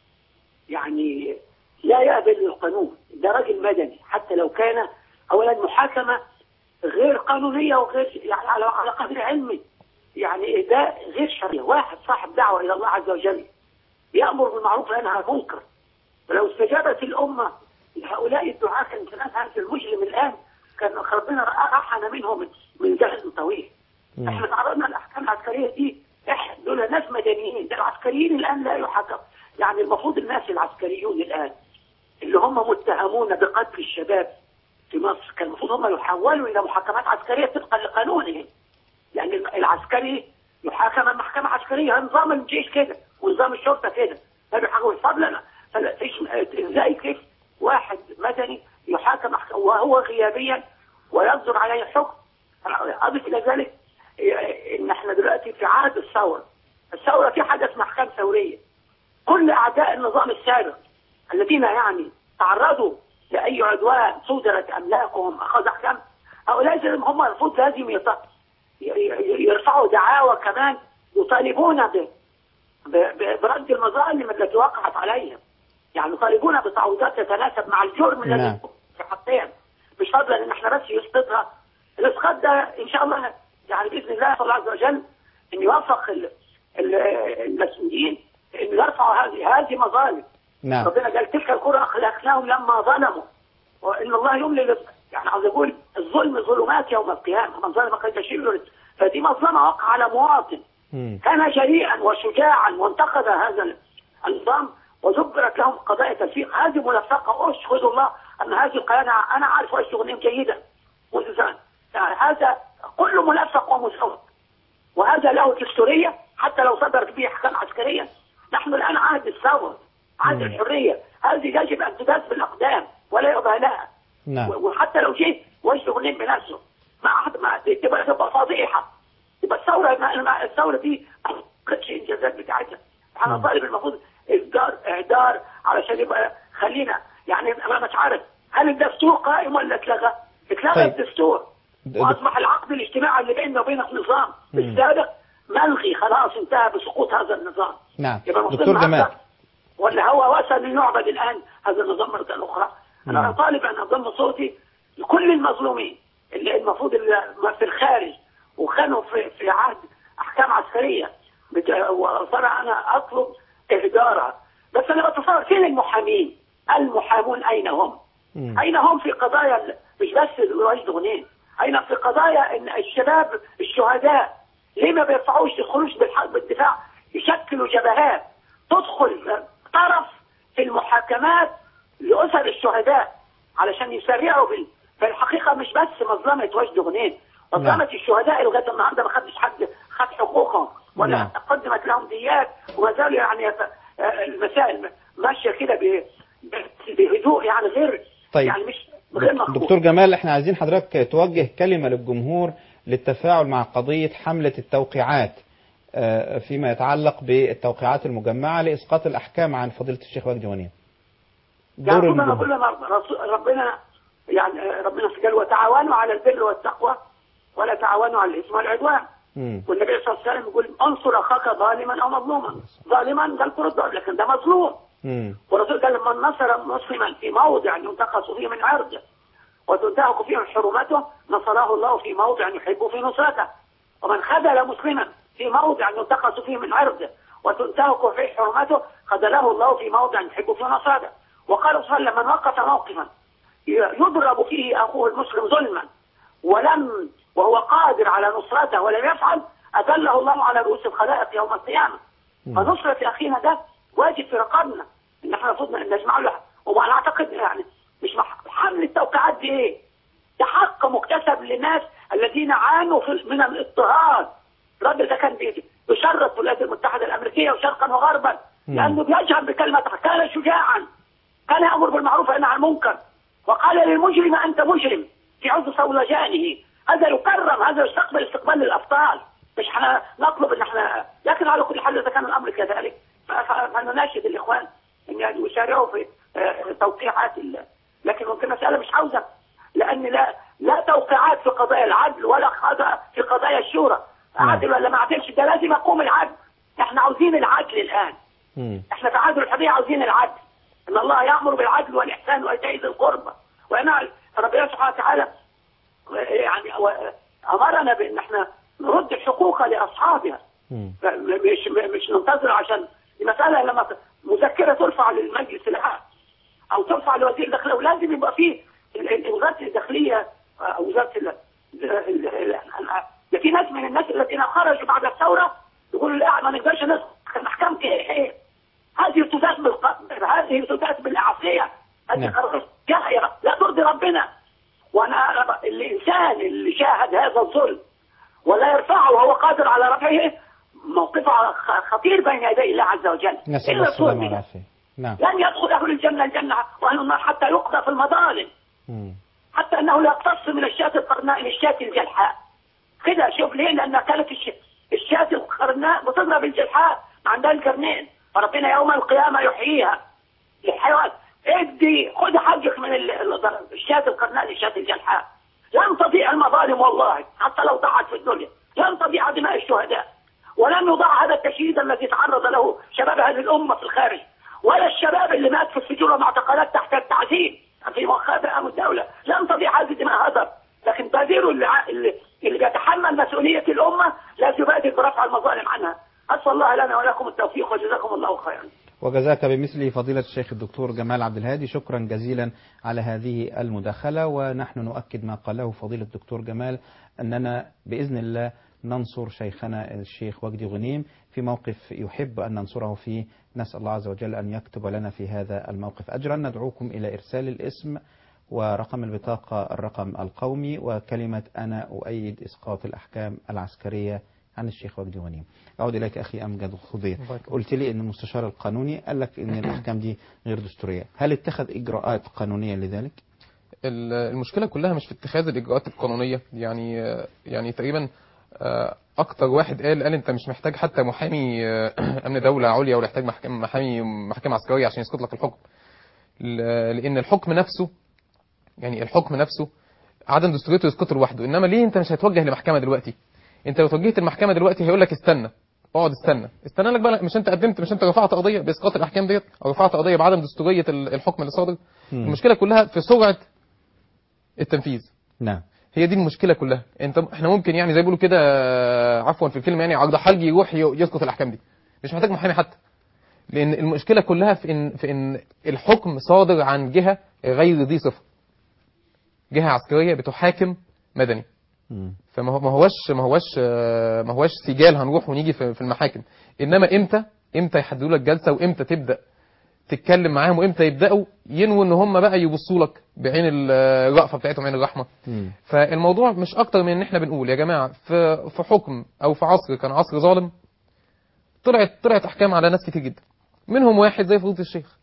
يعني لا يقبل القانون ده راجل مدني حتى لو كان أولا محاكمة غير قانونية وغير يعني على على قدر علمي يعني ده غير شرعي واحد صاحب دعوة إلى الله عز وجل يأمر بالمعروف وينهى عن المنكر ولو استجابت الأمة لهؤلاء الدعاة كان كلام هذا المجرم الآن كان ربنا رحنا منه من من جهل طويل احنا تعرضنا للاحكام العسكريه دي احنا دول ناس مدنيين ده العسكريين الان لا يحاكم يعني المفروض الناس العسكريون الان اللي هم متهمون بقتل الشباب في مصر كان المفروض هم يحولوا الى محاكمات عسكريه طبقا لقانونهم لان العسكري يحاكم محكمه عسكريه نظام الجيش كده ونظام الشرطه كده ما بيحاكموا فضلا فلا فيش ازاي كيف واحد مدني يحاكم محك- وهو غيابيا ويصدر عليه حكم اضف الى ذلك ان احنا دلوقتي في عهد الثوره الثوره في حاجه اسمها احكام ثوريه كل اعداء النظام السابق الذين يعني تعرضوا لاي عدوان صدرت املاكهم اخذ احكام هؤلاء لازم هم المفروض لازم يط- ي- ي- يرفعوا دعاوى كمان يطالبون ب- ب- ب- برد المظالم التي وقعت عليهم يعني يطالبون بتعويضات تتناسب مع الجرم الذي نعم. في حقهم مش فضلا ان احنا بس يسقطها الاسقاط ده ان شاء الله يعني باذن الله الله عز وجل ان يوفق ال- ال- المسؤولين ان يرفعوا هذه هذه مظالم نعم ربنا قال تلك القرى اخلقناهم لما ظلموا وان الله يملي لل- يعني عاوز اقول الظلم ظلمات يوم القيامه من ظلم قد يشيل فدي مظلمه وقع على مواطن كان جريئا وشجاعا وانتقد هذا النظام وذكرت لهم قضايا تلفيق هذه ملفقه اشهد الله ان هذه القضايا انا أنا عارف ايش تغنيهم جيدا منذ زمان يعني هذا كله ملفق ومزور وهذا له دستوريه حتى لو صدرت به احكام عسكريه نحن الان عهد الثوره عهد الحريه هذه يجب ان تداس بالاقدام ولا يؤبه لها نعم وحتى لو جيت وجه غنيم بنفسه ما أحد ما تبقى تبقى فضيحه يبقى الثوره ما ما- الثوره دي ما كانتش الانجازات بتاعتها احنا طالب المفروض اصدار اعدار علشان يبقى خلينا يعني انا مش عارف هل الدستور قائم ولا اتلغى؟ اتلغى طيب. الدستور د- واصبح العقد الاجتماعي اللي بيننا وبين النظام السابق ملغي خلاص انتهى بسقوط هذا النظام نعم يبقى المفروض دكتور النهاردة جمال ولا هو وصل لنعبد الان هذا النظام مره اخرى انا نعم. طالب ان اضم صوتي لكل المظلومين اللي المفروض اللي في الخارج وكانوا في في عهد احكام عسكريه بت- وصار انا اطلب اهدارها بس انا بتصور فين المحامين؟ المحامون اين هم؟ اين هم في قضايا ال- مش بس الوجد غنين اين في قضايا ان الشباب الشهداء ليه ما بيرفعوش الخروج بالحق بالدفاع يشكلوا جبهات تدخل طرف في المحاكمات لاسر الشهداء علشان يسرعوا بال... فالحقيقه مش بس مظلمه وجد غنين مظلمه الشهداء لغايه النهارده ما خدش حد خد حقوقهم ولا نعم. قدمت لهم ديات وما زالوا يعني يت... آه، المسائل ماشيه كده ب... ب- بهدوء يعني غير طيب. يعني مش غير مخطوط دكتور جمال احنا عايزين حضرتك توجه كلمة للجمهور للتفاعل مع قضية حملة التوقيعات آه، فيما يتعلق بالتوقيعات المجمعة لإسقاط الأحكام عن فضيلة الشيخ وجدي غنيم يعني دور كلنا الجمهور كلنا رسول- ربنا يعني آه، ربنا قال وتعاونوا على البر والتقوى ولا تعاونوا على الاثم والعدوان مم. والنبي صلى الله عليه وسلم يقول انصر اخاك ظالما او مظلوما ظالما قال ترد لكن ده مظلوم مم. والرسول قال من نصر مسلما في موضع ينتقص فيه من عرضه وتنتهك فيه حرمته نصره الله في موضع يحب فيه نصرته ومن خذل مسلما في موضع ينتقص فيه من عرضه وتنتهك فيه حرمته خذله الله في موضع يحب فيه نصرته وقال صلى الله عليه وسلم من وقف موقفا يضرب فيه اخوه المسلم ظلما ولم وهو قادر على نصرته ولم يفعل أذله الله على رؤوس الخلائق يوم القيامة فنصرة أخينا ده واجب في رقابنا ان احنا المفروض نجمع له وانا اعتقد يعني مش مح- حمل التوقيعات دي ايه؟ ده حق مكتسب للناس الذين عانوا في من الاضطهاد الراجل ده كان بي- بيشرط في الولايات المتحده الامريكيه وشرقا وغربا لانه بيجهر بكلمه كان شجاعا كان يامر بالمعروف وينهى عن المنكر وقال للمجرم انت مجرم في عز صولجانه هذا يكرم هذا يستقبل استقبال الابطال مش احنا نطلب ان احنا لكن على كل حال اذا كان الامر كذلك ف- ف- فنناشد الاخوان ان يعني يسارعوا في آه، توقيعات ال- لكن ممكن مساله مش عاوزه لان لا لا توقيعات في قضايا العدل ولا قضاء في قضايا الشورى عدل ولا ما عدلش ده لازم يقوم العدل احنا عاوزين العدل الان احنا في عدل الحريه عاوزين العدل ان الله يامر بالعدل والاحسان وايتاء ذي القربى وانا ربنا سبحانه وتعالى يعني و- امرنا بان احنا نرد الحقوق لاصحابها مش مش ننتظر عشان المساله لما ت- مذكره ترفع للمجلس العام او ترفع لوزير الداخليه ولازم يبقى فيه ال- ال- وزاره الداخليه او وزاره ال- ال- ال- ال- ده في ناس من الناس الذين خرجوا بعد الثوره يقولوا لا ما نقدرش ندخل محكمة ايه هذه تداس بالق... هذه تداس بالاعصيه هذه قرارات جائره لا ترضي ربنا وانا الانسان اللي شاهد هذا الظلم ولا يرفعه وهو قادر على رفعه موقفه خ- خطير بين يدي الله عز وجل نسأل إلا الله السلامة الظلم. والعافية نعم لن يدخل اهل الجنه الجنه واهل النار حتى يقضى في المظالم مم. حتى انه لا يقتص من الشاة القرناء للشاة الجلحاء كده شوف ليه لان كانت الش- الشاة القرناء بتضرب الجلحاء عندها القرنين فربنا يوم القيامة يحييها للحيوان ادي خد حقك من ال- ال- الشاة القرناء للشاة الجلحاء لن تضيع المظالم والله حتى لو ضاعت في الدنيا لن تضيع دماء الشهداء ولن يضاع هذا التشهيد الذي تعرض له شباب هذه الأمة في الخارج ولا الشباب اللي مات في السجون ومعتقلات تحت التعذيب في مخابئ أمن الدولة لن تضيع هذه الدماء هدر لكن بادروا اللي, ع- اللي, اللي بيتحمل مسؤولية الأمة لا يبادر برفع المظالم عنها أسأل الله لنا ولكم التوفيق وجزاكم الله خيرا وجزاك بمثله فضيلة الشيخ الدكتور جمال عبد الهادي شكرا جزيلا على هذه المداخلة ونحن نؤكد ما قاله فضيلة الدكتور جمال أننا بإذن الله ننصر شيخنا الشيخ وجدي غنيم في موقف يحب أن ننصره فيه نسأل الله عز وجل أن يكتب لنا في هذا الموقف أجرا ندعوكم إلى إرسال الاسم ورقم البطاقة الرقم القومي وكلمة أنا أؤيد إسقاط الأحكام العسكرية عن الشيخ وجدي غنيم أعود إليك أخي أمجد خضير قلت لي أن المستشار القانوني قال لك أن الأحكام دي غير دستورية هل اتخذ إجراءات قانونية لذلك؟ ال- المشكله كلها مش في اتخاذ الاجراءات القانونيه يعني يعني تقريبا آه، اكتر واحد قال قال انت مش محتاج حتى محامي آه، امن دوله عليا ولا محتاج محكمة- محامي محكمه عسكريه عشان يسقط لك الحكم ل- لان الحكم نفسه يعني الحكم نفسه عدم دستوريته يسقطه لوحده انما ليه انت مش هتوجه لمحكمه دلوقتي انت لو توجهت المحكمه دلوقتي هيقول لك استنى اقعد استنى استنى لك بقى مش انت قدمت مش انت رفعت قضيه باسقاط الاحكام ديت او رفعت قضيه بعدم دستوريه ال- الحكم اللي صادر مم. المشكله كلها في سرعه التنفيذ نعم هي دي المشكله كلها انت احنا ممكن يعني زي بيقولوا كده آه، عفوا في الفيلم يعني عرض حلقي يروح ي- يسقط الاحكام دي مش محتاج محامي حتى لان المشكله كلها في ان في ان الحكم صادر عن جهه غير ذي صفه جهه عسكريه بتحاكم مدني فما هو ما هوش ما هوش آه، ما هوش سجال هنروح ونيجي في في المحاكم انما امتى امتى يحددوا لك جلسه وامتى تبدا تتكلم معاهم وامتى يبداوا ينووا ان هم بقى يبصوا لك بعين ال- الرأفه بتاعتهم عين الرحمه فالموضوع مش اكتر من ان احنا بنقول يا جماعه في في حكم او في عصر كان عصر ظالم طلعت طلعت احكام على ناس كتير جدا منهم واحد زي فضيله الشيخ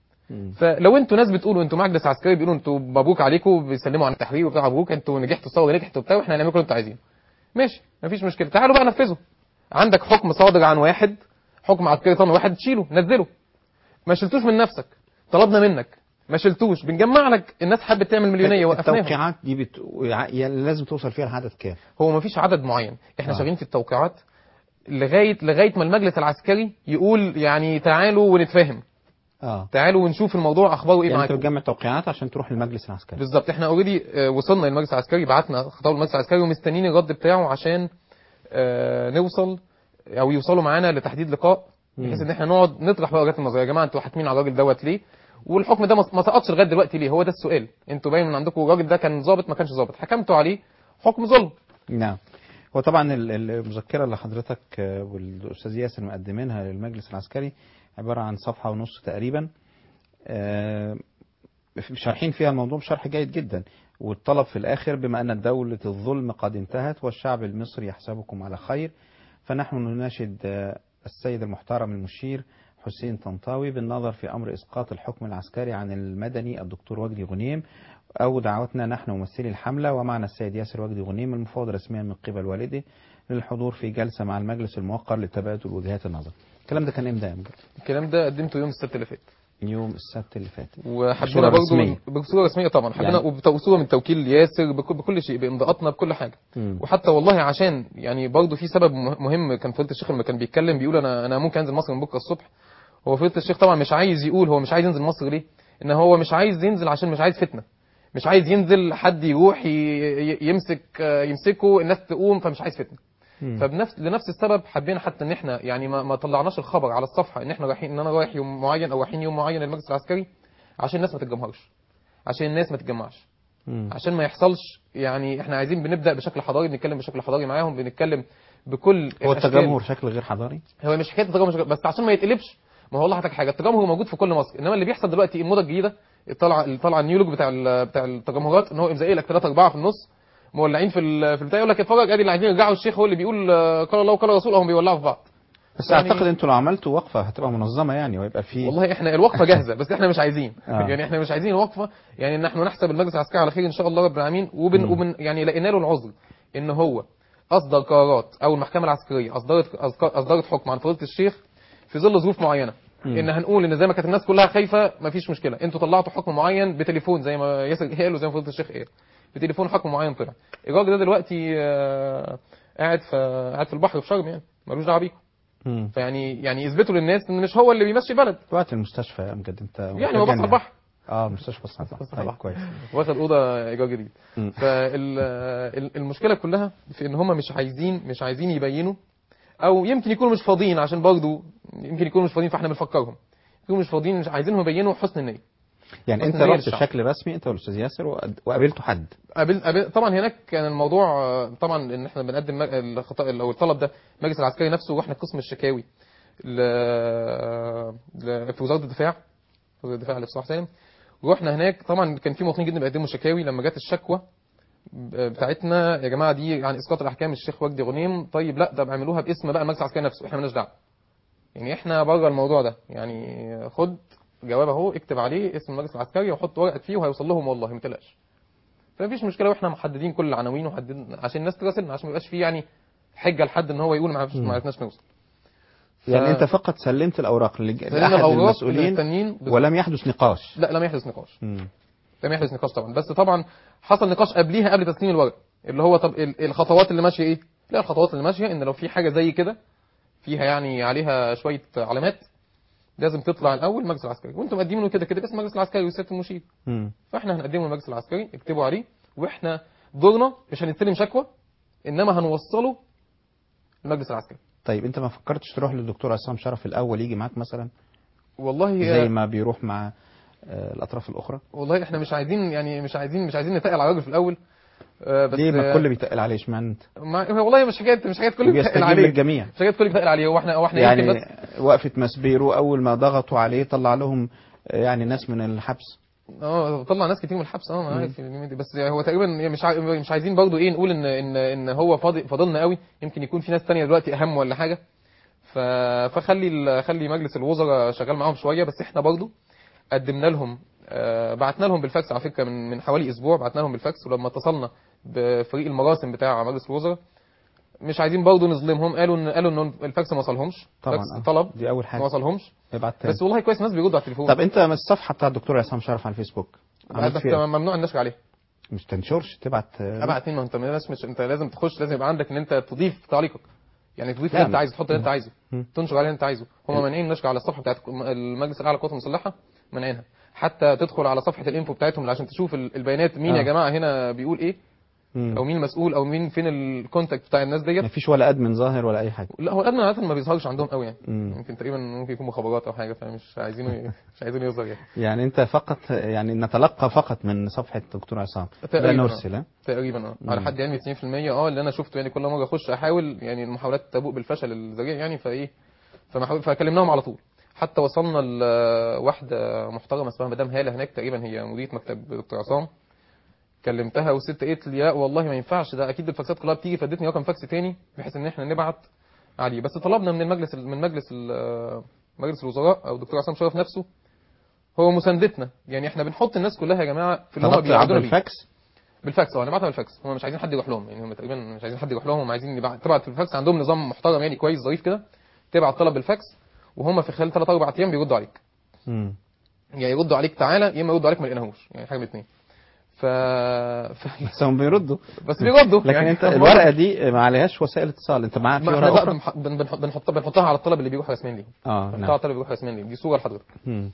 فلو انتوا ناس بتقولوا انتوا مجلس عسكري بيقولوا انتوا مبروك عليكم بيسلموا عن التحرير وبتاع مبروك انتوا نجحتوا الثوره نجحت وبتاع واحنا هنعمل كل اللي انتوا عايزينه ماشي مفيش مشكله تعالوا بقى نفذوا عندك حكم صادر عن واحد حكم عسكري طن واحد تشيله نزله ما شلتوش من نفسك طلبنا منك ما شلتوش بنجمع لك الناس حابه تعمل مليونيه وقفناهم التوقيعات دي بت... يعني لازم توصل فيها لعدد كام؟ هو ما فيش عدد معين احنا آه. شغالين في التوقيعات لغايه لغايه ما المجلس العسكري يقول يعني تعالوا ونتفاهم اه تعالوا ونشوف الموضوع اخباره ايه يعني انت معاكم بتجمع توقيعات عشان تروح للمجلس العسكري بالظبط احنا اوريدي وصلنا للمجلس العسكري بعتنا خطاب المجلس العسكري ومستنيين الرد بتاعه عشان آه، نوصل او يوصلوا معانا لتحديد لقاء بحيث مم. ان احنا نقعد نطرح بقى وجهات النظر يا جماعه انتوا حاكمين على الراجل دوت ليه والحكم ده ما ما سقطش لغايه دلوقتي ليه هو ده السؤال انتوا باين من عندكم الراجل ده كان ظابط ما كانش ظابط حكمتوا عليه حكم ظلم نعم وطبعا ال- ال- المذكره اللي حضرتك آه، والاستاذ ياسر مقدمينها للمجلس العسكري عبارة عن صفحة ونص تقريبا آه، شارحين فيها الموضوع بشرح جيد جدا والطلب في الآخر بما أن دولة الظلم قد انتهت والشعب المصري يحسبكم على خير فنحن نناشد آه، السيد المحترم المشير حسين طنطاوي بالنظر في أمر إسقاط الحكم العسكري عن المدني الدكتور وجدي غنيم أو دعوتنا نحن ممثلي الحملة ومعنا السيد ياسر وجدي غنيم المفوض رسميا من قبل والده للحضور في جلسة مع المجلس الموقر لتبادل وجهات النظر الكلام ده كان امتى يا مجد؟ الكلام ده قدمته يوم السبت اللي فات يوم السبت اللي فات وحبينا بصورة برضه رسمية. بصوره رسميه طبعا حبينا يعني- يعني وبصوره من توكيل ياسر بكل, بكل شيء بامضاءاتنا بكل حاجه مم. وحتى والله عشان يعني برضه في سبب مه- مهم كان فضيله الشيخ لما كان بيتكلم بيقول انا انا ممكن انزل مصر من بكره الصبح هو فضيله الشيخ طبعا مش عايز يقول هو مش عايز ينزل مصر ليه ان هو مش عايز ينزل عشان مش عايز فتنه مش عايز ينزل حد يروح ي- ي- يمسك يمسكه الناس تقوم فمش عايز فتنه فبنفس لنفس السبب حبينا حتى ان احنا يعني ما, ما طلعناش الخبر على الصفحه ان احنا رايحين ان انا رايح يوم معين او رايحين يوم معين المجلس العسكري عشان الناس ما تتجمهرش عشان الناس ما تتجمعش عشان ما يحصلش يعني احنا عايزين بنبدا بشكل حضاري بنتكلم بشكل حضاري معاهم بنتكلم بكل هو الأشكال. التجمهر شكل غير حضاري هو مش حكايه التجمهر مش بس عشان ما يتقلبش ما هو والله هتك حاجه التجمهر موجود في كل مصر انما اللي بيحصل دلوقتي الموضه الجديده الطلعه الطلعه النيولوج بتاع ال- بتاع التجمهرات ان هو مزقي لك ثلاثه اربعه في النص مولعين في ال- في البتاع يقول لك اتفرج ادي اللي عايزين يرجعوا الشيخ هو اللي بيقول آه، قال الله وقال الرسول هم بيولعوا في بعض بس يعني- اعتقد انتوا لو عملتوا وقفة هتبقى منظمة يعني ويبقى في والله احنا الوقفه جاهزه بس احنا مش عايزين آه. يعني احنا مش عايزين الوقفه يعني ان احنا نحسب المجلس العسكري على خير ان شاء الله رب العالمين وبن, مم. وبن يعني لقينا له العذر ان هو اصدر قرارات او المحكمه العسكريه اصدرت اصدرت حكم عن فضيله الشيخ في ظل ظروف معينه مم. ان هنقول ان زي ما كانت الناس كلها خايفه مفيش مشكله انتوا طلعتوا حكم معين بتليفون زي ما ياسر قال وزي ما فضيله الشيخ قال بتليفون حكم معين طلع الراجل ده دلوقتي آه، قاعد في قاعد في البحر في شرم يعني ملوش دعوه بيكم مم. فيعني يعني يثبتوا للناس ان مش هو اللي بيمشي بلد وقت المستشفى يا امجد انت يعني هو بص على البحر اه مستشفى بص على البحر طيب كويس واخد اوضه ايجار جديد فالمشكله كلها في ان هم مش عايزين مش عايزين يبينوا او يمكن يكونوا مش فاضيين عشان برضه يمكن يكونوا مش فاضيين فاحنا بنفكرهم يكونوا مش فاضيين مش عايزينهم يبينوا حسن النيه يعني حسن انت النية رحت للشعب. بشكل رسمي انت والاستاذ ياسر وقد- وقابلتوا حد قابل قابل طبعا هناك كان الموضوع آه، طبعا ان احنا بنقدم مج- الخطا او الطلب ده المجلس العسكري نفسه واحنا قسم الشكاوي ل... ل... في وزاره الدفاع وزاره الدفاع لصلاح سالم رحنا هناك طبعا كان في مواطنين جدا بيقدموا شكاوي لما جت الشكوى بتاعتنا يا جماعه دي عن اسقاط الاحكام الشيخ وجدي غنيم طيب لا ده بيعملوها باسم بقى المجلس العسكري نفسه احنا مالناش دعوه يعني احنا بره الموضوع ده يعني خد جواب اهو اكتب عليه اسم المجلس العسكري وحط ورقه فيه وهيوصل لهم والله ما تقلقش فمفيش مشكله واحنا محددين كل العناوين وحددين عشان الناس تراسلنا عشان ما يبقاش فيه يعني حجه لحد ان هو يقول ما عرفناش- ما عرفناش نوصل يعني ف- انت فقط سلمت الاوراق لج- سلمنا لاحد الأوراق المسؤولين للتانيين بالظبط. ولم يحدث نقاش لا لم يحدث نقاش مم. لم يحدث نقاش طبعا بس طبعا حصل نقاش قبليها قبل تسليم الورق اللي هو طب ال- الخطوات اللي ماشيه ايه لا الخطوات اللي ماشيه ان لو في حاجه زي كده فيها يعني عليها شويه علامات لازم تطلع الاول المجلس العسكري وانتم مقدمينه كده كده باسم المجلس العسكري وسياده المشير مم. فاحنا هنقدمه للمجلس العسكري اكتبوا عليه واحنا دورنا مش هنستلم شكوى انما هنوصله المجلس العسكري طيب انت ما فكرتش تروح للدكتور عصام شرف الاول يجي معاك مثلا والله زي ما بيروح مع آه، الاطراف الاخرى والله احنا مش عايزين يعني مش عايزين مش عايزين نتقل على الراجل في الاول آه، بس ليه ما آه، الكل بيتقل عليه اشمعنى انت ما هو والله مش حكايه مش حكايه كل بيتقل بيستجيب عليه للجميع مش حكايه كل بيتقل عليه هو احنا هو احنا يعني يمكن بس وقفة مسبيرو اول ما ضغطوا عليه طلع لهم آه، يعني ناس من الحبس اه طلع ناس كتير من الحبس اه انا مم. عارف اليومين دي بس هو تقريبا مش عاي- مش عايزين برضو ايه نقول ان ان ان هو فاضي فاضلنا قوي يمكن يكون في ناس تانية دلوقتي اهم ولا حاجه ف فخلي ال- خلي مجلس الوزراء شغال معاهم شويه بس احنا برضو قدمنا لهم آه، بعتنا لهم بالفاكس على فكره من من حوالي اسبوع بعتنا لهم بالفاكس ولما اتصلنا بفريق المراسم بتاع مجلس الوزراء مش عايزين برضو نظلمهم قالوا ان قالوا ان الفاكس ما وصلهمش طبعا فاكس آه. طلب دي اول حاجه ما وصلهمش ابعت تاني. بس والله كويس ناس بيردوا على التليفون طب انت من الصفحه بتاع الدكتور عصام شرف على الفيسبوك عملت بس فيها إيه؟ ممنوع النشر عليه مش تنشرش تبعت آه، ابعت مين ما انت مش مش انت لازم تخش لازم يبقى عندك ان انت تضيف تعليقك يعني تضيف لا، اللي انت ما- عايزه تحط اللي انت عايزه مم. تنشر عليه اللي انت عايزه هم مانعين النشر على الصفحه بتاعت المجلس الاعلى للقوات المسلحه مانعينها حتى تدخل على صفحه الانفو بتاعتهم عشان تشوف ال- البيانات مين آه. يا جماعه هنا بيقول ايه مم. او مين المسؤول او مين فين الكونتاكت بتاع الناس ديت مفيش ولا ادمن ظاهر ولا اي حاجه لا هو الادمن عاده ما بيظهرش عندهم قوي يعني مم. يمكن تقريبا ممكن يكون مخابرات او حاجه فمش عايزينه مش عايزينه يظهر يعني يعني انت فقط يعني نتلقى فقط من صفحه الدكتور عصام لا تقريبا نرسل آه. ها؟ تقريبا اه على مم. حد علمي 90% اه اللي انا شفته يعني كل مره اخش احاول يعني المحاولات تبوء بالفشل الذريع يعني فايه فما حاول- فكلمناهم على طول حتى وصلنا لواحده محترمه اسمها مدام هاله هناك تقريبا هي مديره مكتب دكتور عصام كلمتها والست قالت لي لا والله ما ينفعش ده اكيد الفاكسات كلها بتيجي فادتني رقم فاكس تاني بحيث ان احنا نبعت عليه بس طلبنا من المجلس من مجلس ال- مجلس الوزراء او دكتور عصام شرف نفسه هو مساندتنا يعني احنا بنحط الناس كلها يا جماعه في اللي هم طلبت عبر بيعدونا بيه. الفاكس بالفاكس اه نبعتها بالفاكس هم مش عايزين حد يروح لهم يعني هم تقريبا مش عايزين حد يروح لهم هم عايزين يبعت تبعت بالفاكس عندهم نظام محترم يعني كويس ظريف كده تبعت طلب بالفاكس وهم في خلال 3 4 ايام بيردوا عليك مم. يعني يردوا عليك تعالى يا اما يردوا عليك ما لقيناهوش يعني حاجه من الاثنين ف... ف... بس هم بيردوا بس بيردوا لكن يعني انت هم- الورقه دي ما عليهاش وسائل اتصال انت معاك في ما احنا ورقه بقى اخرى بنح- بن- بنح- بنحط بنحطها على الطلب اللي بيروح رسميا ليه اه بنحطها نعم على الطلب اللي بيروح رسميا ليه دي صوره لحضرتك مم.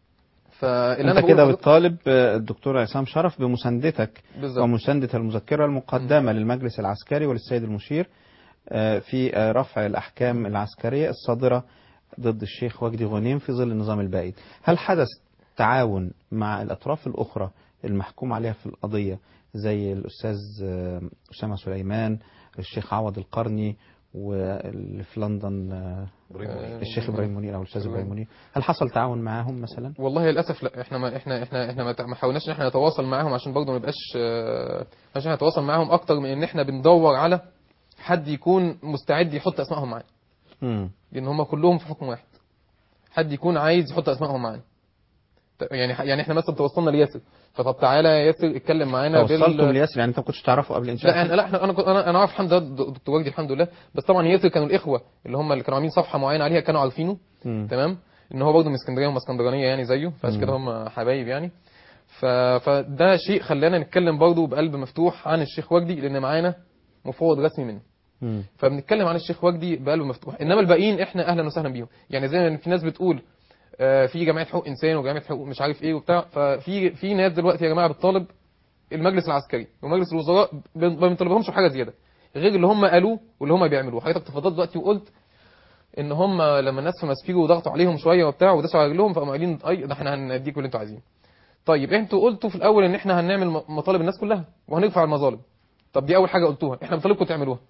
فاللي انت انا كده بقوله بتطالب آه، الدكتور عصام شرف بمساندتك بالظبط. ومساندة المذكرة المقدمة للمجلس العسكري وللسيد المشير آه، في آه، رفع الأحكام العسكرية الصادرة ضد الشيخ وجدي غنيم في ظل النظام البائد هل حدث تعاون مع الأطراف الأخرى المحكوم عليها في القضية زي الأستاذ آه، أسامة سليمان الشيخ عوض القرني واللي في لندن آه، إبراهيم منير. الشيخ إبراهيم منير أو الأستاذ إبراهيم. إبراهيم منير هل حصل تعاون معاهم مثلا؟ والله للاسف لا احنا ما احنا احنا احنا ما تع- ما حاولناش ان احنا نتواصل معاهم عشان برضه ما نبقاش آه، عشان نتواصل معاهم اكتر من ان احنا بندور على حد يكون مستعد يحط اسمائهم معانا مم. لان هم كلهم في حكم واحد حد يكون عايز يحط اسمائهم معانا ط- يعني يعني احنا مثلا توصلنا لياسر فطب تعالى يا ياسر اتكلم معانا توصلتم لياسر يعني انت ما كنتش تعرفه قبل انشاء لا انا لا احنا انا كنت- انا انا عارف الحمد لله د- دكتور وجدي الحمد لله بس طبعا ياسر كانوا الاخوه اللي هم اللي كانوا عاملين صفحه معينه عليها كانوا عارفينه مم. تمام ان هو برضه من اسكندريه وهم اسكندرانيه يعني زيه فعشان مم. كده هم حبايب يعني ف... فده شيء خلانا نتكلم برضه بقلب مفتوح عن الشيخ وجدي لان معانا مفوض رسمي منه مم. فبنتكلم عن الشيخ وجدي بقلب مفتوح انما الباقيين احنا اهلا وسهلا بيهم يعني زي ما في ناس بتقول آه، في جمعيه حقوق انسان وجمعيه حقوق مش عارف ايه وبتاع ففي في ناس دلوقتي يا جماعه بتطالب المجلس العسكري ومجلس الوزراء ب- ما بنطالبهمش بحاجه زياده غير اللي هم قالوه واللي هم بيعملوه حضرتك تفضلت دلوقتي وقلت ان هم لما الناس في مسفيرو ضغطوا عليهم شويه وبتاع وداسوا على رجلهم فقاموا قايلين اي ده احنا هنديكم اللي انتوا عايزينه طيب انتوا قلتوا في الاول ان احنا هنعمل م- مطالب الناس كلها وهنرفع المظالم طب دي اول حاجه قلتوها احنا بنطالبكم تعملوها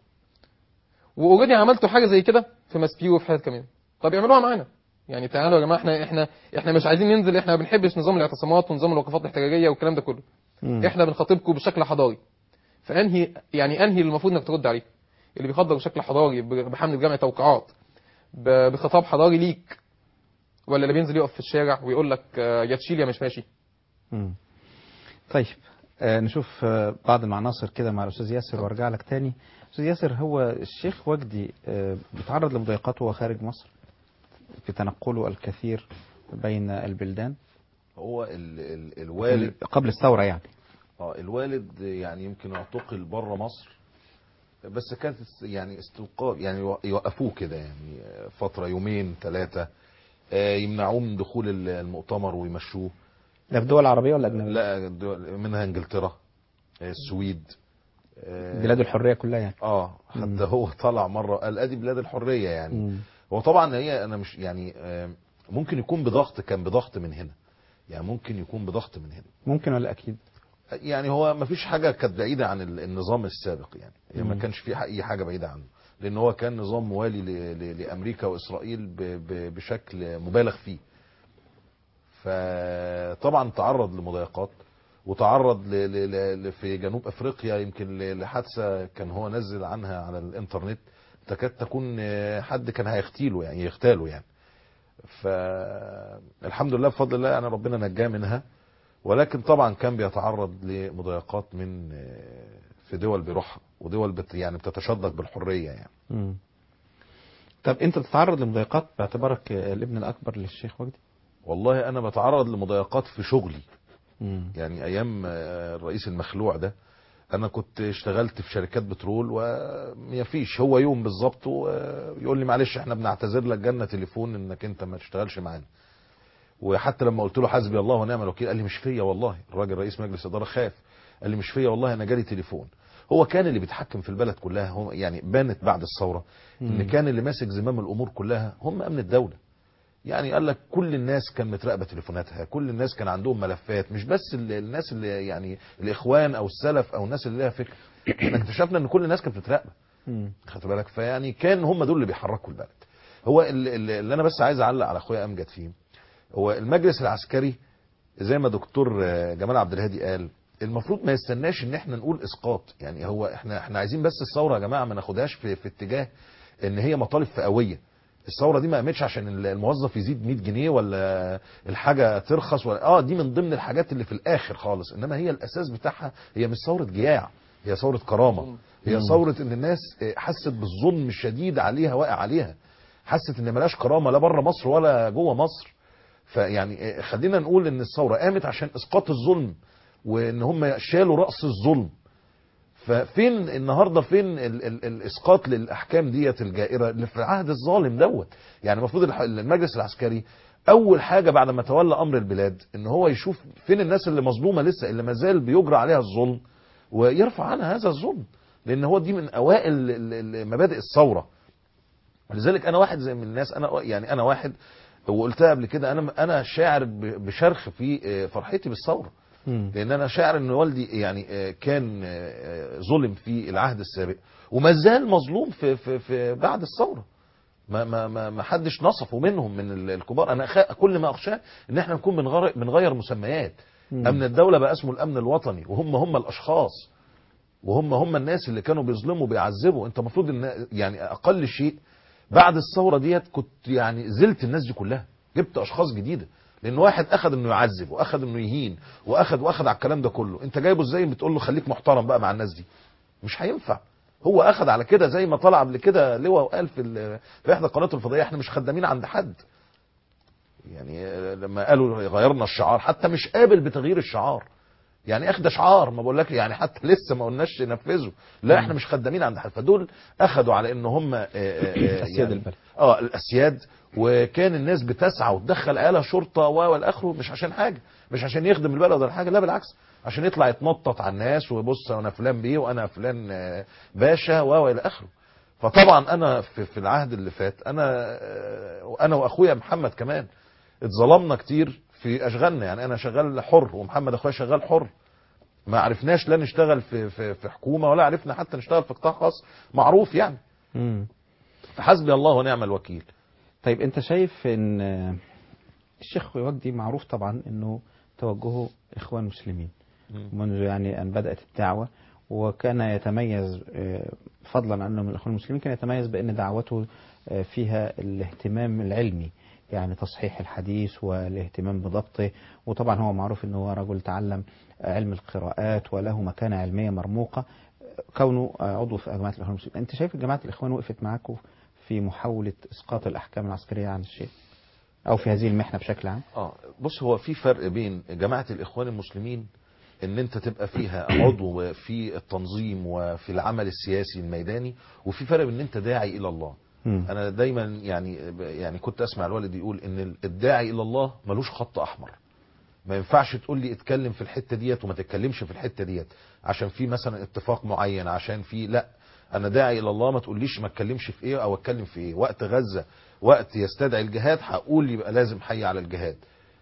واوريدي عملتوا حاجه زي كده في مسفيرو وفي حتت كمان طب اعملوها معانا يعني تعالوا يا جماعه احنا احنا احنا مش عايزين ننزل احنا ما بنحبش نظام الاعتصامات ونظام الوقفات الاحتجاجيه والكلام ده كله مم. احنا بنخاطبكم بشكل حضاري فانهي يعني انهي اللي المفروض انك ترد عليه اللي بيخاطبك بشكل حضاري ب- بحمله جمع توقيعات ب- بخطاب حضاري ليك ولا اللي بينزل يقف في الشارع ويقول لك آه، يا تشيل يا مش ماشي مم. طيب آه نشوف آه بعض العناصر كده مع الأستاذ ياسر وارجع لك تاني أستاذ ياسر هو الشيخ وجدي آه بيتعرض لمضايقات وهو خارج مصر في تنقله الكثير بين البلدان هو ال ال الوالد قبل الثورة يعني اه الوالد يعني يمكن اعتقل بره مصر بس كانت يعني استوقاف يعني يو- يوقفوه كده يعني فترة يومين ثلاثة يمنعوه من دخول ال- المؤتمر ويمشوه ده في دول عربية ولا أجنبية؟ لا دول- منها انجلترا آه، السويد آه، بلاد الحرية كلها يعني اه حتى مم. هو طلع مرة قال ادي بلاد الحرية يعني مم. هو طبعا هي انا مش يعني آه، ممكن يكون بضغط كان بضغط من هنا يعني ممكن يكون بضغط من هنا ممكن ولا أكيد؟ يعني هو ما فيش حاجة كانت بعيدة عن ال- النظام السابق يعني, يعني ما مم. كانش في أي حاجة بعيدة عنه لأن هو كان نظام موالي ل- ل- لأمريكا وإسرائيل ب- ب- بشكل مبالغ فيه فطبعا تعرض لمضايقات وتعرض ل- ل- ل- ل- في جنوب أفريقيا يمكن ل- لحادثة كان هو نزل عنها على الإنترنت تكاد تكون آه، حد كان هيغتيله يعني يغتاله يعني فالحمد لله بفضل الله يعني ربنا نجاه منها ولكن طبعا كان بيتعرض لمضايقات من آه، في دول بيروحها ودول بت يعني بتتشدق بالحريه يعني مم. طب أنت بتتعرض لمضايقات باعتبارك آه، الابن الأكبر للشيخ وجدي؟ والله انا بتعرض لمضايقات في شغلي مم. يعني ايام آه، الرئيس المخلوع ده انا كنت اشتغلت في شركات بترول وما فيش هو يوم بالظبط ويقول لي معلش احنا بنعتذر لك جالنا تليفون انك انت ما تشتغلش معانا وحتى لما قلت له حسبي الله ونعم الوكيل قال لي مش فيا والله الراجل رئيس مجلس اداره خاف قال لي مش فيا والله انا جالي تليفون هو كان اللي بيتحكم في البلد كلها هو يعني بانت بعد الثوره ان مم. كان اللي ماسك زمام الامور كلها هم امن الدوله يعني قال لك كل الناس كان متراقبه تليفوناتها كل الناس كان عندهم ملفات مش بس ال- الناس اللي يعني الاخوان او السلف او الناس اللي لها فكر احنا اكتشفنا ان كل الناس كانت متراقبه مم. خدت بالك فيعني كان هم دول اللي بيحركوا البلد هو ال- ال- اللي انا بس عايز اعلق على اخويا امجد فيه هو المجلس العسكري زي ما دكتور آه، جمال عبد الهادي قال المفروض ما يستناش ان احنا نقول اسقاط يعني هو احنا احنا عايزين بس الثوره يا جماعه ما ناخدهاش في, في اتجاه ان هي مطالب فئويه الثوره دي ما قامتش عشان الموظف يزيد 100 جنيه ولا الحاجه ترخص ولا اه دي من ضمن الحاجات اللي في الاخر خالص انما هي الاساس بتاعها هي مش ثوره جياع هي ثوره كرامه هي مم. ثوره ان الناس آه، حست بالظلم الشديد عليها واقع عليها حست ان ملاش كرامه لا بره مصر ولا جوه مصر فيعني آه، خلينا نقول ان الثوره قامت عشان اسقاط الظلم وان هم شالوا راس الظلم ففين النهارده فين ال ال الاسقاط للاحكام ديت الجائره اللي في عهد الظالم دوت يعني المفروض الح- المجلس العسكري اول حاجه بعد ما تولى امر البلاد ان هو يشوف فين الناس اللي مظلومه لسه اللي ما زال بيجرى عليها الظلم ويرفع عنها هذا الظلم لان هو دي من اوائل ال- ال- مبادئ الثوره لذلك انا واحد زي من الناس انا يعني انا واحد وقلتها قبل كده انا انا شاعر ب- بشرخ في آه، فرحتي بالثوره لان انا شاعر ان والدي يعني آه، كان آه، ظلم في العهد السابق وما زال مظلوم في في في بعد الثوره ما ما ما ما حدش نصفه منهم من ال- الكبار انا أخ- كل ما اخشاه ان احنا نكون بنغير بنغير مسميات مم. امن الدوله بقى اسمه الامن الوطني وهم هم الاشخاص وهم هم الناس اللي كانوا بيظلموا بيعذبوا انت المفروض ان يعني اقل شيء بعد الثوره ديت كنت يعني زلت الناس دي كلها جبت اشخاص جديده لان واحد اخذ انه يعذب واخذ انه يهين واخذ واخذ على الكلام ده كله انت جايبه ازاي بتقول له خليك محترم بقى مع الناس دي مش هينفع هو اخذ على كده زي ما طلع قبل كده لواء وقال في ال- في احدى القنوات الفضائيه احنا مش خدامين عند حد يعني آه، لما قالوا غيرنا الشعار حتى مش قابل بتغيير الشعار يعني اخد شعار ما بقول لك يعني حتى لسه ما قلناش نفذه لا احنا مش خدامين عند حد فدول اخذوا على ان هم آه، آه، آه، أسياد البلد. اه الاسياد وكان الناس بتسعى وتدخل آلة شرطة و والى اخره مش عشان حاجة مش عشان يخدم البلد ولا حاجة لا بالعكس عشان يطلع يتنطط على الناس وبص انا فلان بيه وانا فلان آه، باشا و والى اخره فطبعا انا في, في العهد اللي فات انا آه، انا واخويا محمد كمان اتظلمنا كتير في اشغالنا يعني انا شغال حر ومحمد اخويا شغال حر ما عرفناش لا نشتغل في في في حكومه ولا عرفنا حتى نشتغل في قطاع خاص معروف يعني مم. فحسبي الله ونعم الوكيل طيب انت شايف ان آه، الشيخ وجدي معروف طبعا انه توجهه اخوان مسلمين منذ يعني ان بدات الدعوه وكان يتميز آه، فضلا عنه من الاخوان المسلمين كان يتميز بان دعوته آه، فيها الاهتمام العلمي يعني تصحيح الحديث والاهتمام بضبطه وطبعا هو معروف انه هو رجل تعلم علم القراءات وله مكانه علميه مرموقه كونه عضو في جماعه الاخوان المسلمين انت شايف جماعه الاخوان وقفت معاكم في محاوله اسقاط الاحكام العسكريه عن الشيء او في هذه المحنه بشكل عام اه بص هو في فرق بين جماعه الاخوان المسلمين ان انت تبقى فيها عضو في التنظيم وفي العمل السياسي الميداني وفي فرق بين ان انت داعي الى الله مم. انا دايما يعني يعني كنت اسمع الوالد يقول ان الداعي الى الله ملوش خط احمر ما ينفعش تقول لي اتكلم في الحته ديت وما تتكلمش في الحته ديت عشان في مثلا اتفاق معين عشان في لا انا داعي الى الله ما تقوليش ما اتكلمش في ايه او اتكلم في ايه وقت غزه وقت يستدعي الجهاد هقول يبقى لازم حي على الجهاد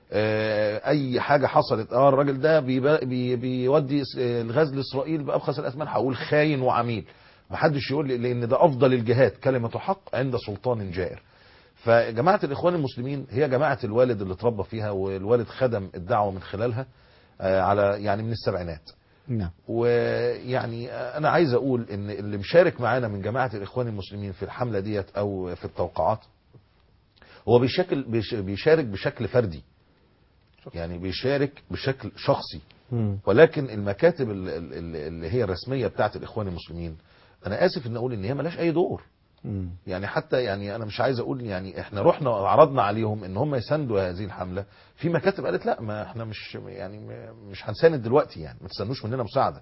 آه، اي حاجه حصلت اه الراجل ده بيبا- بي بيودي س- آه، الغاز لاسرائيل بابخس الاثمان هقول خاين وعميل محدش يقول لي لان ده افضل الجهاد كلمه حق عند سلطان جائر فجماعه الاخوان المسلمين هي جماعه الوالد اللي اتربى فيها والوالد خدم الدعوه من خلالها آه، على يعني من السبعينات نعم ويعني انا عايز اقول ان اللي مشارك معانا من جماعه الاخوان المسلمين في الحمله ديت او في التوقعات هو بيشكل بيش- بيشارك بشكل فردي يعني بيشارك بشكل شخصي مم. ولكن المكاتب ال- ال- ال- اللي هي الرسميه بتاعت الاخوان المسلمين انا اسف ان اقول ان هي ملاش اي دور مم. يعني حتى يعني انا مش عايز اقول يعني احنا رحنا وعرضنا عليهم ان هم يساندوا هذه الحمله في مكاتب قالت لا ما احنا مش يعني م- مش هنساند دلوقتي يعني ما تستنوش مننا مساعده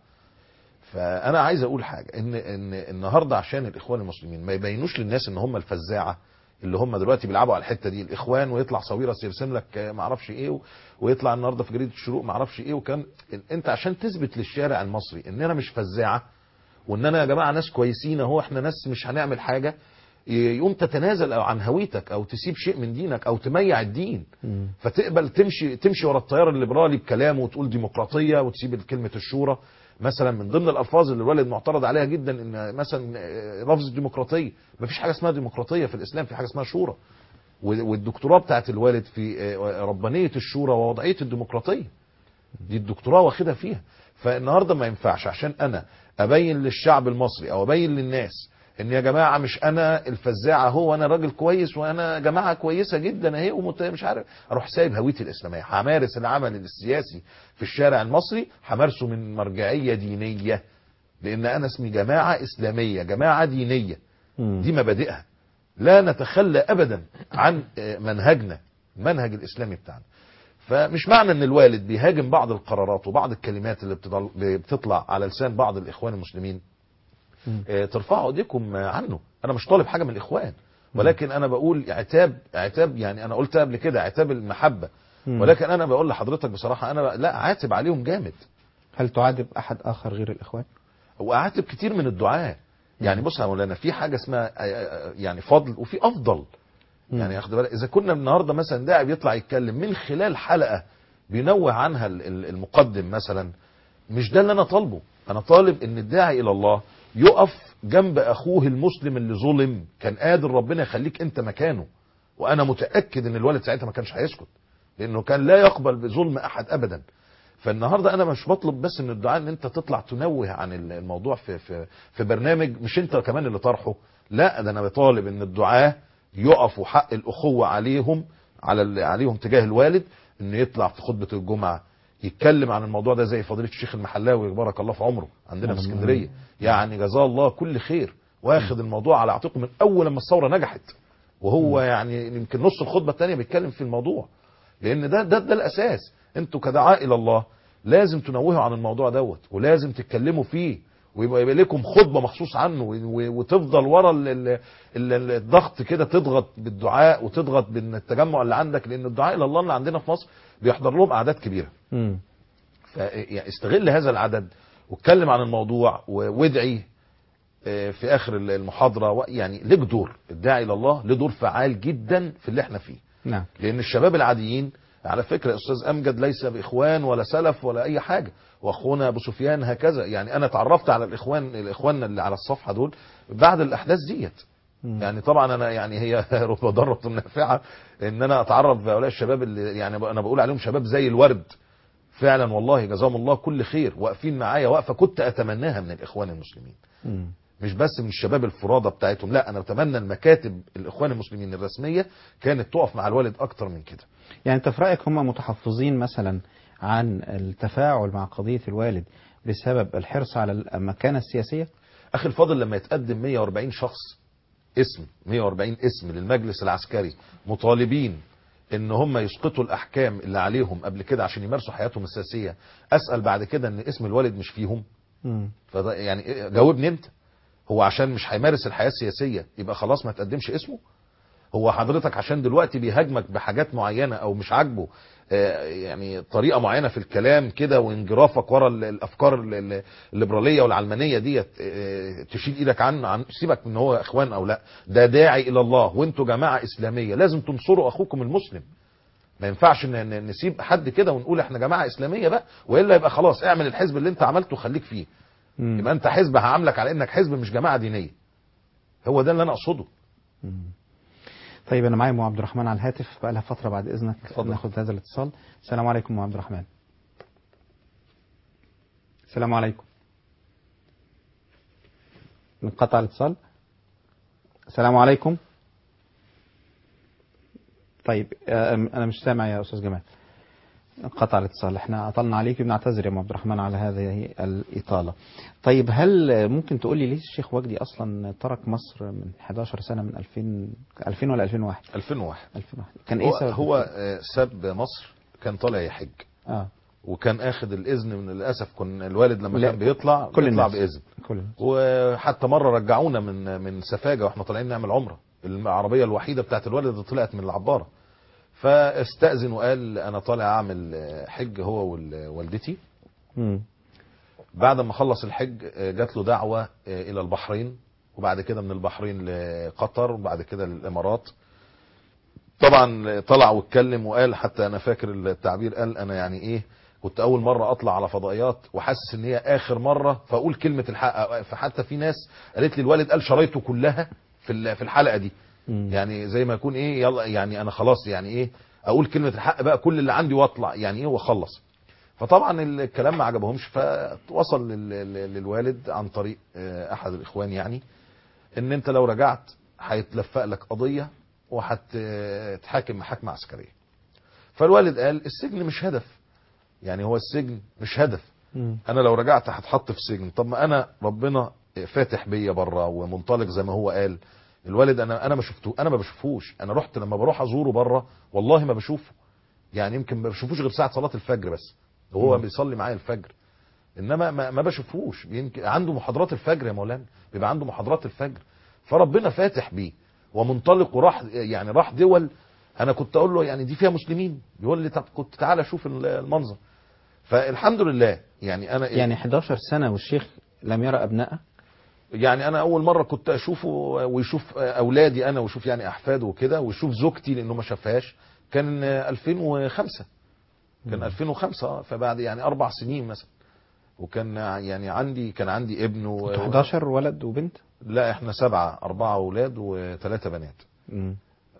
فانا عايز اقول حاجه ان ان النهارده عشان الاخوان المسلمين ما يبينوش للناس ان هم الفزاعه اللي هم دلوقتي بيلعبوا على الحته دي الاخوان ويطلع صويرس يرسم لك آه، ما اعرفش ايه و- ويطلع النهارده في جريده الشروق ما اعرفش ايه وكان انت عشان تثبت للشارع المصري ان انا مش فزاعه وان انا يا جماعه ناس كويسين اهو احنا ناس مش هنعمل حاجه يقوم تتنازل او عن هويتك او تسيب شيء من دينك او تميع الدين فتقبل تمشي تمشي ورا التيار الليبرالي بكلامه وتقول ديمقراطيه وتسيب كلمه الشورى مثلا من ضمن الالفاظ اللي الوالد معترض عليها جدا ان مثلا آه، لفظ الديمقراطيه مفيش حاجه اسمها ديمقراطيه في الاسلام في حاجه اسمها شورى و- والدكتوراه بتاعت الوالد في آه، ربانيه الشورى ووضعيه الديمقراطيه دي الدكتوراه واخدها فيها فالنهارده ما ينفعش عشان انا ابين للشعب المصري او ابين للناس ان يا جماعه مش انا الفزاعه هو انا راجل كويس وانا جماعه كويسه جدا اهي ومت- مش عارف اروح سايب هويتي الاسلاميه همارس العمل السياسي في الشارع المصري همارسه من مرجعيه دينيه لان انا اسمي جماعه اسلاميه جماعه دينيه دي مبادئها لا نتخلى ابدا عن آه، منهجنا المنهج الاسلامي بتاعنا فمش معنى ان الوالد بيهاجم بعض القرارات وبعض الكلمات اللي بتضل- بتطلع على لسان بعض الاخوان المسلمين آه، ترفعوا ايديكم آه، عنه انا مش طالب حاجه من الاخوان ولكن انا بقول عتاب عتاب يعني انا قلت قبل كده عتاب المحبه مم. ولكن انا بقول لحضرتك بصراحه انا لا عاتب عليهم جامد هل تعاتب احد اخر غير الاخوان واعاتب كتير من الدعاة يعني بص يا مولانا في حاجه اسمها آه، آه، يعني فضل وفي افضل يعني اخد بالك اذا كنا النهارده مثلا داعي بيطلع يتكلم من خلال حلقه بينوه عنها ال- ال- المقدم مثلا مش ده اللي انا طالبه انا طالب ان الداعي الى الله يقف جنب اخوه المسلم اللي ظلم كان قادر ربنا يخليك انت مكانه وانا متاكد ان الوالد ساعتها ما كانش هيسكت لانه كان لا يقبل بظلم احد ابدا فالنهارده انا مش بطلب بس ان الدعاء ان انت تطلع تنوه عن ال- الموضوع في في في برنامج مش انت كمان اللي طرحه لا ده انا بطالب ان الدعاة يقفوا حق الاخوه عليهم على ال- عليهم تجاه الوالد انه يطلع في خطبه الجمعه يتكلم عن الموضوع ده زي فضيله الشيخ المحلاوي بارك الله في عمره عندنا في نعم. اسكندريه يعني جزاه الله كل خير واخد الموضوع على عاتقه من اول لما الثوره نجحت وهو يعني يمكن نص الخطبه الثانيه بيتكلم في الموضوع لان ده ده ده الاساس انتوا كدعاء الى الله لازم تنوهوا عن الموضوع دوت ولازم تتكلموا فيه ويبقى يبقى لكم خطبه مخصوص عنه و- و- وتفضل ورا ال- ال- ال- الضغط كده تضغط بالدعاء وتضغط بالتجمع اللي عندك لان الدعاء الى الله اللي عندنا في مصر بيحضر لهم اعداد كبيره مم. يعني استغل هذا العدد واتكلم عن الموضوع و- وادعي آه، في اخر المحاضره و- يعني ليك دور الداعي الى الله له دور فعال جدا في اللي احنا فيه نعم لان الشباب العاديين على فكره يا استاذ امجد ليس باخوان ولا سلف ولا اي حاجه واخونا ابو سفيان هكذا يعني انا اتعرفت على الاخوان الاخوان اللي على الصفحه دول بعد الاحداث ديت يعني طبعا انا يعني هي رب ضاره نافعه ان انا اتعرف بهؤلاء الشباب اللي يعني انا بقول عليهم شباب زي الورد فعلا والله جزاهم الله كل خير واقفين معايا وقفه كنت اتمناها من الاخوان المسلمين مم. مش بس من الشباب الفرادة بتاعتهم لا انا بتمنى المكاتب الاخوان المسلمين الرسمية كانت تقف مع الوالد اكتر من كده يعني انت في رايك هم متحفظين مثلا عن التفاعل مع قضيه الوالد بسبب الحرص على المكانه السياسيه اخي الفاضل لما يتقدم 140 شخص اسم 140 اسم للمجلس العسكري مطالبين ان هم يسقطوا الاحكام اللي عليهم قبل كده عشان يمارسوا حياتهم السياسيه اسال بعد كده ان اسم الوالد مش فيهم مم. فده يعني إيه- جاوبني انت هو عشان مش هيمارس الحياه السياسيه يبقى خلاص ما تقدمش اسمه هو حضرتك عشان دلوقتي بيهاجمك بحاجات معينه او مش عاجبه آه، يعني طريقه معينه في الكلام كده وانجرافك ورا ال- الافكار ال- ال- الليبراليه والعلمانيه ديت آه، تشيل ايدك عنه عن سيبك من هو اخوان او لا ده داعي الى الله وانتوا جماعه اسلاميه لازم تنصروا اخوكم المسلم ما ينفعش ن- ن- نسيب حد كده ونقول احنا جماعه اسلاميه بقى والا يبقى خلاص اعمل الحزب اللي انت عملته خليك فيه مم. يبقى انت حزب هعاملك على انك حزب مش جماعه دينيه هو ده اللي انا اقصده طيب انا معايا ام عبد الرحمن على الهاتف بقى لها فتره بعد اذنك اتفضل. ناخد هذا الاتصال السلام عليكم ام عبد الرحمن السلام عليكم انقطع الاتصال السلام عليكم طيب آه، انا مش سامع يا استاذ جمال انقطع الاتصال احنا اطلنا عليك بنعتذر يا ام عبد الرحمن على هذه الاطاله طيب هل ممكن تقول لي ليه الشيخ وجدي اصلا ترك مصر من 11 سنه من 2000 2000 ولا 2001 2001 2001 كان ايه هو, سبب هو آه، ساب مصر كان طالع يحج اه وكان اخد الاذن من للاسف كن الوالد لما لا، كان بيطلع كل بيطلع الناس. باذن كل الناس. وحتى مره رجعونا من من سفاجه واحنا طالعين نعمل عمره العربيه الوحيده بتاعت الوالد اللي طلعت من العباره فاستاذن وقال انا طالع اعمل آه، حج هو ووالدتي مم. بعد ما خلص الحج آه، جات له دعوه آه، الى البحرين وبعد كده من البحرين لقطر وبعد كده للامارات طبعا طلع واتكلم وقال حتى انا فاكر التعبير قال انا يعني ايه كنت اول مره اطلع على فضائيات وحاسس ان هي اخر مره فاقول كلمه الحق فحتى في ناس قالت لي الوالد قال شرايطه كلها في ال- في الحلقه دي يعني زي ما يكون ايه يلا يعني انا خلاص يعني ايه اقول كلمه الحق بقى كل اللي عندي واطلع يعني ايه واخلص فطبعا الكلام ما عجبهمش فوصل لل- لل- للوالد عن طريق آه، احد الاخوان يعني ان انت لو رجعت هيتلفق لك قضيه وهتتحاكم محاكمه عسكريه فالوالد قال السجن مش هدف يعني هو السجن مش هدف انا لو رجعت هتحط في سجن طب ما انا ربنا فاتح بيا بره ومنطلق زي ما هو قال الوالد انا انا ما شفته انا ما بشوفوش انا رحت لما بروح ازوره بره والله ما بشوفه يعني يمكن ما بشوفوش غير ساعه صلاه الفجر بس وهو مم. بيصلي معايا الفجر انما ما, ما بشوفوش يمكن عنده محاضرات الفجر يا مولانا بيبقى عنده محاضرات الفجر فربنا فاتح بيه ومنطلق وراح يعني راح دول انا كنت اقول له يعني دي فيها مسلمين يقول لي طب كنت تعالى شوف المنظر فالحمد لله يعني انا يعني 11 سنة والشيخ لم يرى أبنائه يعني انا اول مره كنت اشوفه ويشوف اولادي انا ويشوف يعني احفاده وكده ويشوف زوجتي لانه ما شافهاش كان 2005 كان 2005 آه، فبعد يعني اربع سنين مثلا وكان يعني عندي كان عندي ابن و... كنتوا 11 ولد وبنت لا احنا سبعه اربعه اولاد وثلاثه بنات مم.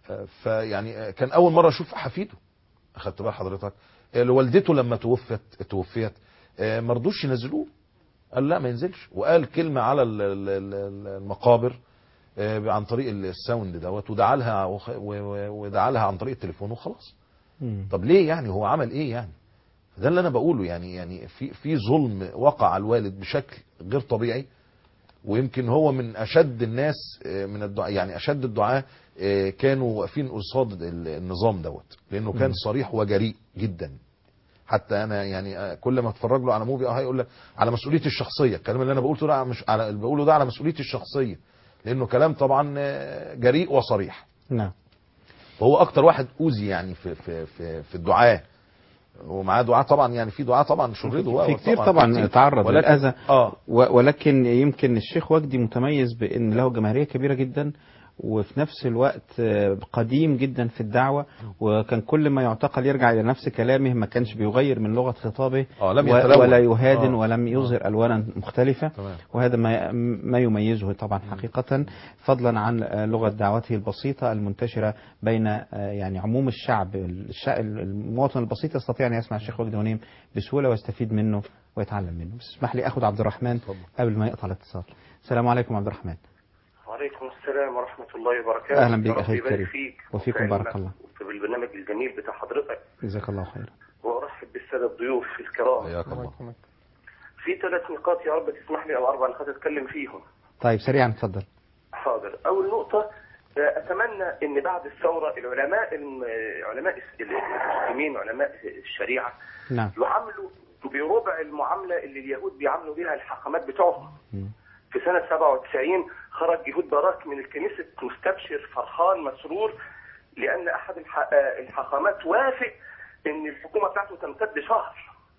فيعني كان اول مره اشوف حفيده اخدت بال حضرتك آه، والدته لما توفت توفيت آه، ما رضوش ينزلوه قال لا ما ينزلش وقال كلمه على ال- ال- ال- المقابر آه، عن طريق الساوند دوت ودعا لها وخ- و- و- ودعا لها عن طريق التليفون وخلاص طب ليه يعني هو عمل ايه يعني ده اللي انا بقوله يعني يعني في في ظلم وقع على الوالد بشكل غير طبيعي ويمكن هو من اشد الناس آه، من الدعاء يعني اشد الدعاة آه، كانوا واقفين قصاد ال- النظام دوت لانه كان مم. صريح وجريء جدا حتى انا يعني آه، كل ما اتفرج له على موفي اه هيقول لك على مسؤوليتي الشخصيه الكلام اللي انا بقوله ده على مش على اللي بقوله ده على مسؤوليتي الشخصيه لانه كلام طبعا آه، جريء وصريح نعم وهو اكتر واحد اوذي يعني في في في, في الدعاة ومعاه دعاة طبعا يعني في دعاة طبعا شردوا في كتير طبعا تعرض ولكن- للأذى اه و- ولكن يمكن الشيخ وجدي متميز بأن له جماهيرية كبيرة جدا وفي نفس الوقت آه، قديم جدا في الدعوة وكان كل ما يعتقل يرجع إلى نفس كلامه ما كانش بيغير من لغة خطابه آه، لم و- يتلون. ولا يهادن آه. ولم يظهر ألوانا مختلفة تمام. وهذا ما ما يميزه طبعا حقيقة فضلا عن آه، لغة دعوته البسيطة المنتشرة بين آه، يعني عموم الشعب الشع- المواطن البسيط يستطيع أن يسمع الشيخ وجدي غنيم بسهولة ويستفيد منه ويتعلم منه بس اسمح لي أخذ عبد الرحمن قبل ما يقطع الاتصال السلام عليكم عبد الرحمن وعليكم السلام ورحمة الله وبركاته أهلا بك يا رب أخي يبارك الكريم فيك وفيكم وفي بارك علمك الله وفي البرنامج الجميل بتاع حضرتك جزاك الله خيرا وأرحب بالسادة الضيوف الكرام حياك الله في ثلاث نقاط يا رب تسمح لي أو أربع نقاط أتكلم فيهم طيب سريعا اتفضل حاضر أول نقطة آه، أتمنى أن بعد الثورة العلماء الم- آه، علماء المسلمين علماء الشريعة نعم يعاملوا بربع المعاملة اللي اليهود بيعاملوا بها الحاخامات بتوعهم في سنة 97 خرج يهود باراك من الكنيسة مستبشر فرحان مسرور لأن أحد الح- آه، الحاخامات وافق أن الحكومة بتاعته تمتد شهر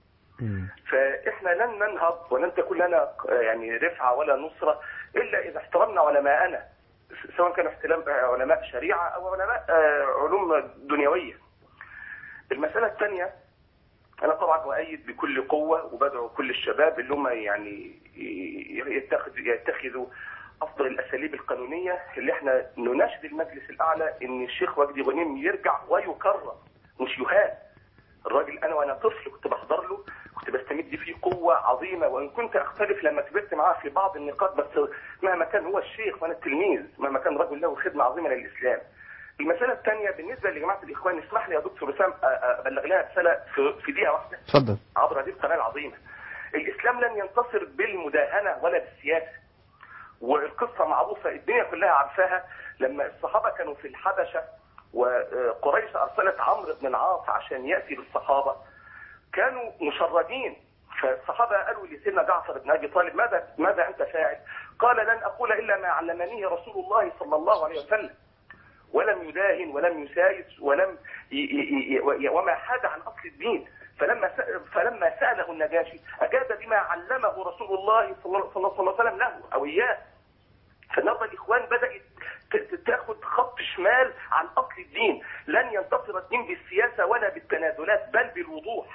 فإحنا لن ننهض ولن تكون لنا آه، يعني رفعة ولا نصرة إلا إذا احترمنا علماءنا سواء كانوا احترام آه، علماء شريعة أو علماء آه، علوم دنيوية المسألة الثانية أنا طبعا أؤيد بكل قوة وبدعو كل الشباب اللي هم يعني يتخذ يتخذوا أفضل الأساليب القانونية اللي احنا نناشد المجلس الأعلى إن الشيخ وجدي غنيم يرجع ويكرم مش يهان الراجل أنا وأنا طفل كنت بحضر له كنت بستمد فيه قوة عظيمة وإن كنت أختلف لما كبرت معاه في بعض النقاط بس مهما كان هو الشيخ وأنا التلميذ مهما كان رجل له خدمة عظيمة للإسلام المسألة الثانية بالنسبة لجماعة الإخوان اسمح لي يا دكتور وسام أ- أ- أبلغ لها رسالة في, في دقيقة واحدة اتفضل عبر هذه القناة العظيمة الإسلام لن ينتصر بالمداهنة ولا بالسياسة والقصة معروفة الدنيا كلها عارفاها لما الصحابة كانوا في الحبشة وقريش أرسلت عمرو بن العاص عشان يأتي بالصحابة كانوا مشردين فالصحابة قالوا لسيدنا جعفر بن أبي طالب ماذا ماذا أنت فاعل؟ قال لن أقول إلا ما علمنيه رسول الله صلى الله عليه وسلم ولم يداهن ولم يسايس ولم ي ي ي وما حاد عن اصل الدين فلما س- فلما ساله النجاشي اجاب بما علمه رسول الله صلى الله صلى الله عليه وسلم له او اياه فالنهارده الاخوان بدات ت- ت- تاخد خط شمال عن اصل الدين لن ينتصر الدين بالسياسه ولا بالتنازلات بل بالوضوح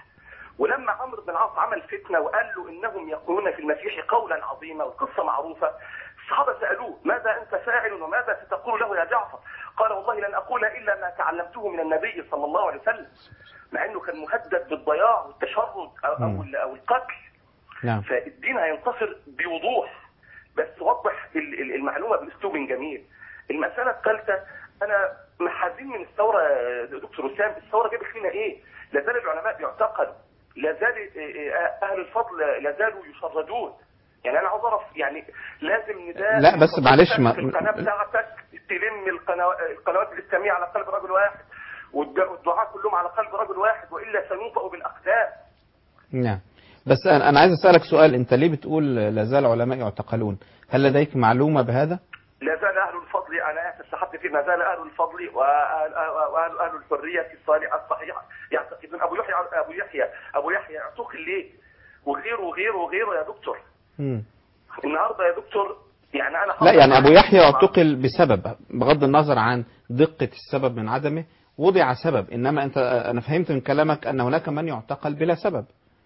ولما عمرو بن العاص عمل فتنه وقال له انهم يقولون في المسيح قولا عظيما والقصه معروفه الصحابه سالوه ماذا انت فاعل وماذا ستقول له يا جعفر؟ قال والله لن اقول الا ما تعلمته من النبي صلى الله عليه وسلم مع انه كان مهدد بالضياع والتشرد او او, أو القتل نعم فالدين هينتصر بوضوح بس وضح ال- ال- المعلومه باسلوب جميل المساله الثالثه انا محزين من الثوره يا دكتور وسام الثوره جابت لنا ايه؟ لا زال العلماء بيعتقلوا لا زال إيه، اهل الفضل لا زالوا يشردون يعني انا عاوز اعرف يعني لازم نداء لا، بس معلش ما- في القناه بتاعتك تلم القنوات القنوات الاسلاميه على قلب رجل واحد والد- والدعاء كلهم على قلب رجل واحد والا سنوطأ بالاقدام نعم بس أنا أنا عايز أسألك سؤال أنت ليه بتقول لا زال علماء يعتقلون هل لديك معلومة بهذا؟ لا زال اهل الفضل انا اسف سحبت فيه ما زال اهل الفضل واهل واهل اهل الحريه الصالحه الصحيحه يعتقدون ابو يحيى ابو يحيى ابو يحيى اعتقل ليه؟ وغيره وغيره وغيره يا دكتور مم. النهارده يا دكتور يعني انا لا يعني أبو يحيى اعتقل بسبب بغض النظر عن دقة السبب من عدمه وضع سبب إنما أنت أنا فهمت من كلامك أن هناك من يعتقل بلا سبب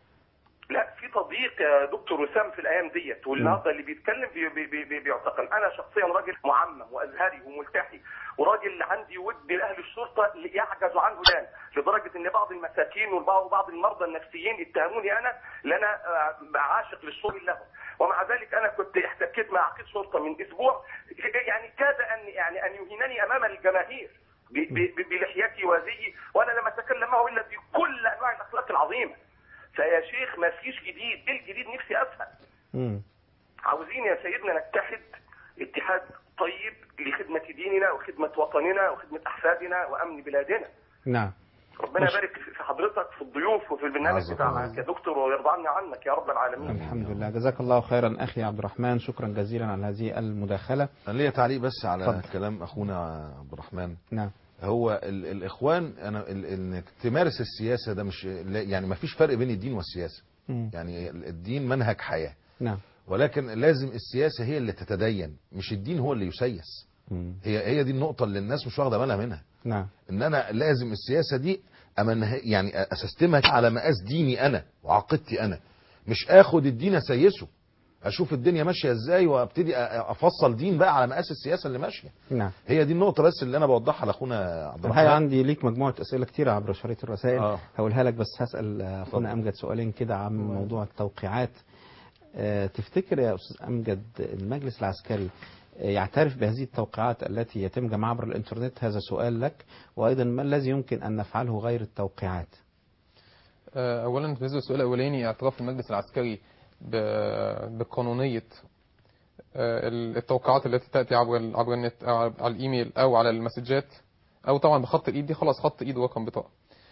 لا في تضييق يا دكتور وسام في الايام ديت والنهارده اللي بيتكلم بي بي بي بي بيعتقل انا شخصيا راجل معمم وازهري وملتحي وراجل عندي ود لاهل الشرطه اللي يعجز عنه الان لدرجه ان بعض المساكين وبعض بعض المرضى النفسيين اتهموني انا ان انا آه، عاشق للشغل لهم ومع ذلك انا كنت احتكيت مع عقيد شرطه من اسبوع يعني كاد ان يعني ان يهينني امام الجماهير ب- ب- بلحيتي وزيي وانا لم اتكلم معه الا بكل انواع الاخلاق العظيمه فيا شيخ ما فيش جديد ايه الجديد نفسي افهم مم. عاوزين يا سيدنا نتحد اتحاد طيب لخدمة ديننا وخدمة وطننا وخدمة أحفادنا وأمن بلادنا نعم ربنا مش- يبارك في حضرتك في الضيوف وفي البرنامج عزك بتاعك يا دكتور ويرضى عني عنك يا رب العالمين الحمد لله جزاك الله خيرا أخي عبد الرحمن شكرا جزيلا على هذه المداخلة انا ليا تعليق بس على اتفضل. كلام اخونا عبد الرحمن نعم هو ال الاخوان انا ال- انك تمارس السياسه ده مش لا- يعني ما فيش فرق بين الدين والسياسه مم. يعني الدين منهج حياه نعم ولكن لازم السياسه هي اللي تتدين مش الدين هو اللي يسيس مم. هي هي دي النقطه اللي الناس مش واخده بالها منها نعم ان انا لازم السياسه دي أمنها يعني اسستمها على مقاس ديني انا وعقيدتي انا مش اخد الدين اسيسه اشوف الدنيا ماشيه ازاي وابتدي أ- افصل دين بقى على مقاس السياسه اللي ماشيه نعم هي دي النقطه بس اللي انا بوضحها لاخونا عبد الحقيقة الرحمن عندي ليك مجموعة أسئلة كتيرة عبر شريط الرسائل آه. هقولها لك بس هسأل آه، أخونا أمجد سؤالين كده عن موضوع التوقيعات آه، تفتكر يا أستاذ أمجد المجلس العسكري آه، يعترف بهذه التوقيعات التي يتم جمعها عبر الإنترنت هذا سؤال لك وأيضا ما الذي يمكن أن نفعله غير التوقيعات آه، اولا بالنسبه للسؤال الاولاني اعتراف المجلس العسكري ب- بقانونيه آه، التوقيعات التي تاتي عبر ال- عبر النت او على الايميل او على المسجات او طبعا بخط الايد دي خلاص خط ايد ورقم بطاقه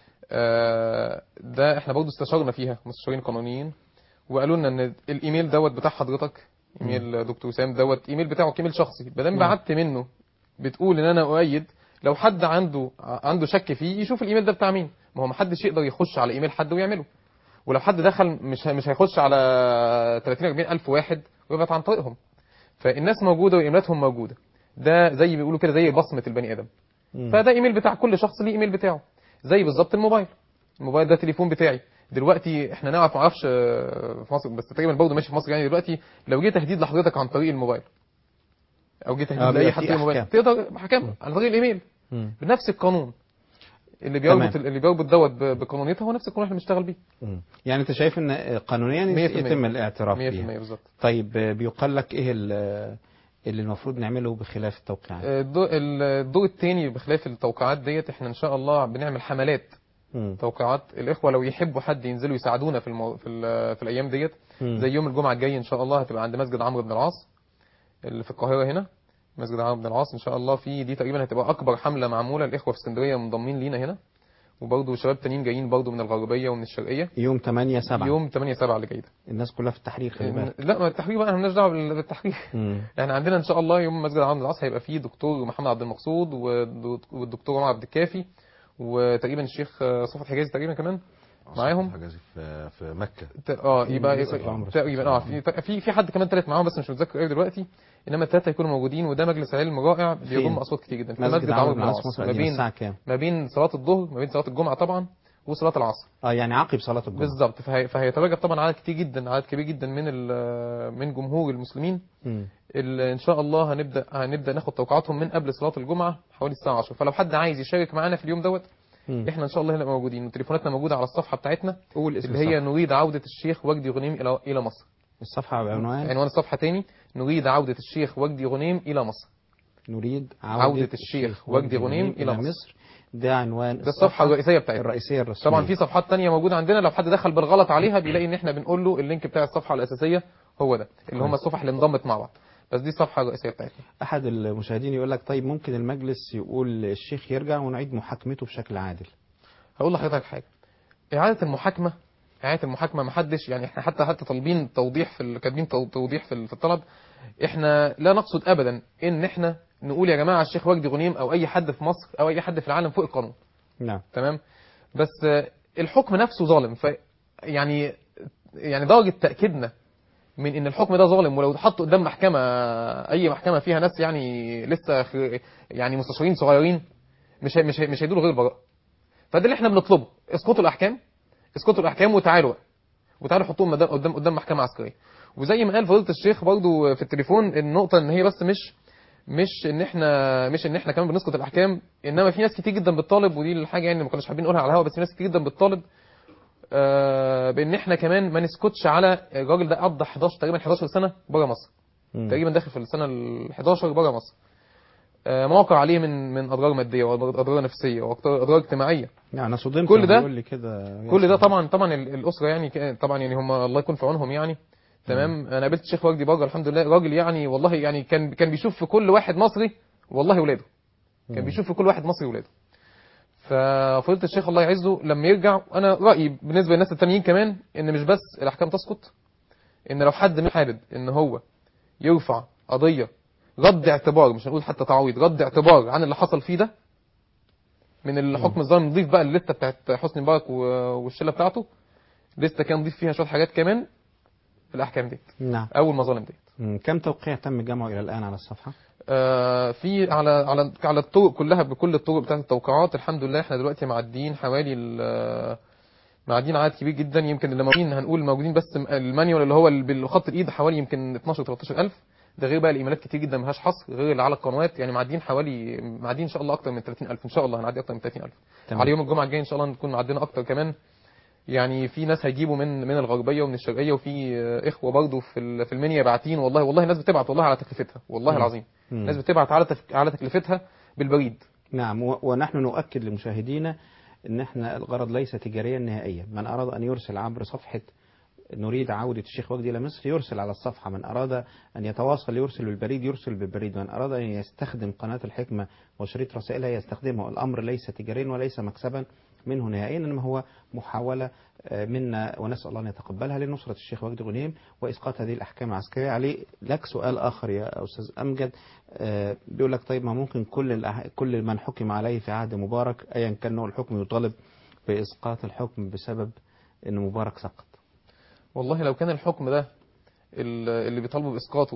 آه، ده احنا برضه استشرنا فيها مستشارين قانونيين وقالوا لنا ان الايميل دوت بتاع حضرتك ايميل دكتور وسام دوت ايميل بتاعه ايميل شخصي ما دام نعم. بعت منه بتقول ان انا اؤيد لو حد عنده عنده شك فيه يشوف الايميل ده بتاع مين ما هو ما حدش يقدر يخش على ايميل حد ويعمله ولو حد دخل مش مش هيخش على 30 40 الف واحد ويبعت عن طريقهم فالناس موجوده وايميلاتهم موجوده ده زي بيقولوا كده زي بصمه البني ادم فده ايميل بتاع كل شخص ليه ايميل بتاعه زي بالظبط الموبايل الموبايل ده تليفون بتاعي دلوقتي احنا نعرف ما اعرفش آه، في مصر بس تقريبا برضه ماشي في مصر يعني دلوقتي لو جه تهديد لحضرتك عن طريق الموبايل او جه آه، تهديد بيبقى لاي حد في في الموبايل أحكام. تقدر حكام عن طريق الايميل مم. بنفس القانون اللي بيربط تمام. اللي بيربط دوت ب- بقانونيتها هو نفس القانون اللي احنا بنشتغل بيه مم. يعني أنت شايف أن قانونيا 100% يتم الاعتراف 100% بها بالظبط طيب آه، بيقال لك إيه ال- اللي المفروض نعمله بخلاف التوقيعات الدور الدور الثاني بخلاف التوقيعات ديت احنا ان شاء الله بنعمل حملات مم. توقيعات الاخوه لو يحبوا حد ينزلوا يساعدونا في المو... في, ال... في الايام ديت مم. زي يوم الجمعه الجاي ان شاء الله هتبقى عند مسجد عمرو بن العاص اللي في القاهره هنا مسجد عمرو بن العاص ان شاء الله في دي تقريبا هتبقى اكبر حمله معموله الاخوه في اسكندريه منضمين لينا هنا وبرضه شباب تانيين جايين برضه من الغربيه ومن الشرقيه يوم 8 7 يوم 8 7 اللي جاي ده الناس كلها في التحرير خلي بالك لا ما التحرير بقى احنا مالناش دعوه بال- بالتحرير مم. احنا عندنا ان شاء الله يوم مسجد عمرو بن العاص هيبقى فيه دكتور محمد عبد المقصود والد- والدكتور عمر عبد الكافي وتقريبا الشيخ آه، صفوت حجازي تقريبا كمان معاهم حجازي في في مكه ت- اه يبقى لسه عمرو. تقريبا اه في في في حد كمان ثالث معاهم بس مش متذكر ايه دلوقتي انما الثلاثه هيكونوا موجودين وده مجلس علم رائع بيضم فين؟ اصوات كتير جدا في مسجد مسجد عمرو عمرو بن بن العاص العاص مصر ما القديمة بين الساعة كام؟ ما بين صلاه الظهر ما بين صلاه الجمعه طبعا وصلاه العصر اه يعني عقب صلاه الجمعه بالظبط فهي فهيتواجد طبعا عدد كتير جدا عدد كبير جدا من ال- من جمهور المسلمين مم. اللي ان شاء الله هنبدا هنبدا ناخد توقعاتهم من قبل صلاه الجمعه حوالي الساعه 10 فلو حد عايز يشارك معانا في اليوم دوت مم. احنا ان شاء الله هنبقى موجودين وتليفوناتنا موجوده على الصفحه بتاعتنا قول اسم اللي هي الصفحة. نريد عوده الشيخ وجدي غنيم الى الى مصر الصفحه بعنوان عنوان الصفحه تاني نريد عوده الشيخ وجدي غنيم الى مصر نريد عودة, عودة الشيخ وجدي غنيم إلى مصر ده عنوان ده الصفحة الرئيسية بتاعتنا الرئيسية الرسمية طبعا في صفحات تانية موجودة عندنا لو حد دخل بالغلط عليها بيلاقي ان احنا بنقول له اللينك بتاع الصفحة الأساسية هو ده اللي هم كويس. الصفح اللي انضمت مع بعض بس دي الصفحة الرئيسية بتاعتنا أحد المشاهدين يقول لك طيب ممكن المجلس يقول الشيخ يرجع ونعيد محاكمته بشكل عادل هقول لحضرتك حاجة إعادة المحاكمة إعادة المحاكمة محدش يعني احنا حتى حتى طالبين توضيح في ال- كاتبين تو- توضيح في ال- في الطلب احنا لا نقصد ابدا ان احنا نقول يا جماعة الشيخ وجدي غنيم او اي حد في مصر او اي حد في العالم فوق القانون نعم تمام بس آه، الحكم نفسه ظالم ف يعني يعني درجة تأكيدنا من ان الحكم ده ظالم ولو اتحط قدام محكمة اي محكمة فيها ناس يعني لسه خ- يعني مستشارين صغيرين مش هي- مش هي- مش هيدوا غير براءة فده اللي احنا بنطلبه اسقطوا الاحكام اسقطوا الاحكام وتعالوا بقى. وتعالوا حطوهم قدام قدام قدام محكمة عسكرية وزي ما قال فضيلة الشيخ برضو في التليفون النقطة ان هي بس مش مش ان احنا مش ان احنا كمان بنسقط الاحكام انما في ناس كتير جدا بتطالب ودي الحاجه يعني ما كناش حابين نقولها على الهوا بس في ناس كتير جدا بتطالب آه، بان احنا كمان ما نسكتش على الراجل ده قضى 11 تقريبا 11 سنه بره مصر مم. تقريبا داخل في السنه ال 11 بره مصر آه، مواقع عليه من من اضرار ماديه واضرار نفسيه واضرار اجتماعيه يعني أنا صدمت كل لما ده بيقول لي كده كل ده طبعا طبعا ال- الاسره يعني ك- طبعا يعني هم الله يكون في عونهم يعني تمام انا قابلت الشيخ وجدي بره الحمد لله راجل يعني والله يعني كان كان بيشوف في كل واحد مصري والله ولاده كان مم. بيشوف في كل واحد مصري ولاده ففضيله الشيخ الله يعزه لما يرجع انا رايي بالنسبه للناس التانيين كمان ان مش بس الاحكام تسقط ان لو حد من حابب ان هو يرفع قضيه رد اعتبار مش هنقول حتى تعويض رد اعتبار عن اللي حصل فيه ده من الحكم الظالم نضيف بقى الليسته بتاعت حسني مبارك و- والشله بتاعته لسه كان نضيف فيها شويه حاجات كمان في الاحكام دي نعم او المظالم دي مم. كم توقيع تم جمعه إلى الآن على الصفحة آه، في على على على الطرق كلها بكل الطرق بتاعت التوقيعات الحمد لله احنا دلوقتي معديين حوالي ال- معديين عدد كبير جدا يمكن اللي موجودين هنقول موجودين بس م- المانيوال اللي هو ال- بالخط الايد حوالي يمكن 12 13 الف ده غير بقى الايميلات كتير جدا ملهاش حصر غير اللي على القنوات يعني معديين حوالي معديين ان شاء الله اكتر من 30 الف ان شاء الله هنعدي اكتر من 30 الف تمام. على يوم الجمعه الجاي ان شاء الله نكون معدينا اكتر كمان يعني في ناس هيجيبوا من من الغربيه ومن الشرقيه وفي آه، اخوه برضه في ال- في المنيا باعتين والله والله الناس بتبعت والله على تكلفتها والله مم. العظيم مم. الناس بتبعت على تف... على تكلفتها بالبريد نعم و- ونحن نؤكد لمشاهدينا ان احنا الغرض ليس تجاريا نهائيا من اراد ان يرسل عبر صفحة نريد عودة الشيخ وجدي إلى مصر يرسل على الصفحة من أراد أن يتواصل يرسل بالبريد يرسل بالبريد من أراد أن يستخدم قناة الحكمة وشريط رسائلها يستخدمه الأمر ليس تجاريا وليس مكسبا منه نهائيا إنما هو محاولة آه، منا ونسأل الله أن يتقبلها لنصرة الشيخ وجدي غنيم وإسقاط هذه الأحكام العسكرية عليه لك سؤال آخر يا أستاذ أمجد آه، بيقول لك طيب ما ممكن كل الأح- كل من حكم عليه في عهد مبارك أيا كان نوع الحكم يطالب بإسقاط الحكم بسبب أن مبارك سقط والله لو كان الحكم ده ال- اللي بيطالبوا باسقاطه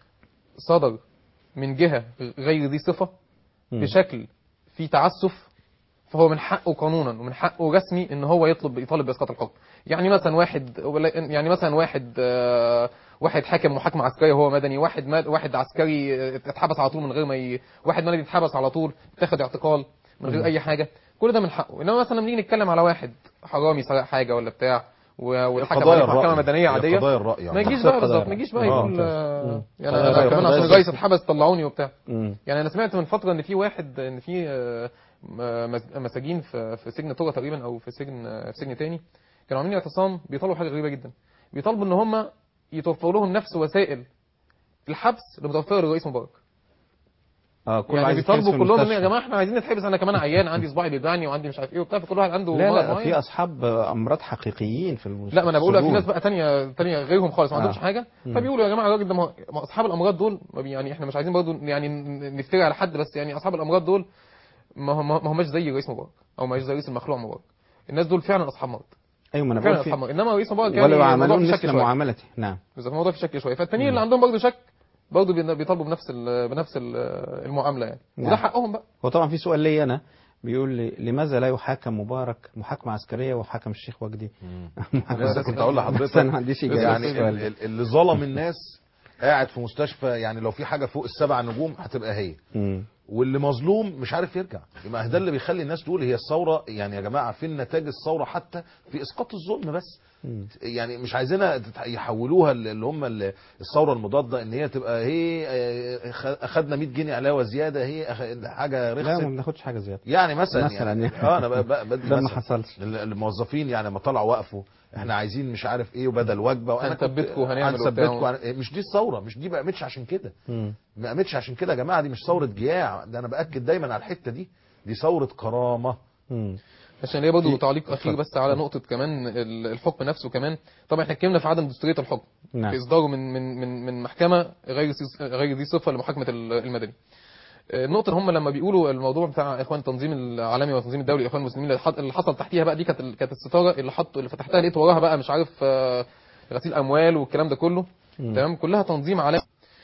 صدر من جهه غير ذي صفه مم. بشكل فيه تعسف فهو من حقه قانونا ومن حقه رسمي ان هو يطلب يطالب باسقاط الحكم يعني مثلا واحد ولا- يعني مثلا واحد آه، واحد حاكم محاكمه عسكريه وهو مدني واحد مد واحد عسكري آه، اتحبس على طول من غير ما ي... واحد مدني اتحبس على طول اتاخد اعتقال من غير مم. اي حاجه كل ده من حقه انما مثلا لما نيجي نتكلم على واحد حرامي سرق حاجه ولا بتاع و- واتحكم قضايا عليه في محكمه الرأي. مدنيه هي عاديه قضايا الرأي ما يعني. يجيش بقى قضايا بالظبط الرأي. ما يجيش بقى آه، يقول ممتاز. آه، مم. يعني قضايا انا الرأي. كمان قضايا عشان الرأي. الرئيس اتحبس طلعوني وبتاع مم. يعني انا سمعت من فتره ان في واحد ان في آه، م- مس- مساجين في في سجن طوره تقريبا او في سجن آه، في سجن تاني كانوا عاملين اعتصام بيطالبوا حاجه غريبه جدا بيطالبوا ان هم يتوفر لهم نفس وسائل الحبس اللي متوفره للرئيس مبارك اه كل يعني عايز بيطالبوا يتحبس في كلهم ان يا المستشفى. جماعه احنا عايزين نتحبس انا كمان عيان عندي صباعي بيوجعني وعندي مش عارف ايه وبتاع فكل واحد عنده لا مرض لا معين. في أصحاب أمراض حقيقيين في المستشفى لا ما انا بقول في السجون. ناس بقى تانية تانية غيرهم خالص ما آه. عندهمش حاجه مم. فبيقولوا يا جماعه الراجل ده ما هو- ما هو اصحاب الامراض دول ما بي- يعني احنا مش عايزين برضو يعني ن- نفتري على حد بس يعني اصحاب الامراض دول ما هم ما هماش زي رئيس مبارك او ما زي رئيس المخلوع مبارك الناس دول فعلا اصحاب مرض أيوة ما أنا فعلا بقول اصحاب في مرض انما رئيس مبارك يعني ولو الموضوع عملون في شك مثل شوية. معاملته نعم بالظبط الموضوع في شك شويه فالتانيين اللي عندهم برضو شك برضو بي- بيطالبوا بنفس ال- بنفس ال- المعامله يعني وده نعم. حقهم بقى هو طبعا في سؤال لي أنا بيقول لي لماذا لا يحاكم مبارك محاكمة عسكرية وحكم الشيخ وجدي لسه كنت اقول لحضرتك بس أنا ما عنديش إجابة يعني للسؤال ال- ده. ال- اللي ظلم الناس قاعد في مستشفى يعني لو في حاجه فوق السبع نجوم هتبقى هي مم. واللي مظلوم مش عارف يرجع يبقى ده اللي بيخلي الناس تقول هي الثوره يعني يا جماعه فين نتاج الثوره حتى في اسقاط الظلم بس مم. يعني مش عايزينها تتح- يحولوها اللي هم ال- الثوره المضاده ان هي تبقى هي آه، خ- اخدنا 100 جنيه علاوه زياده هي أخ- حاجه لا رخصت ما بناخدش حاجة زيادة يعني مثلا مثلا يعني, يعني. اه انا ب- ب- بدي ده ما مثلا. حصلش. ال- الموظفين يعني لما طلعوا وقفوا احنا عايزين مش عارف ايه وبدل وجبه وانا كنت- هنثبتكم وهنعمل هنثبتكم وبتاع. وهن- مش دي الثوره مش دي ما قامتش عشان كده مم. ما قامتش عشان كده يا جماعه دي مش ثوره جياع ده انا باكد دايما على الحته دي دي ثوره كرامه مم. عشان ليا برضه في- تعليق اخير اتفضل. بس على نقطه كمان ال- الحكم نفسه كمان طبعا احنا اتكلمنا في عدم دستوريه الحكم نعم. في اصداره من من من من محكمه غير سيس- غير ذي صفه لمحاكمه ال- المدني آه، النقطه اللي هم لما بيقولوا الموضوع بتاع اخوان التنظيم العالمي والتنظيم الدولي الاخوان المسلمين اللي حط- اللي حصل تحتيها بقى دي كانت ال- كانت الستاره اللي حطوا اللي فتحتها لقيت وراها بقى مش عارف آه، غسيل اموال والكلام ده كله مم. تمام كلها تنظيم عالمي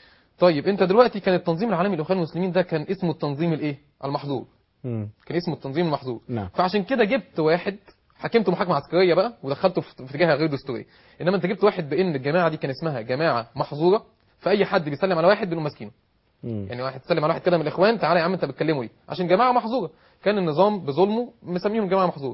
طيب انت دلوقتي كان التنظيم العالمي للاخوان المسلمين ده كان اسمه التنظيم الايه المحظور مم. كان اسمه التنظيم المحظور نعم فعشان كده جبت واحد حكمته محاكمه عسكريه بقى ودخلته في في اتجاه غير دستوري انما انت جبت واحد بان الجماعه دي كان اسمها جماعه محظوره فاي حد بيسلم على واحد بيقولوا ماسكينه مم. يعني واحد سلم على واحد كده من الاخوان تعالى يا عم انت بتكلمه ليه عشان جماعه محظوره كان النظام بظلمه مسميهم جماعه محظوره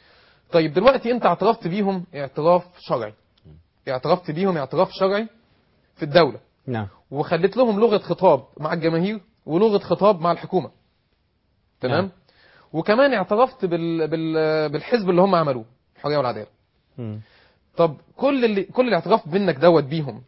طيب دلوقتي انت اعترفت بيهم اعتراف شرعي اعترفت بيهم اعتراف شرعي في الدوله نعم وخليت لهم لغه خطاب مع الجماهير ولغه خطاب مع الحكومه تمام نعم. وكمان اعترفت بال... بال... بالحزب اللي هم عملوه الحريه والعداله مم. طب كل اللي كل الاعتراف منك دوت بيهم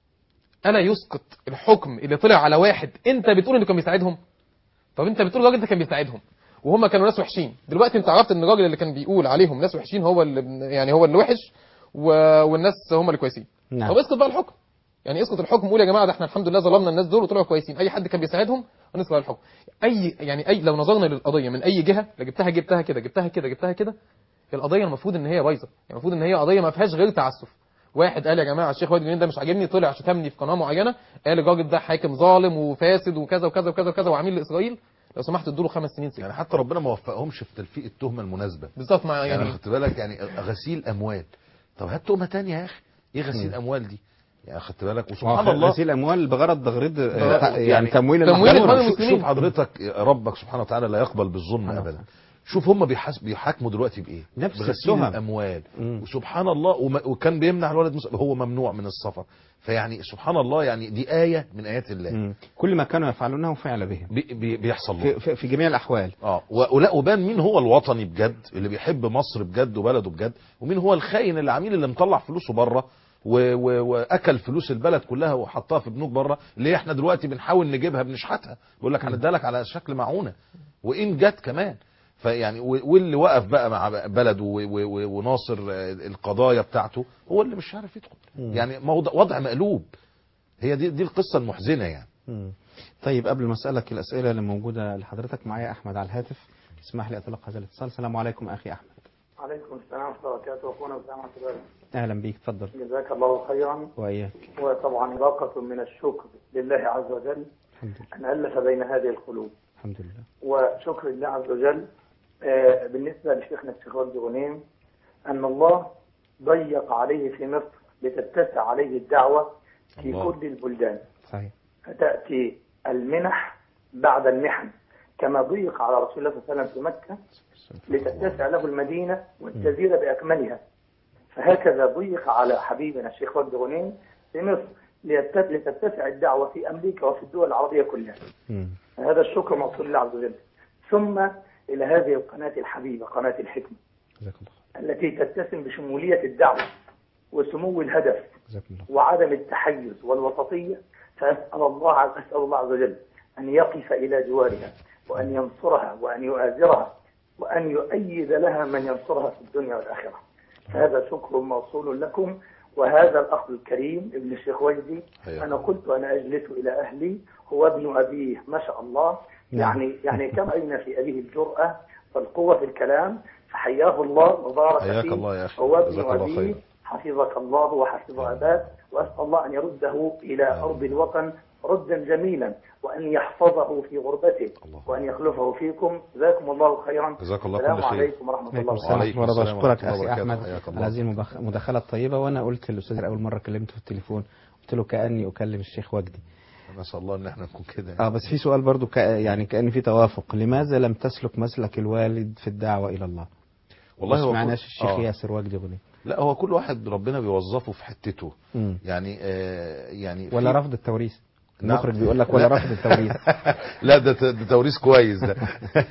الا يسقط الحكم اللي طلع على واحد انت بتقول انه كان بيساعدهم طب انت بتقول الراجل ده كان بيساعدهم وهم كانوا ناس وحشين دلوقتي انت عرفت ان الراجل اللي كان بيقول عليهم ناس وحشين هو اللي يعني هو اللي وحش و... والناس هم اللي كويسين نعم. طب اسقط بقى الحكم يعني اسقط الحكم قول يا جماعه ده احنا الحمد لله ظلمنا الناس دول وطلعوا كويسين اي حد كان بيساعدهم ونسقط الحكم اي يعني اي لو نظرنا للقضيه من اي جهه لا جبتها جبتها كده جبتها كده جبتها كده القضيه المفروض ان هي بايظه يعني المفروض ان هي قضيه ما فيهاش غير تعسف واحد قال يا جماعه الشيخ وادي ده مش عاجبني طلع شتمني في قناه معينه قال الراجل ده حاكم ظالم وفاسد وكذا وكذا وكذا وكذا وعميل لاسرائيل لو سمحت ادوا له خمس سنين سجن يعني حتى ربنا ما وفقهمش في تلفيق التهمه المناسبه بالظبط مع يعني, يعني يعني خدت بالك يعني غسيل اموال طب هات تهمه تانية يا اخي ايه غسيل مم. اموال دي يعني خدت بالك هو وسبحان الله غسيل اموال بغرض تغريد آه، لا، يعني تمويل تمويل المحظورة. إخوان شوف- المسلمين. شوف حضرتك ربك سبحانه وتعالى لا يقبل بالظلم سبحانه ابدا شوف هم بيحس بيحاكموا دلوقتي بايه نفس بغسيل التهم. الاموال مم. وسبحان الله وم- وكان بيمنع الولد مس- هو ممنوع من السفر فيعني سبحان الله يعني دي ايه من ايات الله مم. كل ما كانوا يفعلونه فعل بهم بي بي بيحصل له في, في, في جميع الاحوال اه و- ولا وبان مين هو الوطني بجد اللي بيحب مصر بجد وبلده بجد ومين هو الخاين العميل اللي مطلع فلوسه بره و- و- واكل فلوس البلد كلها وحطها في بنوك بره اللي احنا دلوقتي بنحاول نجيبها بنشحتها بيقول لك هنديها لك على شكل معونه وان جت كمان فيعني و- واللي وقف بقى مع بلده و- و- و- وناصر آه، القضايا بتاعته هو اللي مش عارف يدخل مم. يعني موضع وضع مقلوب هي دي دي القصه المحزنه يعني مم. طيب قبل ما اسالك الاسئله اللي موجوده لحضرتك معايا احمد على الهاتف اسمح لي اطلق هذا الاتصال السلام عليكم اخي احمد عليكم السلام ورحمة الله وبركاته أخونا أسامة حبيبي اهلا بيك اتفضل جزاك الله خيرا واياك وطبعا باقة من الشكر لله عز وجل الحمد لله أن ألف بين هذه القلوب الحمد لله وشكر الله عز وجل آه، بالنسبة لشيخنا الشيخ ولد غنيم أن الله ضيق عليه في مصر لتتسع عليه الدعوة في الله. كل البلدان صحيح فتأتي المنح بعد المحن كما ضيق على رسول الله صلى الله عليه وسلم في مكة لتتسع له المدينة والجزيرة بأكملها فهكذا ضيق على حبيبنا الشيخ وجد غنيم في مصر ليتت- لتتسع الدعوة في أمريكا وفي الدول العربية كلها مم. هذا الشكر موصول لله عز وجل ثم إلى هذه القناة الحبيبة قناة الحكمة جزاك الله خير التي تتسم بشمولية الدعوة وسمو الهدف جزاك الله وعدم التحيز والوسطية فأسأل الله عز أسأل الله عز وجل أن يقف إلى جوارها وأن ينصرها وأن يؤازرها وأن يؤيد لها من ينصرها في الدنيا والآخرة هذا شكر موصول لكم وهذا الأخ الكريم ابن الشيخ وجدي حياك أنا قلت أنا أجلس إلى أهلي هو ابن أبيه ما شاء الله نعم. يعني يعني كما أين في أبيه الجرأة والقوة في الكلام فحياه الله وبارك حياك فيه الله يا أخي. هو ابن جزاك الله أبيه خيرا. حفظك الله وحفظ عباد وأسأل الله أن يرده إلى أرض الوطن ردا جميلا وأن يحفظه في غربته وأن يخلفه فيكم جزاكم الله خيرا جزاك الله السلام كل خير. عليكم ورحمة الله عليكم وبركاته السلام ورحمة الله بشكرك أخي أحمد على هذه المبخ- المداخلة الطيبة وأنا قلت للأستاذ أول مرة كلمته في التليفون قلت له كأني أكلم الشيخ وجدي نسال الله ان احنا نكون كده اه بس في سؤال برضو ك... يعني كأن في توافق لماذا لم تسلك مسلك الوالد في الدعوة إلى الله والله ما هو سمعناش كل- الشيخ آه. ياسر وجدي غني لا هو كل واحد ربنا بيوظفه في حتته مم. يعني آه يعني ولا في- رفض التوريث نعم. المخرج بيقول لك ولا لا. رفض التوريث لا ده ده توريث كويس ده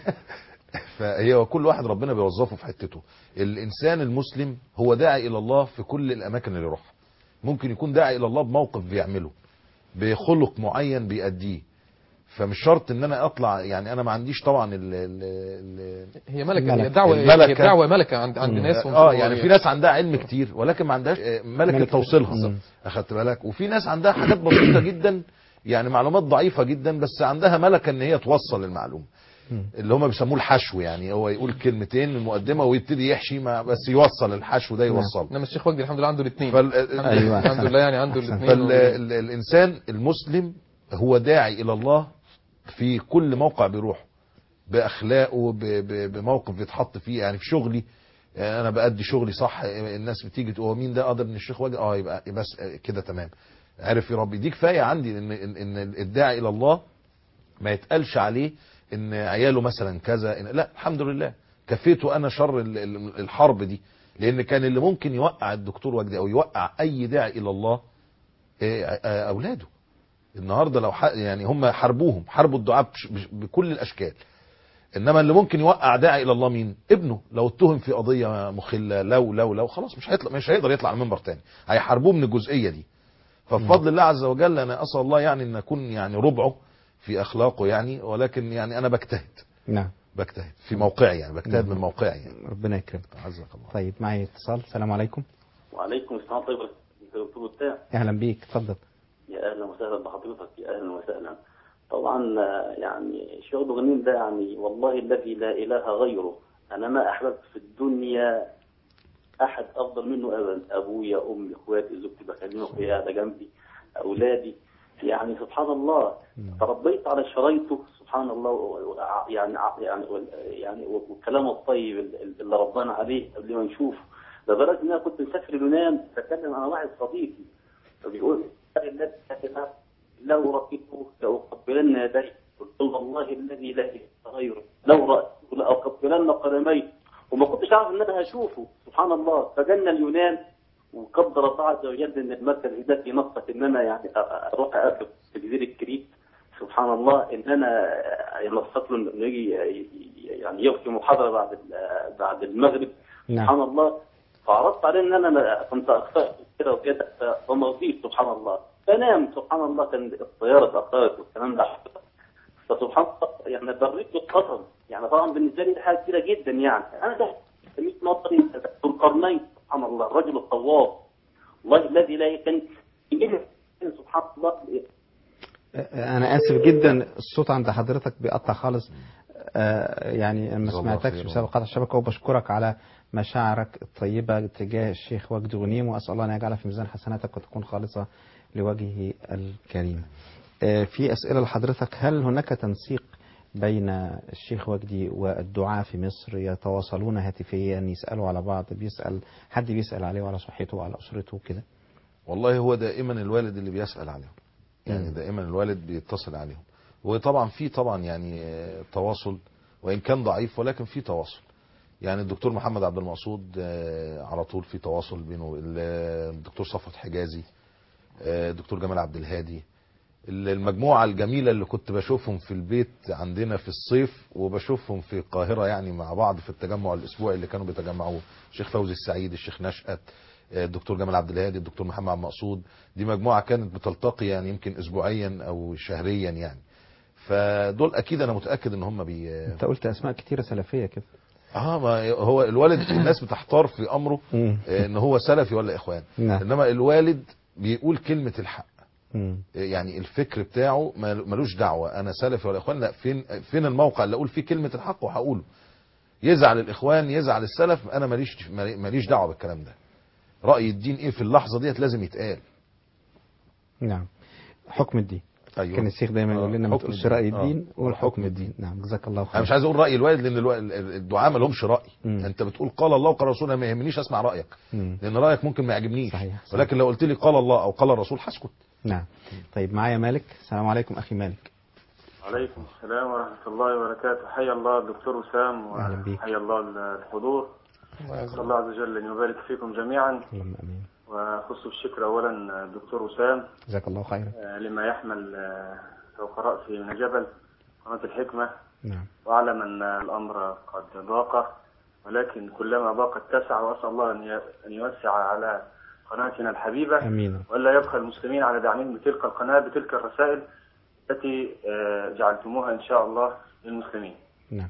فهي كل واحد ربنا بيوظفه في حتته الانسان المسلم هو داعي الى الله في كل الاماكن اللي يروحها ممكن يكون داعي الى الله بموقف بيعمله بخلق معين بيأديه فمش شرط ان انا اطلع يعني انا ما عنديش طبعا ال ال ال هي ملكة الملكة. هي الدعوة هي الملكة. الدعوة ملكة عند عند مم. ناس اه يعني في ناس عندها علم كتير ولكن ما عندهاش آه، ملكه ملكة. توصيلها مم. اخدت بالك وفي ناس عندها حاجات بسيطه جدا يعني معلومات ضعيفه جدا بس عندها ملكه ان هي توصل المعلومه اللي هم بيسموه الحشو يعني هو يقول كلمتين المقدمه ويبتدي يحشي مع بس يوصل الحشو ده يوصله انما الشيخ وجدي الحمد لله عنده الاثنين فال... الحمد لله يعني عنده الاثنين فالإنسان المسلم هو داعي إلى الله في كل موقع بيروح بأخلاقه ب... ب... بموقف بيتحط فيه يعني في شغلي يعني أنا بأدي شغلي صح الناس بتيجي تقول هو مين ده قادر من الشيخ وجه اه يبقى يبقى بس كده تمام عارف يربي دي كفاية عندي إن إن إن الداعي إلى الله ما يتقالش عليه إن عياله مثلا كذا إن لا الحمد لله كفيته أنا شر ال- ال- الحرب دي لأن كان اللي ممكن يوقع الدكتور وجدي أو يوقع أي داعي إلى الله إيه، آه، اولاده النهارده لو ح... يعني هم حاربوهم حاربوا الدعاء بش... بش... بكل الاشكال انما اللي ممكن يوقع داعي الى الله مين ابنه لو اتهم في قضيه مخله لو لو لو خلاص مش هيطلع مش هيقدر يطلع على المنبر تاني هيحاربوه من الجزئيه دي فبفضل الله عز وجل انا اسال الله يعني ان اكون يعني ربعه في اخلاقه يعني ولكن يعني انا بجتهد نعم بجتهد في موقعي يعني بجتهد من موقعي يعني ربنا يكرمك عزك الله طيب معي اتصال السلام عليكم وعليكم السلام طيب دكتور بتاع أهلا بيك اتفضل يا اهلا وسهلا بحضرتك يا اهلا وسهلا طبعا آه، يعني الشيخ غنيم ده يعني والله الذي لا اله غيره انا ما احببت في الدنيا احد افضل منه ابدا ابويا امي اخواتي زوجتي بكلمه وهي قاعده جنبي اولادي يعني سبحان الله تربيت على شرايطه سبحان الله و- و- يعني يعني يعني والكلام الطيب اللي ربنا عليه قبل ما نشوفه لدرجه ان انا كنت مسافر اليونان بتكلم مع واحد صديقي فبيقول الذي لو رأيته لأقبلن يديه قلت له والله الذي لا إله غيره لو رأيته لأقبلن قدميه وما كنتش أعرف إن أنا هشوفه سبحان الله فجانا اليونان وقدر الله عز وجل إن المركز ده في نقطة إن أنا يعني أ- أروح أقابله في جزيرة كريت سبحان الله إن أنا ينصت له إنه يجي يعني يلقي محاضرة بعد ال- بعد المغرب نعم. سبحان الله فعرضت عليه ان انا كنت اخطات كده وكده فمرضيت سبحان الله فنام سبحان الله كان الطياره اتاخرت والكلام ده فسبحان الله يعني بريت القسم يعني طبعا بالنسبه لي دي حاجه كبيره جدا يعني انا ده سميت نظري ذو القرنين سبحان الله الرجل الطواف والله الذي لا كان يجيب سبحان الله انا اسف جدا الصوت عند حضرتك بيقطع خالص آه، يعني ما جزاه الله سمعتكش خير بسبب قطع الشبكه وبشكرك على مشاعرك الطيبه تجاه الشيخ وجدي غنيم واسال الله ان يجعلها في ميزان حسناتك وتكون خالصه لوجهه الكريم. آه، في اسئله لحضرتك هل هناك تنسيق بين الشيخ وجدي والدعاة في مصر يتواصلون هاتفيا يسالوا على بعض بيسال حد بيسال عليه وعلى صحته وعلى اسرته وكده؟ والله هو دائما الوالد اللي بيسأل عليهم يعني مم. دائما الوالد بيتصل عليهم وطبعا في طبعا يعني آه، تواصل وان كان ضعيف ولكن في تواصل يعني الدكتور محمد عبد المقصود آه، على طول في تواصل بينه ال- الدكتور صفوت حجازي آه، الدكتور جمال عبد الهادي ال- المجموعة الجميلة اللي كنت بشوفهم في البيت عندنا في الصيف وبشوفهم في القاهرة يعني مع بعض في التجمع الأسبوعي اللي كانوا بيتجمعوه الشيخ فوزي السعيد الشيخ نشأت آه، الدكتور جمال عبد الهادي الدكتور محمد عبد المقصود دي مجموعة كانت بتلتقي يعني يمكن أسبوعيا أو شهريا يعني فدول أكيد أنا متأكد إن هم بي انت قلت اسماء كتيره سلفيه كده. اه ما هو الوالد الناس بتحتار في امره مم. آه، ان هو سلفي ولا اخوان نعم. انما الوالد بيقول كلمه الحق مم. آه، يعني الفكر بتاعه مال- ملوش دعوه انا سلفي ولا اخوان لا فين فين الموقع اللي اقول فيه كلمه الحق وهقوله يزعل الاخوان يزعل السلف انا ماليش ماليش دعوه بالكلام ده راي الدين ايه في اللحظه ديت لازم يتقال نعم حكم الدين أيوة. كان الشيخ دايما يقول لنا ما حكم تقولش الدين. راي آه. الدين قول حكم الدين نعم جزاك الله خير انا مش عايز اقول راي الوالد لان الوا- الدعاء ما لهمش راي انت بتقول قال الله وقال رسوله ما يهمنيش اسمع رايك مم. لان رايك ممكن ما يعجبنيش صحيح، صحيح. ولكن لو قلت لي قال الله او قال الرسول هسكت نعم طيب معايا مالك السلام عليكم اخي مالك عليكم السلام ورحمة الله وبركاته حيا الله الدكتور وسام أهلا بيك. وحيا الله الحضور أسأل الله عز وجل أن يبارك فيكم جميعا اللهم امين وأخص بالشكر أولا الدكتور وسام جزاك الله خيرا آه، لما يحمل آه، فوق رأسه من جبل قناة الحكمة نعم وأعلم أن الأمر قد ضاق ولكن كلما ضاق اتسع وأسأل الله أن ي- أن يوسع على قناتنا الحبيبة امين ولا يبقى المسلمين على داعمين بتلك القناة بتلك الرسائل التي آه، جعلتموها إن شاء الله للمسلمين نعم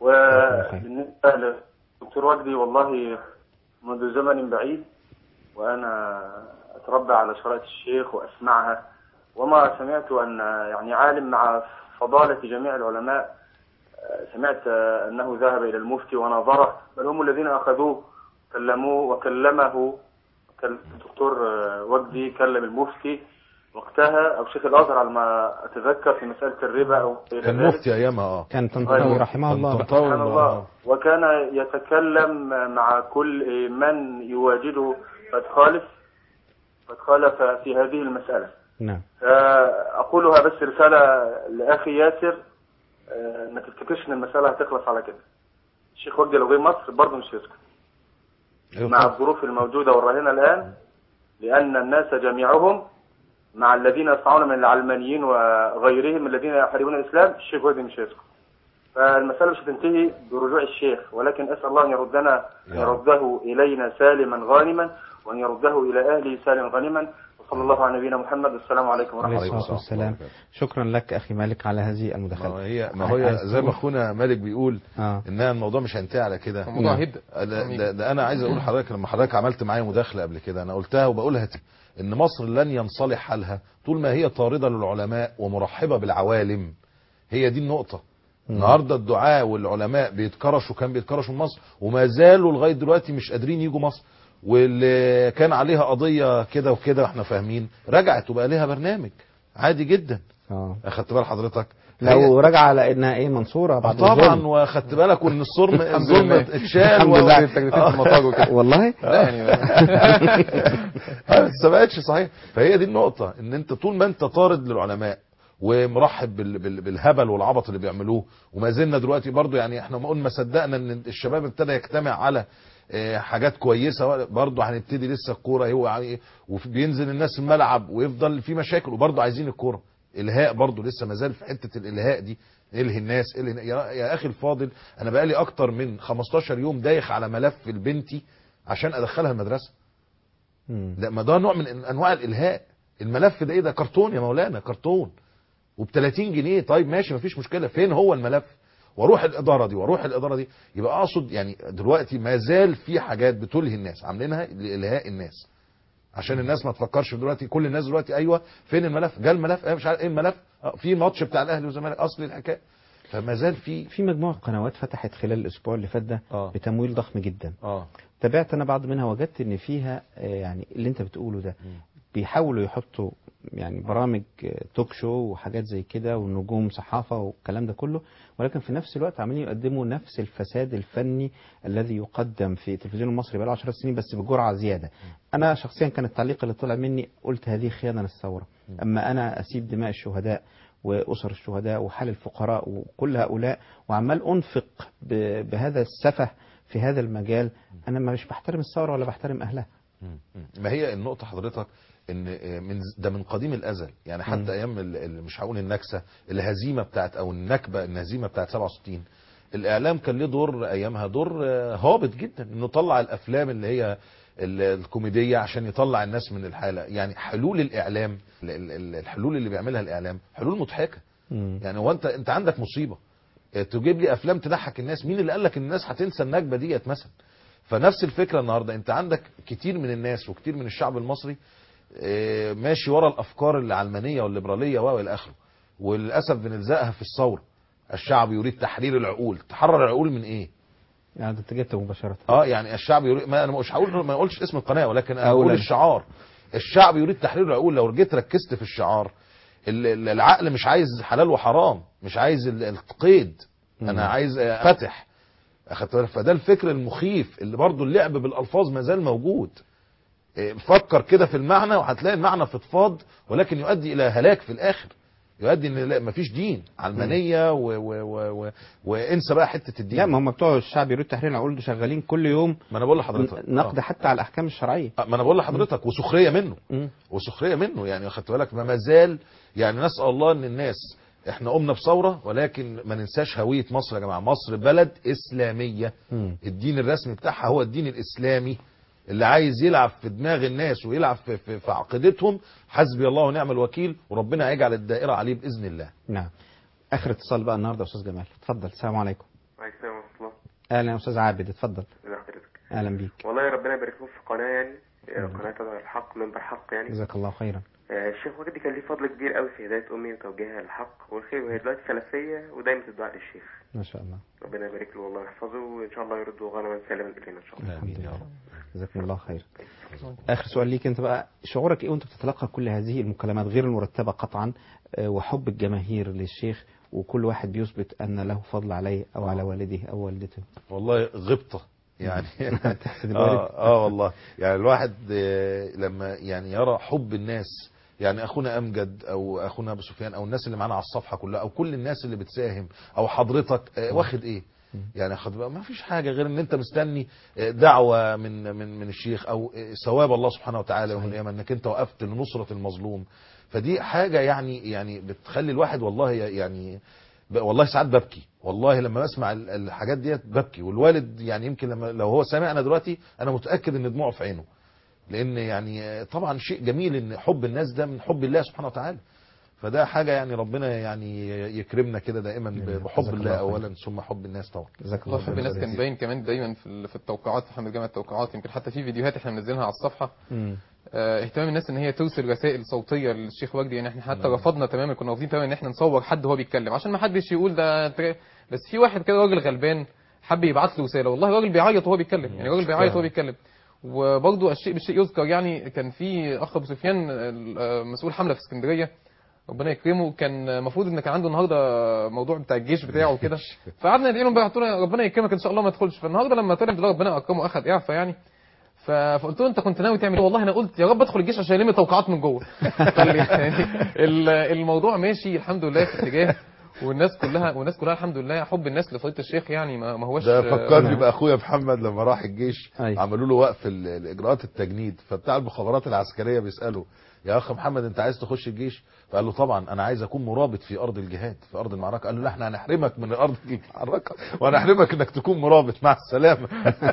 وبالنسبة لدكتور وجدي والله منذ زمن بعيد وأنا أتربى على شرائط الشيخ وأسمعها وما سمعت أن يعني عالم مع فضالة جميع العلماء آه، سمعت آه، أنه ذهب إلى المفتي وناظره بل هم الذين أخذوه كلموه وكلمه كل- الدكتور آه، وجدي كلم المفتي وقتها أو شيخ الأزهر على ما أتذكر في مسألة الربا أو إلى كان ذلك. مفتي ايامها اه كان طنطاوي رحمه كان الله طنطاوي سبحان الله وكان يتكلم مع كل من يواجده قد خالف قد خالف في هذه المسألة نعم أقولها بس رسالة لأخي ياسر آه، ما تفتكرش إن المسألة هتخلص على كده الشيخ وجدي لو جه مصر برضه مش هيسكت مع الظروف الموجودة والراهنة الآن لأن الناس جميعهم مع الذين يصنعون من العلمانيين وغيرهم الذين يحاربون الإسلام الشيخ وجدي مش هيسكت فالمسألة مش هتنتهي برجوع الشيخ ولكن أسأل الله أن يردنا أن يا رب. يرده إلينا سالما غانما وأن يرده إلى أهله سالما غانما وصلى الله على نبينا محمد والسلام عليكم ورحمة عليه الله الصلاه والسلام شكرا لك اخي مالك على هذه المداخله ما هي ما هي زي ما اخونا مالك بيقول آه. انها الموضوع مش هينتهي على كده الموضوع هيبدأ. ده, ده, ده انا عايز اقول لحضرتك لما حضرتك عملت معايا مداخله قبل كده انا قلتها وبقولها تاني، ان مصر لن ينصلح حالها طول ما هي طارده للعلماء ومرحبه بالعوالم هي دي النقطه النهارده الدعاء والعلماء بيتكرشوا كان بيتكرشوا من مصر وما زالوا لغايه دلوقتي مش قادرين يجوا مصر واللي كان عليها قضيه كده وكده احنا فاهمين رجعت وبقى لها برنامج عادي جدا اه اخدت بال حضرتك لو رجع على انها ايه منصوره بعد طبعا الظلم. واخدت بالك وان الصرم الحمد الظلم لله. اتشال الحمد و- لله. آه. والله لا يعني بس ما بقتش صحيح فهي دي النقطة ان انت طول ما انت طارد للعلماء ومرحب بال- بال- بالهبل والعبط اللي بيعملوه وما زلنا دلوقتي برضو يعني احنا ما قلنا ما صدقنا ان الشباب ابتدى يجتمع على آه، حاجات كويسه برضه هنبتدي لسه الكوره هو يعني وبينزل الناس الملعب ويفضل في مشاكل وبرضه عايزين الكوره الهاء برضه لسه ما زال في حته الالهاء دي الهي الناس الهي يا, يا اخي الفاضل انا بقالي اكتر من 15 يوم دايخ على ملف لبنتي عشان ادخلها المدرسه لا ما ده نوع من انواع الالهاء الملف ده ايه ده كرتون يا مولانا كرتون وب 30 جنيه طيب ماشي مفيش مشكله فين هو الملف واروح الاداره دي واروح الاداره دي يبقى اقصد يعني دلوقتي ما زال في حاجات بتلهي الناس عاملينها لالهاء الناس عشان الناس ما تفكرش دلوقتي كل الناس دلوقتي ايوه فين الملف جه الملف ايه مش عارف ايه الملف آه، في ماتش بتاع الاهلي والزمالك اصل الحكايه فما زال في في مجموعه قنوات فتحت خلال الاسبوع اللي فات ده آه. بتمويل ضخم جدا اه تابعت انا بعض منها وجدت ان فيها آه، يعني اللي انت بتقوله ده بيحاولوا يحطوا يعني برامج آه، توك شو وحاجات زي كده ونجوم صحافه والكلام ده كله ولكن في نفس الوقت عمالين يقدموا نفس الفساد الفني الذي يقدم في التلفزيون المصري بقاله 10 سنين بس بجرعه زياده. انا شخصيا كان التعليق اللي طلع مني قلت هذه خيانه للثوره. اما انا اسيب دماء الشهداء واسر الشهداء وحال الفقراء وكل هؤلاء وعمال انفق ب- بهذا السفه في هذا المجال انا مش بحترم الثوره ولا بحترم اهلها. ما هي النقطة حضرتك ان من ده من قديم الازل يعني حتى مم. ايام ال- ال- مش هقول النكسة الهزيمة بتاعت او النكبة الهزيمة بتاعت 67 الاعلام كان له دور ايامها دور آه، هابط جدا انه طلع الافلام اللي هي ال- الكوميدية عشان يطلع الناس من الحالة يعني حلول الاعلام ال- ال- الحلول اللي بيعملها الاعلام حلول مضحكة يعني هو انت انت عندك مصيبة آه، تجيب لي افلام تضحك الناس مين اللي قال لك الناس هتنسى النكبة ديت مثلا فنفس الفكرة النهاردة انت عندك كتير من الناس وكتير من الشعب المصري آه، ماشي ورا الافكار العلمانية والليبرالية والى اخره وللاسف بنلزقها في الثورة الشعب يريد تحرير العقول تحرر العقول من ايه يعني ده انت جبت مباشره. اه يعني الشعب يريد ما انا مش هقول ما اقولش اسم القناه ولكن انا أولاً. بقول الشعار الشعب يريد تحرير العقول لو جيت ركزت في الشعار ال- ال- العقل مش عايز حلال وحرام مش عايز ال- القيد انا عايز آه، فتح اخدت بالك فده الفكر المخيف اللي برضو اللعب بالالفاظ ما زال موجود إيه، فكر كده في المعنى وهتلاقي المعنى فضفاض ولكن يؤدي الى هلاك في الاخر يؤدي ان لا مفيش دين علمانيه و و و و وانسى بقى حته الدين لا ما هم بتوع الشعب يريد تحرير العقول دول شغالين كل يوم ما انا بقول لحضرتك نقد آه. حتى على الاحكام الشرعيه ما انا بقول لحضرتك وسخريه منه وسخريه منه يعني خدت بالك ما زال يعني نسال الله ان الناس احنا قمنا بثوره ولكن ما ننساش هويه مصر يا جماعه مصر بلد اسلاميه الدين الرسمي بتاعها هو الدين الاسلامي اللي عايز يلعب في دماغ الناس ويلعب في, في, في عقيدتهم حسبي الله ونعم الوكيل وربنا هيجعل الدائره عليه باذن الله نعم اخر اتصال بقى النهارده يا استاذ جمال اتفضل السلام عليكم وعليكم السلام ورحمة الله اهلا يا استاذ عابد اتفضل ازي حضرتك اهلا بيك والله ربنا يبارك لكم في القناة يعني آه، قناة تبع الحق منبر حق يعني جزاك الله خيرا آه، الشيخ وجدي كان ليه فضل كبير قوي في هداية أمي وتوجيهها للحق والخير وهي دلوقتي سلفية ودايما الدعاء للشيخ ما شاء الله ربنا يبارك له والله ويحفظه وإن شاء الله يرده غنما سالما إلينا إن شاء الله الحمد لله جزاكم الله خير اخر سؤال ليك انت بقى شعورك ايه وانت بتتلقى كل هذه المكالمات غير المرتبه قطعا آه، وحب الجماهير للشيخ وكل واحد بيثبت ان له فضل عليه او على والده او والدته والله غبطه يعني تحسد الوالد اه اه والله يعني الواحد آه، لما يعني يرى حب الناس يعني اخونا امجد او اخونا ابو سفيان او الناس اللي معانا على الصفحه كلها او كل الناس اللي بتساهم او حضرتك آه، واخد ايه يعني خد بقى ما فيش حاجه غير ان انت مستني آه، دعوه من من من الشيخ او آه، ثواب الله سبحانه وتعالى يوم القيامه انك انت وقفت لنصره المظلوم فدي حاجه يعني يعني بتخلي الواحد والله يعني ب- والله ساعات ببكي والله لما بسمع ال- الحاجات ديت ببكي والوالد يعني يمكن لما لو هو سامعنا دلوقتي انا متاكد ان دموعه في عينه لان يعني آه، طبعا شيء جميل ان حب الناس ده من حب الله سبحانه وتعالى فده حاجه يعني ربنا يعني يكرمنا كده دائما ب- بحب جزاك الله الله خير. اولا ثم حب الناس طبعا جزاك الله حب الناس كان باين كمان دايما في ال- في التوقيعات في حمد جامع التوقيعات يمكن حتى في فيديوهات احنا منزلينها على الصفحه مم. آه، اهتمام الناس ان هي ترسل رسائل صوتيه للشيخ وجدي يعني احنا حتى نعم. رفضنا تماما كنا رافضين تماما ان احنا نصور حد وهو بيتكلم عشان ما حدش يقول ده تر- بس في واحد كده راجل غلبان حب يبعت له رساله والله راجل بيعيط وهو بيتكلم يعني راجل بيعيط وهو بيتكلم وبرضه الشيء بالشيء يذكر يعني كان في اخ ابو سفيان آه، مسؤول حمله في اسكندريه ربنا يكرمه كان المفروض ان كان عنده النهارده موضوع بتاع الجيش بتاعه وكده فقعدنا ندعي لهم بقى قلت له ربنا يكرمك ان شاء الله ما تدخلش فالنهارده لما طلع الحمد لله ربنا اكرمه اخذ اعفاء يعني ف- فقلت له انت كنت ناوي تعمل ايه والله انا قلت يا رب ادخل الجيش عشان يلم توقعات من جوه قال لي يعني ال- الموضوع ماشي الحمد لله في اتجاه والناس كلها والناس كلها الحمد لله حب الناس لفضيله الشيخ يعني ما ما هوش ده فكرني باخويا محمد لما راح الجيش أيوة. عملوا له وقف ال- الاجراءات التجنيد فبتاع المخابرات العسكريه بيساله يا اخ محمد انت عايز تخش الجيش فقال له طبعا انا عايز اكون مرابط في ارض الجهاد في ارض المعركه قال له لا احنا هنحرمك من ارض المعركه وهنحرمك انك تكون مرابط مع السلامه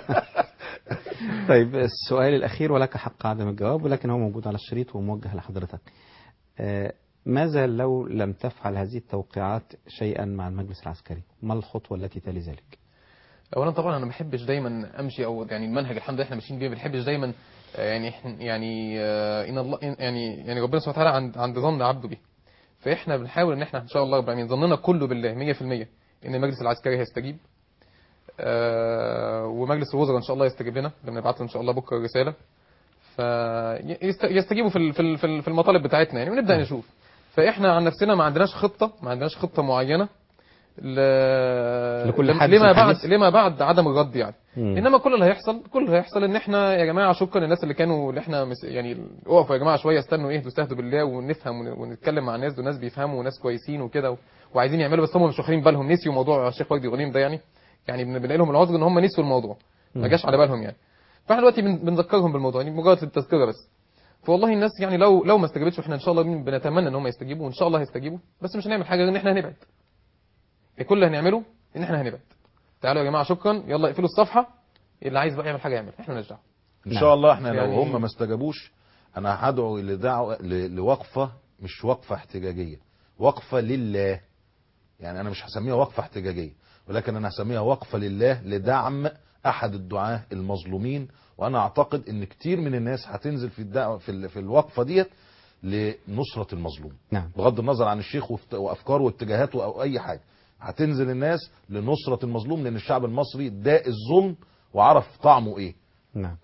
طيب السؤال الأخير ولك حق عدم الجواب ولكن هو موجود على الشريط وموجه لحضرتك آه، ماذا لو لم تفعل هذه التوقيعات شيئا مع المجلس العسكري ما الخطوة التي تلي ذلك اولا طبعا انا ما بحبش دايما امشي او يعني المنهج الحمد لله احنا ماشيين بيه ما بنحبش دايما آه، يعني إحنا- يعني آه، ان الله إن- يعني يعني ربنا سبحانه وتعالى عند عند ظن عبده به فاحنا بنحاول ان احنا ان شاء الله رب العالمين ظننا كله بالله 100% ان المجلس العسكري هيستجيب آه، ومجلس الوزراء ان شاء الله يستجيب لنا لما نبعت له ان شاء الله بكره رساله فيستجيبوا في ال- في ال- في ال- في المطالب بتاعتنا يعني ونبدا نشوف فاحنا عن نفسنا ما عندناش خطه ما عندناش خطه معينه ل... لكل لم- حادث لما بعد وحادث. لما بعد عدم الرد يعني مم. انما كل اللي هيحصل كل اللي هيحصل ان احنا يا جماعه شكرا للناس اللي كانوا اللي احنا مس... يعني وقفوا يا جماعه شويه استنوا اهدوا استهدوا بالله ونفهم ون... ونتكلم مع الناس دول ناس بيفهموا وناس كويسين وكده و... وعايزين يعملوا بس هم مش واخدين بالهم نسيوا موضوع الشيخ وجدي غنيم ده يعني يعني بن- بنلاقي لهم العذر ان هم نسيوا الموضوع ما مم. جاش على بالهم يعني فاحنا دلوقتي بن... بنذكرهم بالموضوع يعني مجرد التذكره بس فوالله الناس يعني لو لو ما استجابتش واحنا ان شاء الله بنتمنى ان هم يستجيبوا وان شاء الله هيستجيبوا بس مش هنعمل حاجه غير ان احنا هنبعد كل اللي هنعمله ان احنا هنبعد تعالوا يا جماعه شكرا يلا اقفلوا الصفحه اللي عايز بقى يعمل حاجه يعمل احنا مالناش دعوه ان شاء الله احنا لو يعني- هم ما استجابوش انا هدعو لدعوه ل- لوقفه مش وقفه احتجاجيه وقفه لله يعني انا مش هسميها وقفه احتجاجيه ولكن انا هسميها وقفه لله لدعم احد الدعاه المظلومين وانا اعتقد ان كتير من الناس هتنزل في الدعوه في, ال- في الوقفه ديت لنصره المظلوم نعم بغض النظر عن الشيخ وفت- وافكاره واتجاهاته او اي حاجه هتنزل الناس لنصره المظلوم لان الشعب المصري داء الظلم وعرف طعمه ايه نعم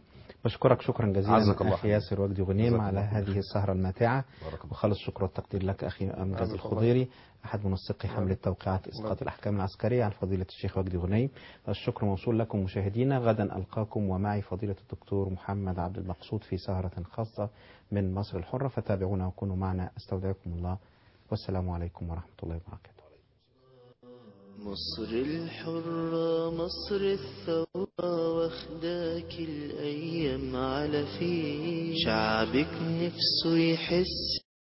بشكرك شكرا جزيلا عزك الله أخي ياسر وجدي غنيم جزاك على الله خير. هذه السهرة الماتعة بارك الله. وخالص الشكر والتقدير لك أخي أمجد الله. الخضيري أحد منسقي حملة توقيعات إسقاط الأحكام العسكرية عن فضيلة الشيخ وجدي غنيم الشكر موصول لكم مشاهدينا غدا ألقاكم ومعي فضيلة الدكتور محمد عبد المقصود في سهرة خاصة من مصر الحرة فتابعونا وكونوا معنا أستودعكم الله والسلام عليكم ورحمة الله وبركاته مصر الحرة مصر الثورة واخداك الأيام على فيه شعبك نفسه يحس